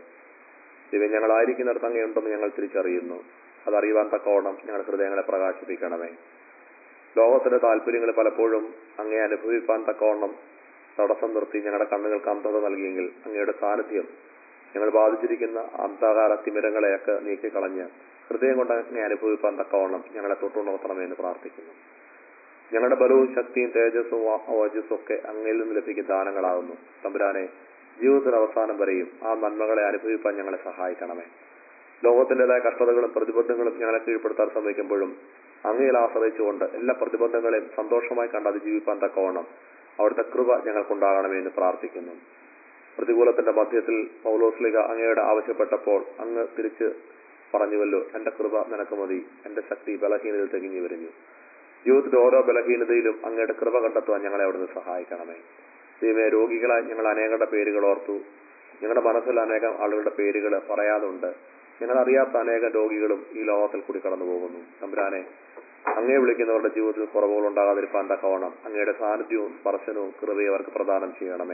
ദൈവം ഞങ്ങളായിരിക്കുന്നിടത്ത് അങ്ങയുണ്ടെന്ന് ഞങ്ങൾ തിരിച്ചറിയുന്നു അതറിയുവാൻ തക്കവണ്ണം ഞങ്ങളുടെ ഹൃദയങ്ങളെ പ്രകാശിപ്പിക്കണമേ ലോകത്തിന്റെ താല്പര്യങ്ങൾ പലപ്പോഴും അങ്ങേ അനുഭവിപ്പാൻ തക്കവണ്ണം തടസ്സം നിർത്തി ഞങ്ങളുടെ കണ്ണുകൾക്ക് അന്ധത നൽകിയെങ്കിൽ അങ്ങയുടെ സാന്നിധ്യം ഞങ്ങൾ ബാധിച്ചിരിക്കുന്ന അന്ധകാര തിമിരങ്ങളെയൊക്കെ നീക്കിക്കളഞ്ഞ് ഹൃദയം കൊണ്ട് അങ്ങേ അനുഭവിപ്പാൻ തക്കവണ്ണം ഞങ്ങളെ തൊട്ടുണർത്തണമേ എന്ന് പ്രാർത്ഥിക്കുന്നു ഞങ്ങളുടെ ബലവും ശക്തിയും തേജസ്സും വാ- ഓജസ്സും ഒക്കെ അങ്ങയിൽ നിന്ന് ലഭിക്കുന്ന ദാനങ്ങളാകുന്നു തമ്പുരാനെ ജീവിതത്തിന് അവസാനം വരെയും ആ നന്മകളെ അനുഭവിപ്പാൻ ഞങ്ങളെ സഹായിക്കണമേ ലോകത്തിൻ്റെതായ കഷ്ടതകളും പ്രതിബന്ധങ്ങളും ഞങ്ങളെ കീഴ്പ്പെടുത്താൻ ശ്രമിക്കുമ്പോഴും അങ്ങയിൽ ആശ്രയിച്ചുകൊണ്ട് എല്ലാ പ്രതിബന്ധങ്ങളെയും സന്തോഷമായി കണ്ട് അതിജീവിപ്പാൻ തക്കവണ്ണം അവിടുത്തെ കൃപ ഞങ്ങൾക്കുണ്ടാകണമേ എന്ന് പ്രാർത്ഥിക്കുന്നു പ്രതികൂലത്തിന്റെ മധ്യത്തിൽ പൗലോസ്ലിക അങ്ങയോട് ആവശ്യപ്പെട്ടപ്പോൾ അങ്ങ് തിരിച്ച് പറഞ്ഞുവല്ലോ എന്റെ കൃപ നിനക്ക് മതി എന്റെ ശക്തി ബലഹീനതയിൽ തികഞ്ഞു വരുന്നു ജീവിതത്തിന്റെ ഓരോ ബലഹീനതയിലും അങ്ങയുടെ കൃപ കണ്ടെത്തുവാൻ ഞങ്ങളെ അവിടുന്ന് സഹായിക്കണമേ ദൈവമേ രോഗികളായി ഞങ്ങൾ അനേകരുടെ പേരുകൾ ഓർത്തു ഞങ്ങളുടെ മനസ്സിൽ അനേകം ആളുകളുടെ പേരുകൾ പറയാതുണ്ട് ഞങ്ങൾ അറിയാത്ത അനേകം രോഗികളും ഈ ലോകത്തിൽ കൂടി കടന്നു പോകുന്നു തമ്പുരാനെ അങ്ങേ വിളിക്കുന്നവരുടെ ജീവിതത്തിൽ കുറവുകൾ ഉണ്ടാകാതിരിക്കാൻ തക്കവണ്ണം അങ്ങയുടെ സാന്നിധ്യവും സ്പർശനവും കൃപയും അവർക്ക് പ്രദാനം ചെയ്യണമേ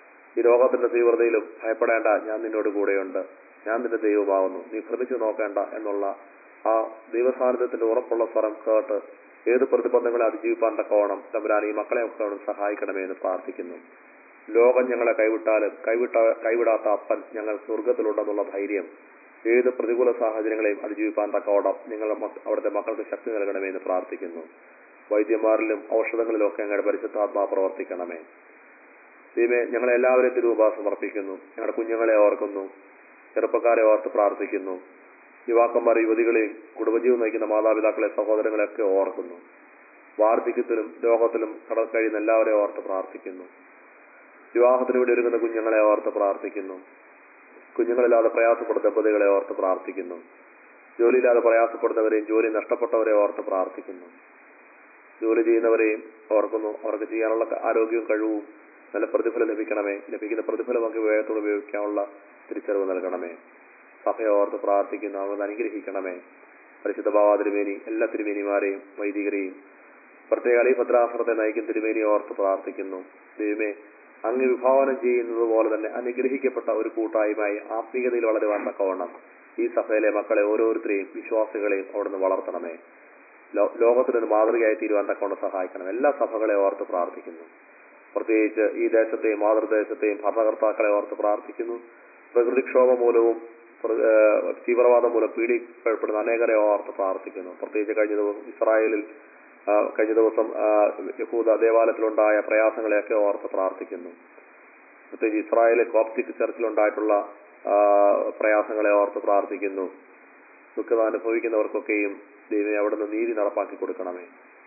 ഈ ലോകത്തിന്റെ തീവ്രതയിലും ഭയപ്പെടേണ്ട ഞാൻ നിന്നോട് കൂടെയുണ്ട് ഞാൻ നിന്റെ ദൈവമാവുന്നു നീ ഭ്രമിച്ചു നോക്കേണ്ട എന്നുള്ള ആ ദൈവസാന്നിധ്യത്തിന്റെ ഉറപ്പുള്ള സ്വരം കേട്ട് ഏത് പ്രതിബന്ധങ്ങളെ അതിജീവിപ്പാൻ തക്കവണ്ണം തമ്പുരാൻ ഈ മക്കളെ ഒക്കെ അവിടുന്ന് സഹായിക്കണമേ എന്ന് പ്രാർത്ഥിക്കുന്നു ലോകം ഞങ്ങളെ കൈവിട്ടാലും കൈവിട്ട കൈവിടാത്ത അപ്പൻ ഞങ്ങൾ സ്വർഗത്തിലുണ്ടെന്നുള്ള ധൈര്യം ഏത് പ്രതികൂല സാഹചര്യങ്ങളെയും അതിജീവിപ്പാൻ തക്കവണ്ണം നിങ്ങൾ മക്ക- അവിടുത്തെ മക്കൾക്ക് ശക്തി നൽകണമേ എന്ന് പ്രാർത്ഥിക്കുന്നു വൈദ്യന്മാരിലും ഔഷധങ്ങളിലും ഒക്കെ ഞങ്ങളുടെ പരിശുദ്ധാത്മാ പ്രവർത്തിക്കണമേ ദൈവമേ ഞങ്ങളെ എല്ലാവരെയും തിരുവുപാ സമർപ്പിക്കുന്നു ഞങ്ങളുടെ കുഞ്ഞുങ്ങളെ ഓർക്കുന്നു ചെറുപ്പക്കാരെ ഓർത്ത് പ്രാർത്ഥിക്കുന്നു യുവാക്കന്മാർ യുവതികളെയും കുടുംബജീവൻ നയിക്കുന്ന മാതാപിതാക്കളെ സഹോദരങ്ങളെ ഒക്കെ ഓർക്കുന്നു വാർദ്ധക്യത്തിലും രോഗത്തിലും കടൽ കഴിയുന്ന എല്ലാവരെയും ഓർത്ത് പ്രാർത്ഥിക്കുന്നു വിവാഹത്തിന് വേണ്ടി ഒരുങ്ങുന്ന കുഞ്ഞുങ്ങളെ ഓർത്ത് പ്രാർത്ഥിക്കുന്നു കുഞ്ഞുങ്ങളില്ലാതെ പ്രയാസപ്പെടുന്ന ദമ്പതികളെ ഓർത്ത് പ്രാർത്ഥിക്കുന്നു ജോലിയില്ലാതെ പ്രയാസപ്പെടുന്നവരെയും ജോലി നഷ്ടപ്പെട്ടവരെ ഓർത്ത് പ്രാർത്ഥിക്കുന്നു ജോലി ചെയ്യുന്നവരെയും ഓർക്കുന്നു അവർക്ക് ചെയ്യാനുള്ള ആരോഗ്യവും കഴിവും നല്ല പ്രതിഫലം ലഭിക്കണമേ ലഭിക്കുന്ന പ്രതിഫലമൊക്കെ വേഗത്തോടെ ഉപയോഗിക്കാനുള്ള തിരിച്ചറിവ് നൽകണമേ സഭയെ ഓർത്ത് പ്രാർത്ഥിക്കുന്നു അവർ അനുഗ്രഹിക്കണമേ പരിശുദ്ധ ഭാവ തിരുമേനി എല്ലാ തിരുമേനിമാരെയും വൈദികരെയും പ്രത്യേക ഈ ഭദ്രാസനത്തെ നയിക്കുന്ന തിരുമേനിയെ ഓർത്ത് പ്രാർത്ഥിക്കുന്നു ദൈവമേ അങ്ങ് വിഭാവനം ചെയ്യുന്നത് പോലെ തന്നെ അനുഗ്രഹിക്കപ്പെട്ട ഒരു കൂട്ടായ്മയായി ആത്മീയതയിൽ വളരുവാൻ തക്കവണ്ണം ഈ സഭയിലെ മക്കളെ ഓരോരുത്തരെയും വിശ്വാസികളെയും അവിടുന്ന് വളർത്തണമേ ലോ- ലോകത്തിനൊരു മാതൃകയായി തീരുവാൻ തക്കവണ്ണം സഹായിക്കണം എല്ലാ സഭകളെ ഓർത്ത് പ്രാർത്ഥിക്കുന്നു പ്രത്യേകിച്ച് ഈ ദേശത്തെയും മാതൃദേശത്തെയും ഭരണകർത്താക്കളെ ഓർത്ത് പ്രാർത്ഥിക്കുന്നു പ്രകൃതിക്ഷോഭം മൂലവും പ്ര- ഏഹ് തീവ്രവാദം മൂലം പീഡിക്കപ്പെടുന്ന അനേകരെ ഓർത്ത് പ്രാർത്ഥിക്കുന്നു പ്രത്യേകിച്ച് കഴിഞ്ഞ ദിവസം ഇസ്രായേലിൽ ആ, കഴിഞ്ഞ ദിവസം ആ, യഹൂദ ദേവാലയത്തിലുണ്ടായ പ്രയാസങ്ങളെയൊക്കെ ഓർത്ത് പ്രാർത്ഥിക്കുന്നു പ്രത്യേകിച്ച് ഇസ്രായേലിൽ കോപ്റ്റിക് ചർച്ചിലുണ്ടായിട്ടുള്ള ആ, പ്രയാസങ്ങളെ ഓർത്ത് പ്രാർത്ഥിക്കുന്നു ദുഃഖത അനുഭവിക്കുന്നവർക്കൊക്കെയും ദൈവം അവിടുന്ന് നീതി നടപ്പാക്കി കൊടുക്കണമേ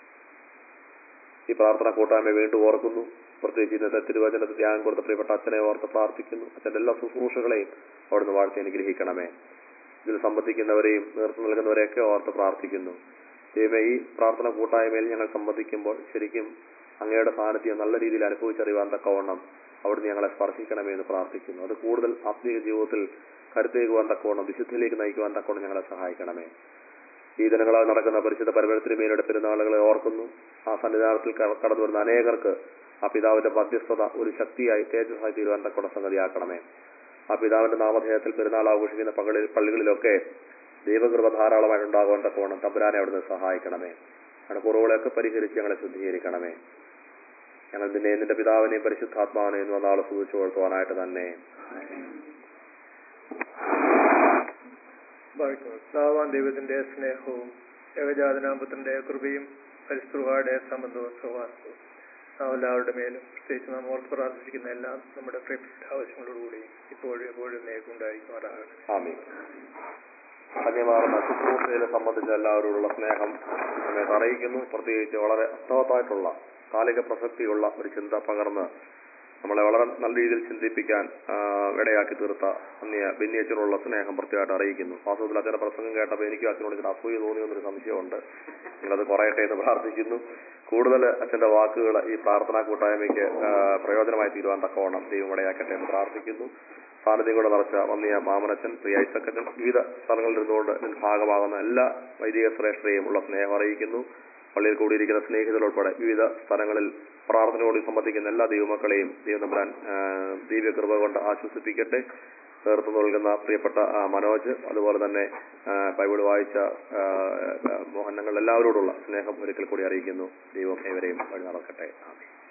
ഈ പ്രാർത്ഥന കൂട്ടായ്മ വീണ്ടും ഓർക്കുന്നു പ്രത്യേകിച്ച് ഇന്നത്തെ തിരുവചനത്തിൽ ധ്യാനം കൊടുത്ത പ്രിയപ്പെട്ട അച്ഛനെ ഓർത്ത് പ്രാർത്ഥിക്കുന്നു അച്ഛൻ്റെ എല്ലാ ശുശ്രൂഷകളെയും അവിടുന്ന് വാഴ്ത്തി അനുഗ്രഹിക്കണമേ ഇതിൽ സംബന്ധിക്കുന്നവരെയും നേതൃത്വം നൽകുന്നവരെയൊക്കെ ഓർത്ത് പ്രാർത്ഥിക്കുന്നു ദൈവമേ ഈ പ്രാർത്ഥന കൂട്ടായ്മയിൽ ഞങ്ങൾ സംബന്ധിക്കുമ്പോൾ ശരിക്കും അങ്ങയുടെ സാന്നിധ്യം നല്ല രീതിയിൽ അനുഭവിച്ചറിയുവാൻ തക്കവണ്ണം അവിടുന്ന് ഞങ്ങളെ സ്പർശിക്കണമേ എന്ന് പ്രാർത്ഥിക്കുന്നു അത് കൂടുതൽ ആത്മീയ ജീവിതത്തിൽ കരുത്തേകുവാൻ തക്കവണ്ണം വിശുദ്ധിയിലേക്ക് നയിക്കുവാൻ തക്കവണ്ണം ഞങ്ങളെ സഹായിക്കണമേ ഈ ദിനങ്ങളാൽ നടക്കുന്ന പരിശുദ്ധ പരമരത്തിനുമേലയുടെ പെരുന്നാളുകളെ ഓർക്കുന്നു ആ സന്നിധാനത്തിൽ ക- കടന്നു വരുന്ന അനേകർക്ക് ആ പിതാവിന്റെ മധ്യസ്ഥത ഒരു ശക്തിയായി തേജസ്സായി തീരുവാൻ തക്കവണ്ണം സംഗതിയാക്കണമേ ആ പിതാവിന്റെ നാമധേയത്തിൽ പെരുന്നാൾ ആഘോഷിക്കുന്ന പള്ളികളിൽ പള്ളികളിലൊക്കെ ദൈവകൃപ ധാരാളമായിട്ട് ഉണ്ടാകുവാൻ തക്കവണ്ണം തമ്പുരാനെ അവിടുന്ന് സഹായിക്കണമേ ഞങ്ങളുടെ കുറവുകളെയൊക്കെ പരിഹരിച്ച് ഞങ്ങളെ ശുദ്ധീകരിക്കണമേ ഞങ്ങൾ നിന്നെ നിന്റെ പിതാവിനെയും പരിശുദ്ധാത്മാവിനെയും എന്ന് നാളെ സൂചിച്ചു കൊടുത്തുവാനായിട്ട് തന്നെ വായിക്കുന്നു സാവാൻ ദൈവത്തിന്റെ സ്നേഹവും ഏകജാതനാമ്പത്തിന്റെ കൃപയും പരിസ്ഥുഹായുടെ സംബന്ധവും സഹവാസവും നാം എല്ലാവരുടെ മേലും പ്രത്യേകിച്ച് നാം ഓർത്ത് പ്രാർത്ഥിക്കുന്ന എല്ലാം നമ്മുടെ പ്രിയപ്പെട്ട ആവശ്യങ്ങളോടുകൂടിയും ഇപ്പോഴും എപ്പോഴും നേക്കുണ്ടായിരിക്കുമാറാകട്ടെ ആമീൻ ധന്യമാർന്ന ശുശ്രൂഷയെ സംബന്ധിച്ച എല്ലാവരോടുള്ള സ്നേഹം നമ്മെ അറിയിക്കുന്നു പ്രത്യേകിച്ച് വളരെ അർത്ഥവത്തായിട്ടുള്ള കാലിക പ്രസക്തിയുള്ള ഒരു ചിന്ത പകർന്ന് നമ്മളെ വളരെ നല്ല രീതിയിൽ ചിന്തിപ്പിക്കാൻ ആ, ഇടയാക്കി തീർത്ത അന്യ ബെന്നിയച്ചനുള്ള സ്നേഹം പ്രത്യേകമായിട്ട് അറിയിക്കുന്നു വാസ്തവത്തിൽ അച്ഛൻ്റെ പ്രസംഗം കേട്ടപ്പോൾ എനിക്കും അച്ഛനോട് ഇച്ചിരി അസൂയ തോന്നിയെന്നൊരു സംശയമുണ്ട് നിങ്ങളത് കുറയട്ടെ എന്ന് പ്രാർത്ഥിക്കുന്നു കൂടുതൽ അച്ഛൻ്റെ വാക്കുകൾ ഈ പ്രാർത്ഥനാ കൂട്ടായ്മയ്ക്ക് ആ, പ്രയോജനമായി തീരുവാൻ തക്കവണ്ണം ദൈവം ഇടയാക്കട്ടെ എന്ന് പ്രാർത്ഥിക്കുന്നു സാന്നിധ്യം കൂടെ നിറച്ച വന്നിയ മാമനച്ചൻ പ്രിയ ഐസക്കച്ചൻ വിവിധ സ്ഥലങ്ങളിൽ ഇരുന്നുകൊണ്ട് ഇതിൽ ഭാഗമാകുന്ന എല്ലാ വൈദിക ശ്രേഷ്ഠരെയും ഉള്ള സ്നേഹം അറിയിക്കുന്നു പള്ളിയിൽ കൂടിയിരിക്കുന്ന സ്നേഹിതരുൾപ്പെടെ വിവിധ സ്ഥലങ്ങളിൽ പ്രാർത്ഥനയോട് സംബന്ധിക്കുന്ന എല്ലാ ദൈവമക്കളെയും ദൈവം തമ്പുരാൻ ആ, ദിവ്യകൃപ കൊണ്ട് ആശ്വസിപ്പിക്കട്ടെ നേതൃത്വം നൽകുന്ന പ്രിയപ്പെട്ട ആ, മനോജ് അതുപോലെ തന്നെ ആ, ബൈബിൾ വായിച്ച ആ, ആ, മോഹനങ്ങൾ എല്ലാവരോടുള്ള സ്നേഹം ഒരിക്കൽ കൂടി അറിയിക്കുന്നു ദൈവം ഏവരെയും വഴി നടക്കട്ടെ ആമേൻ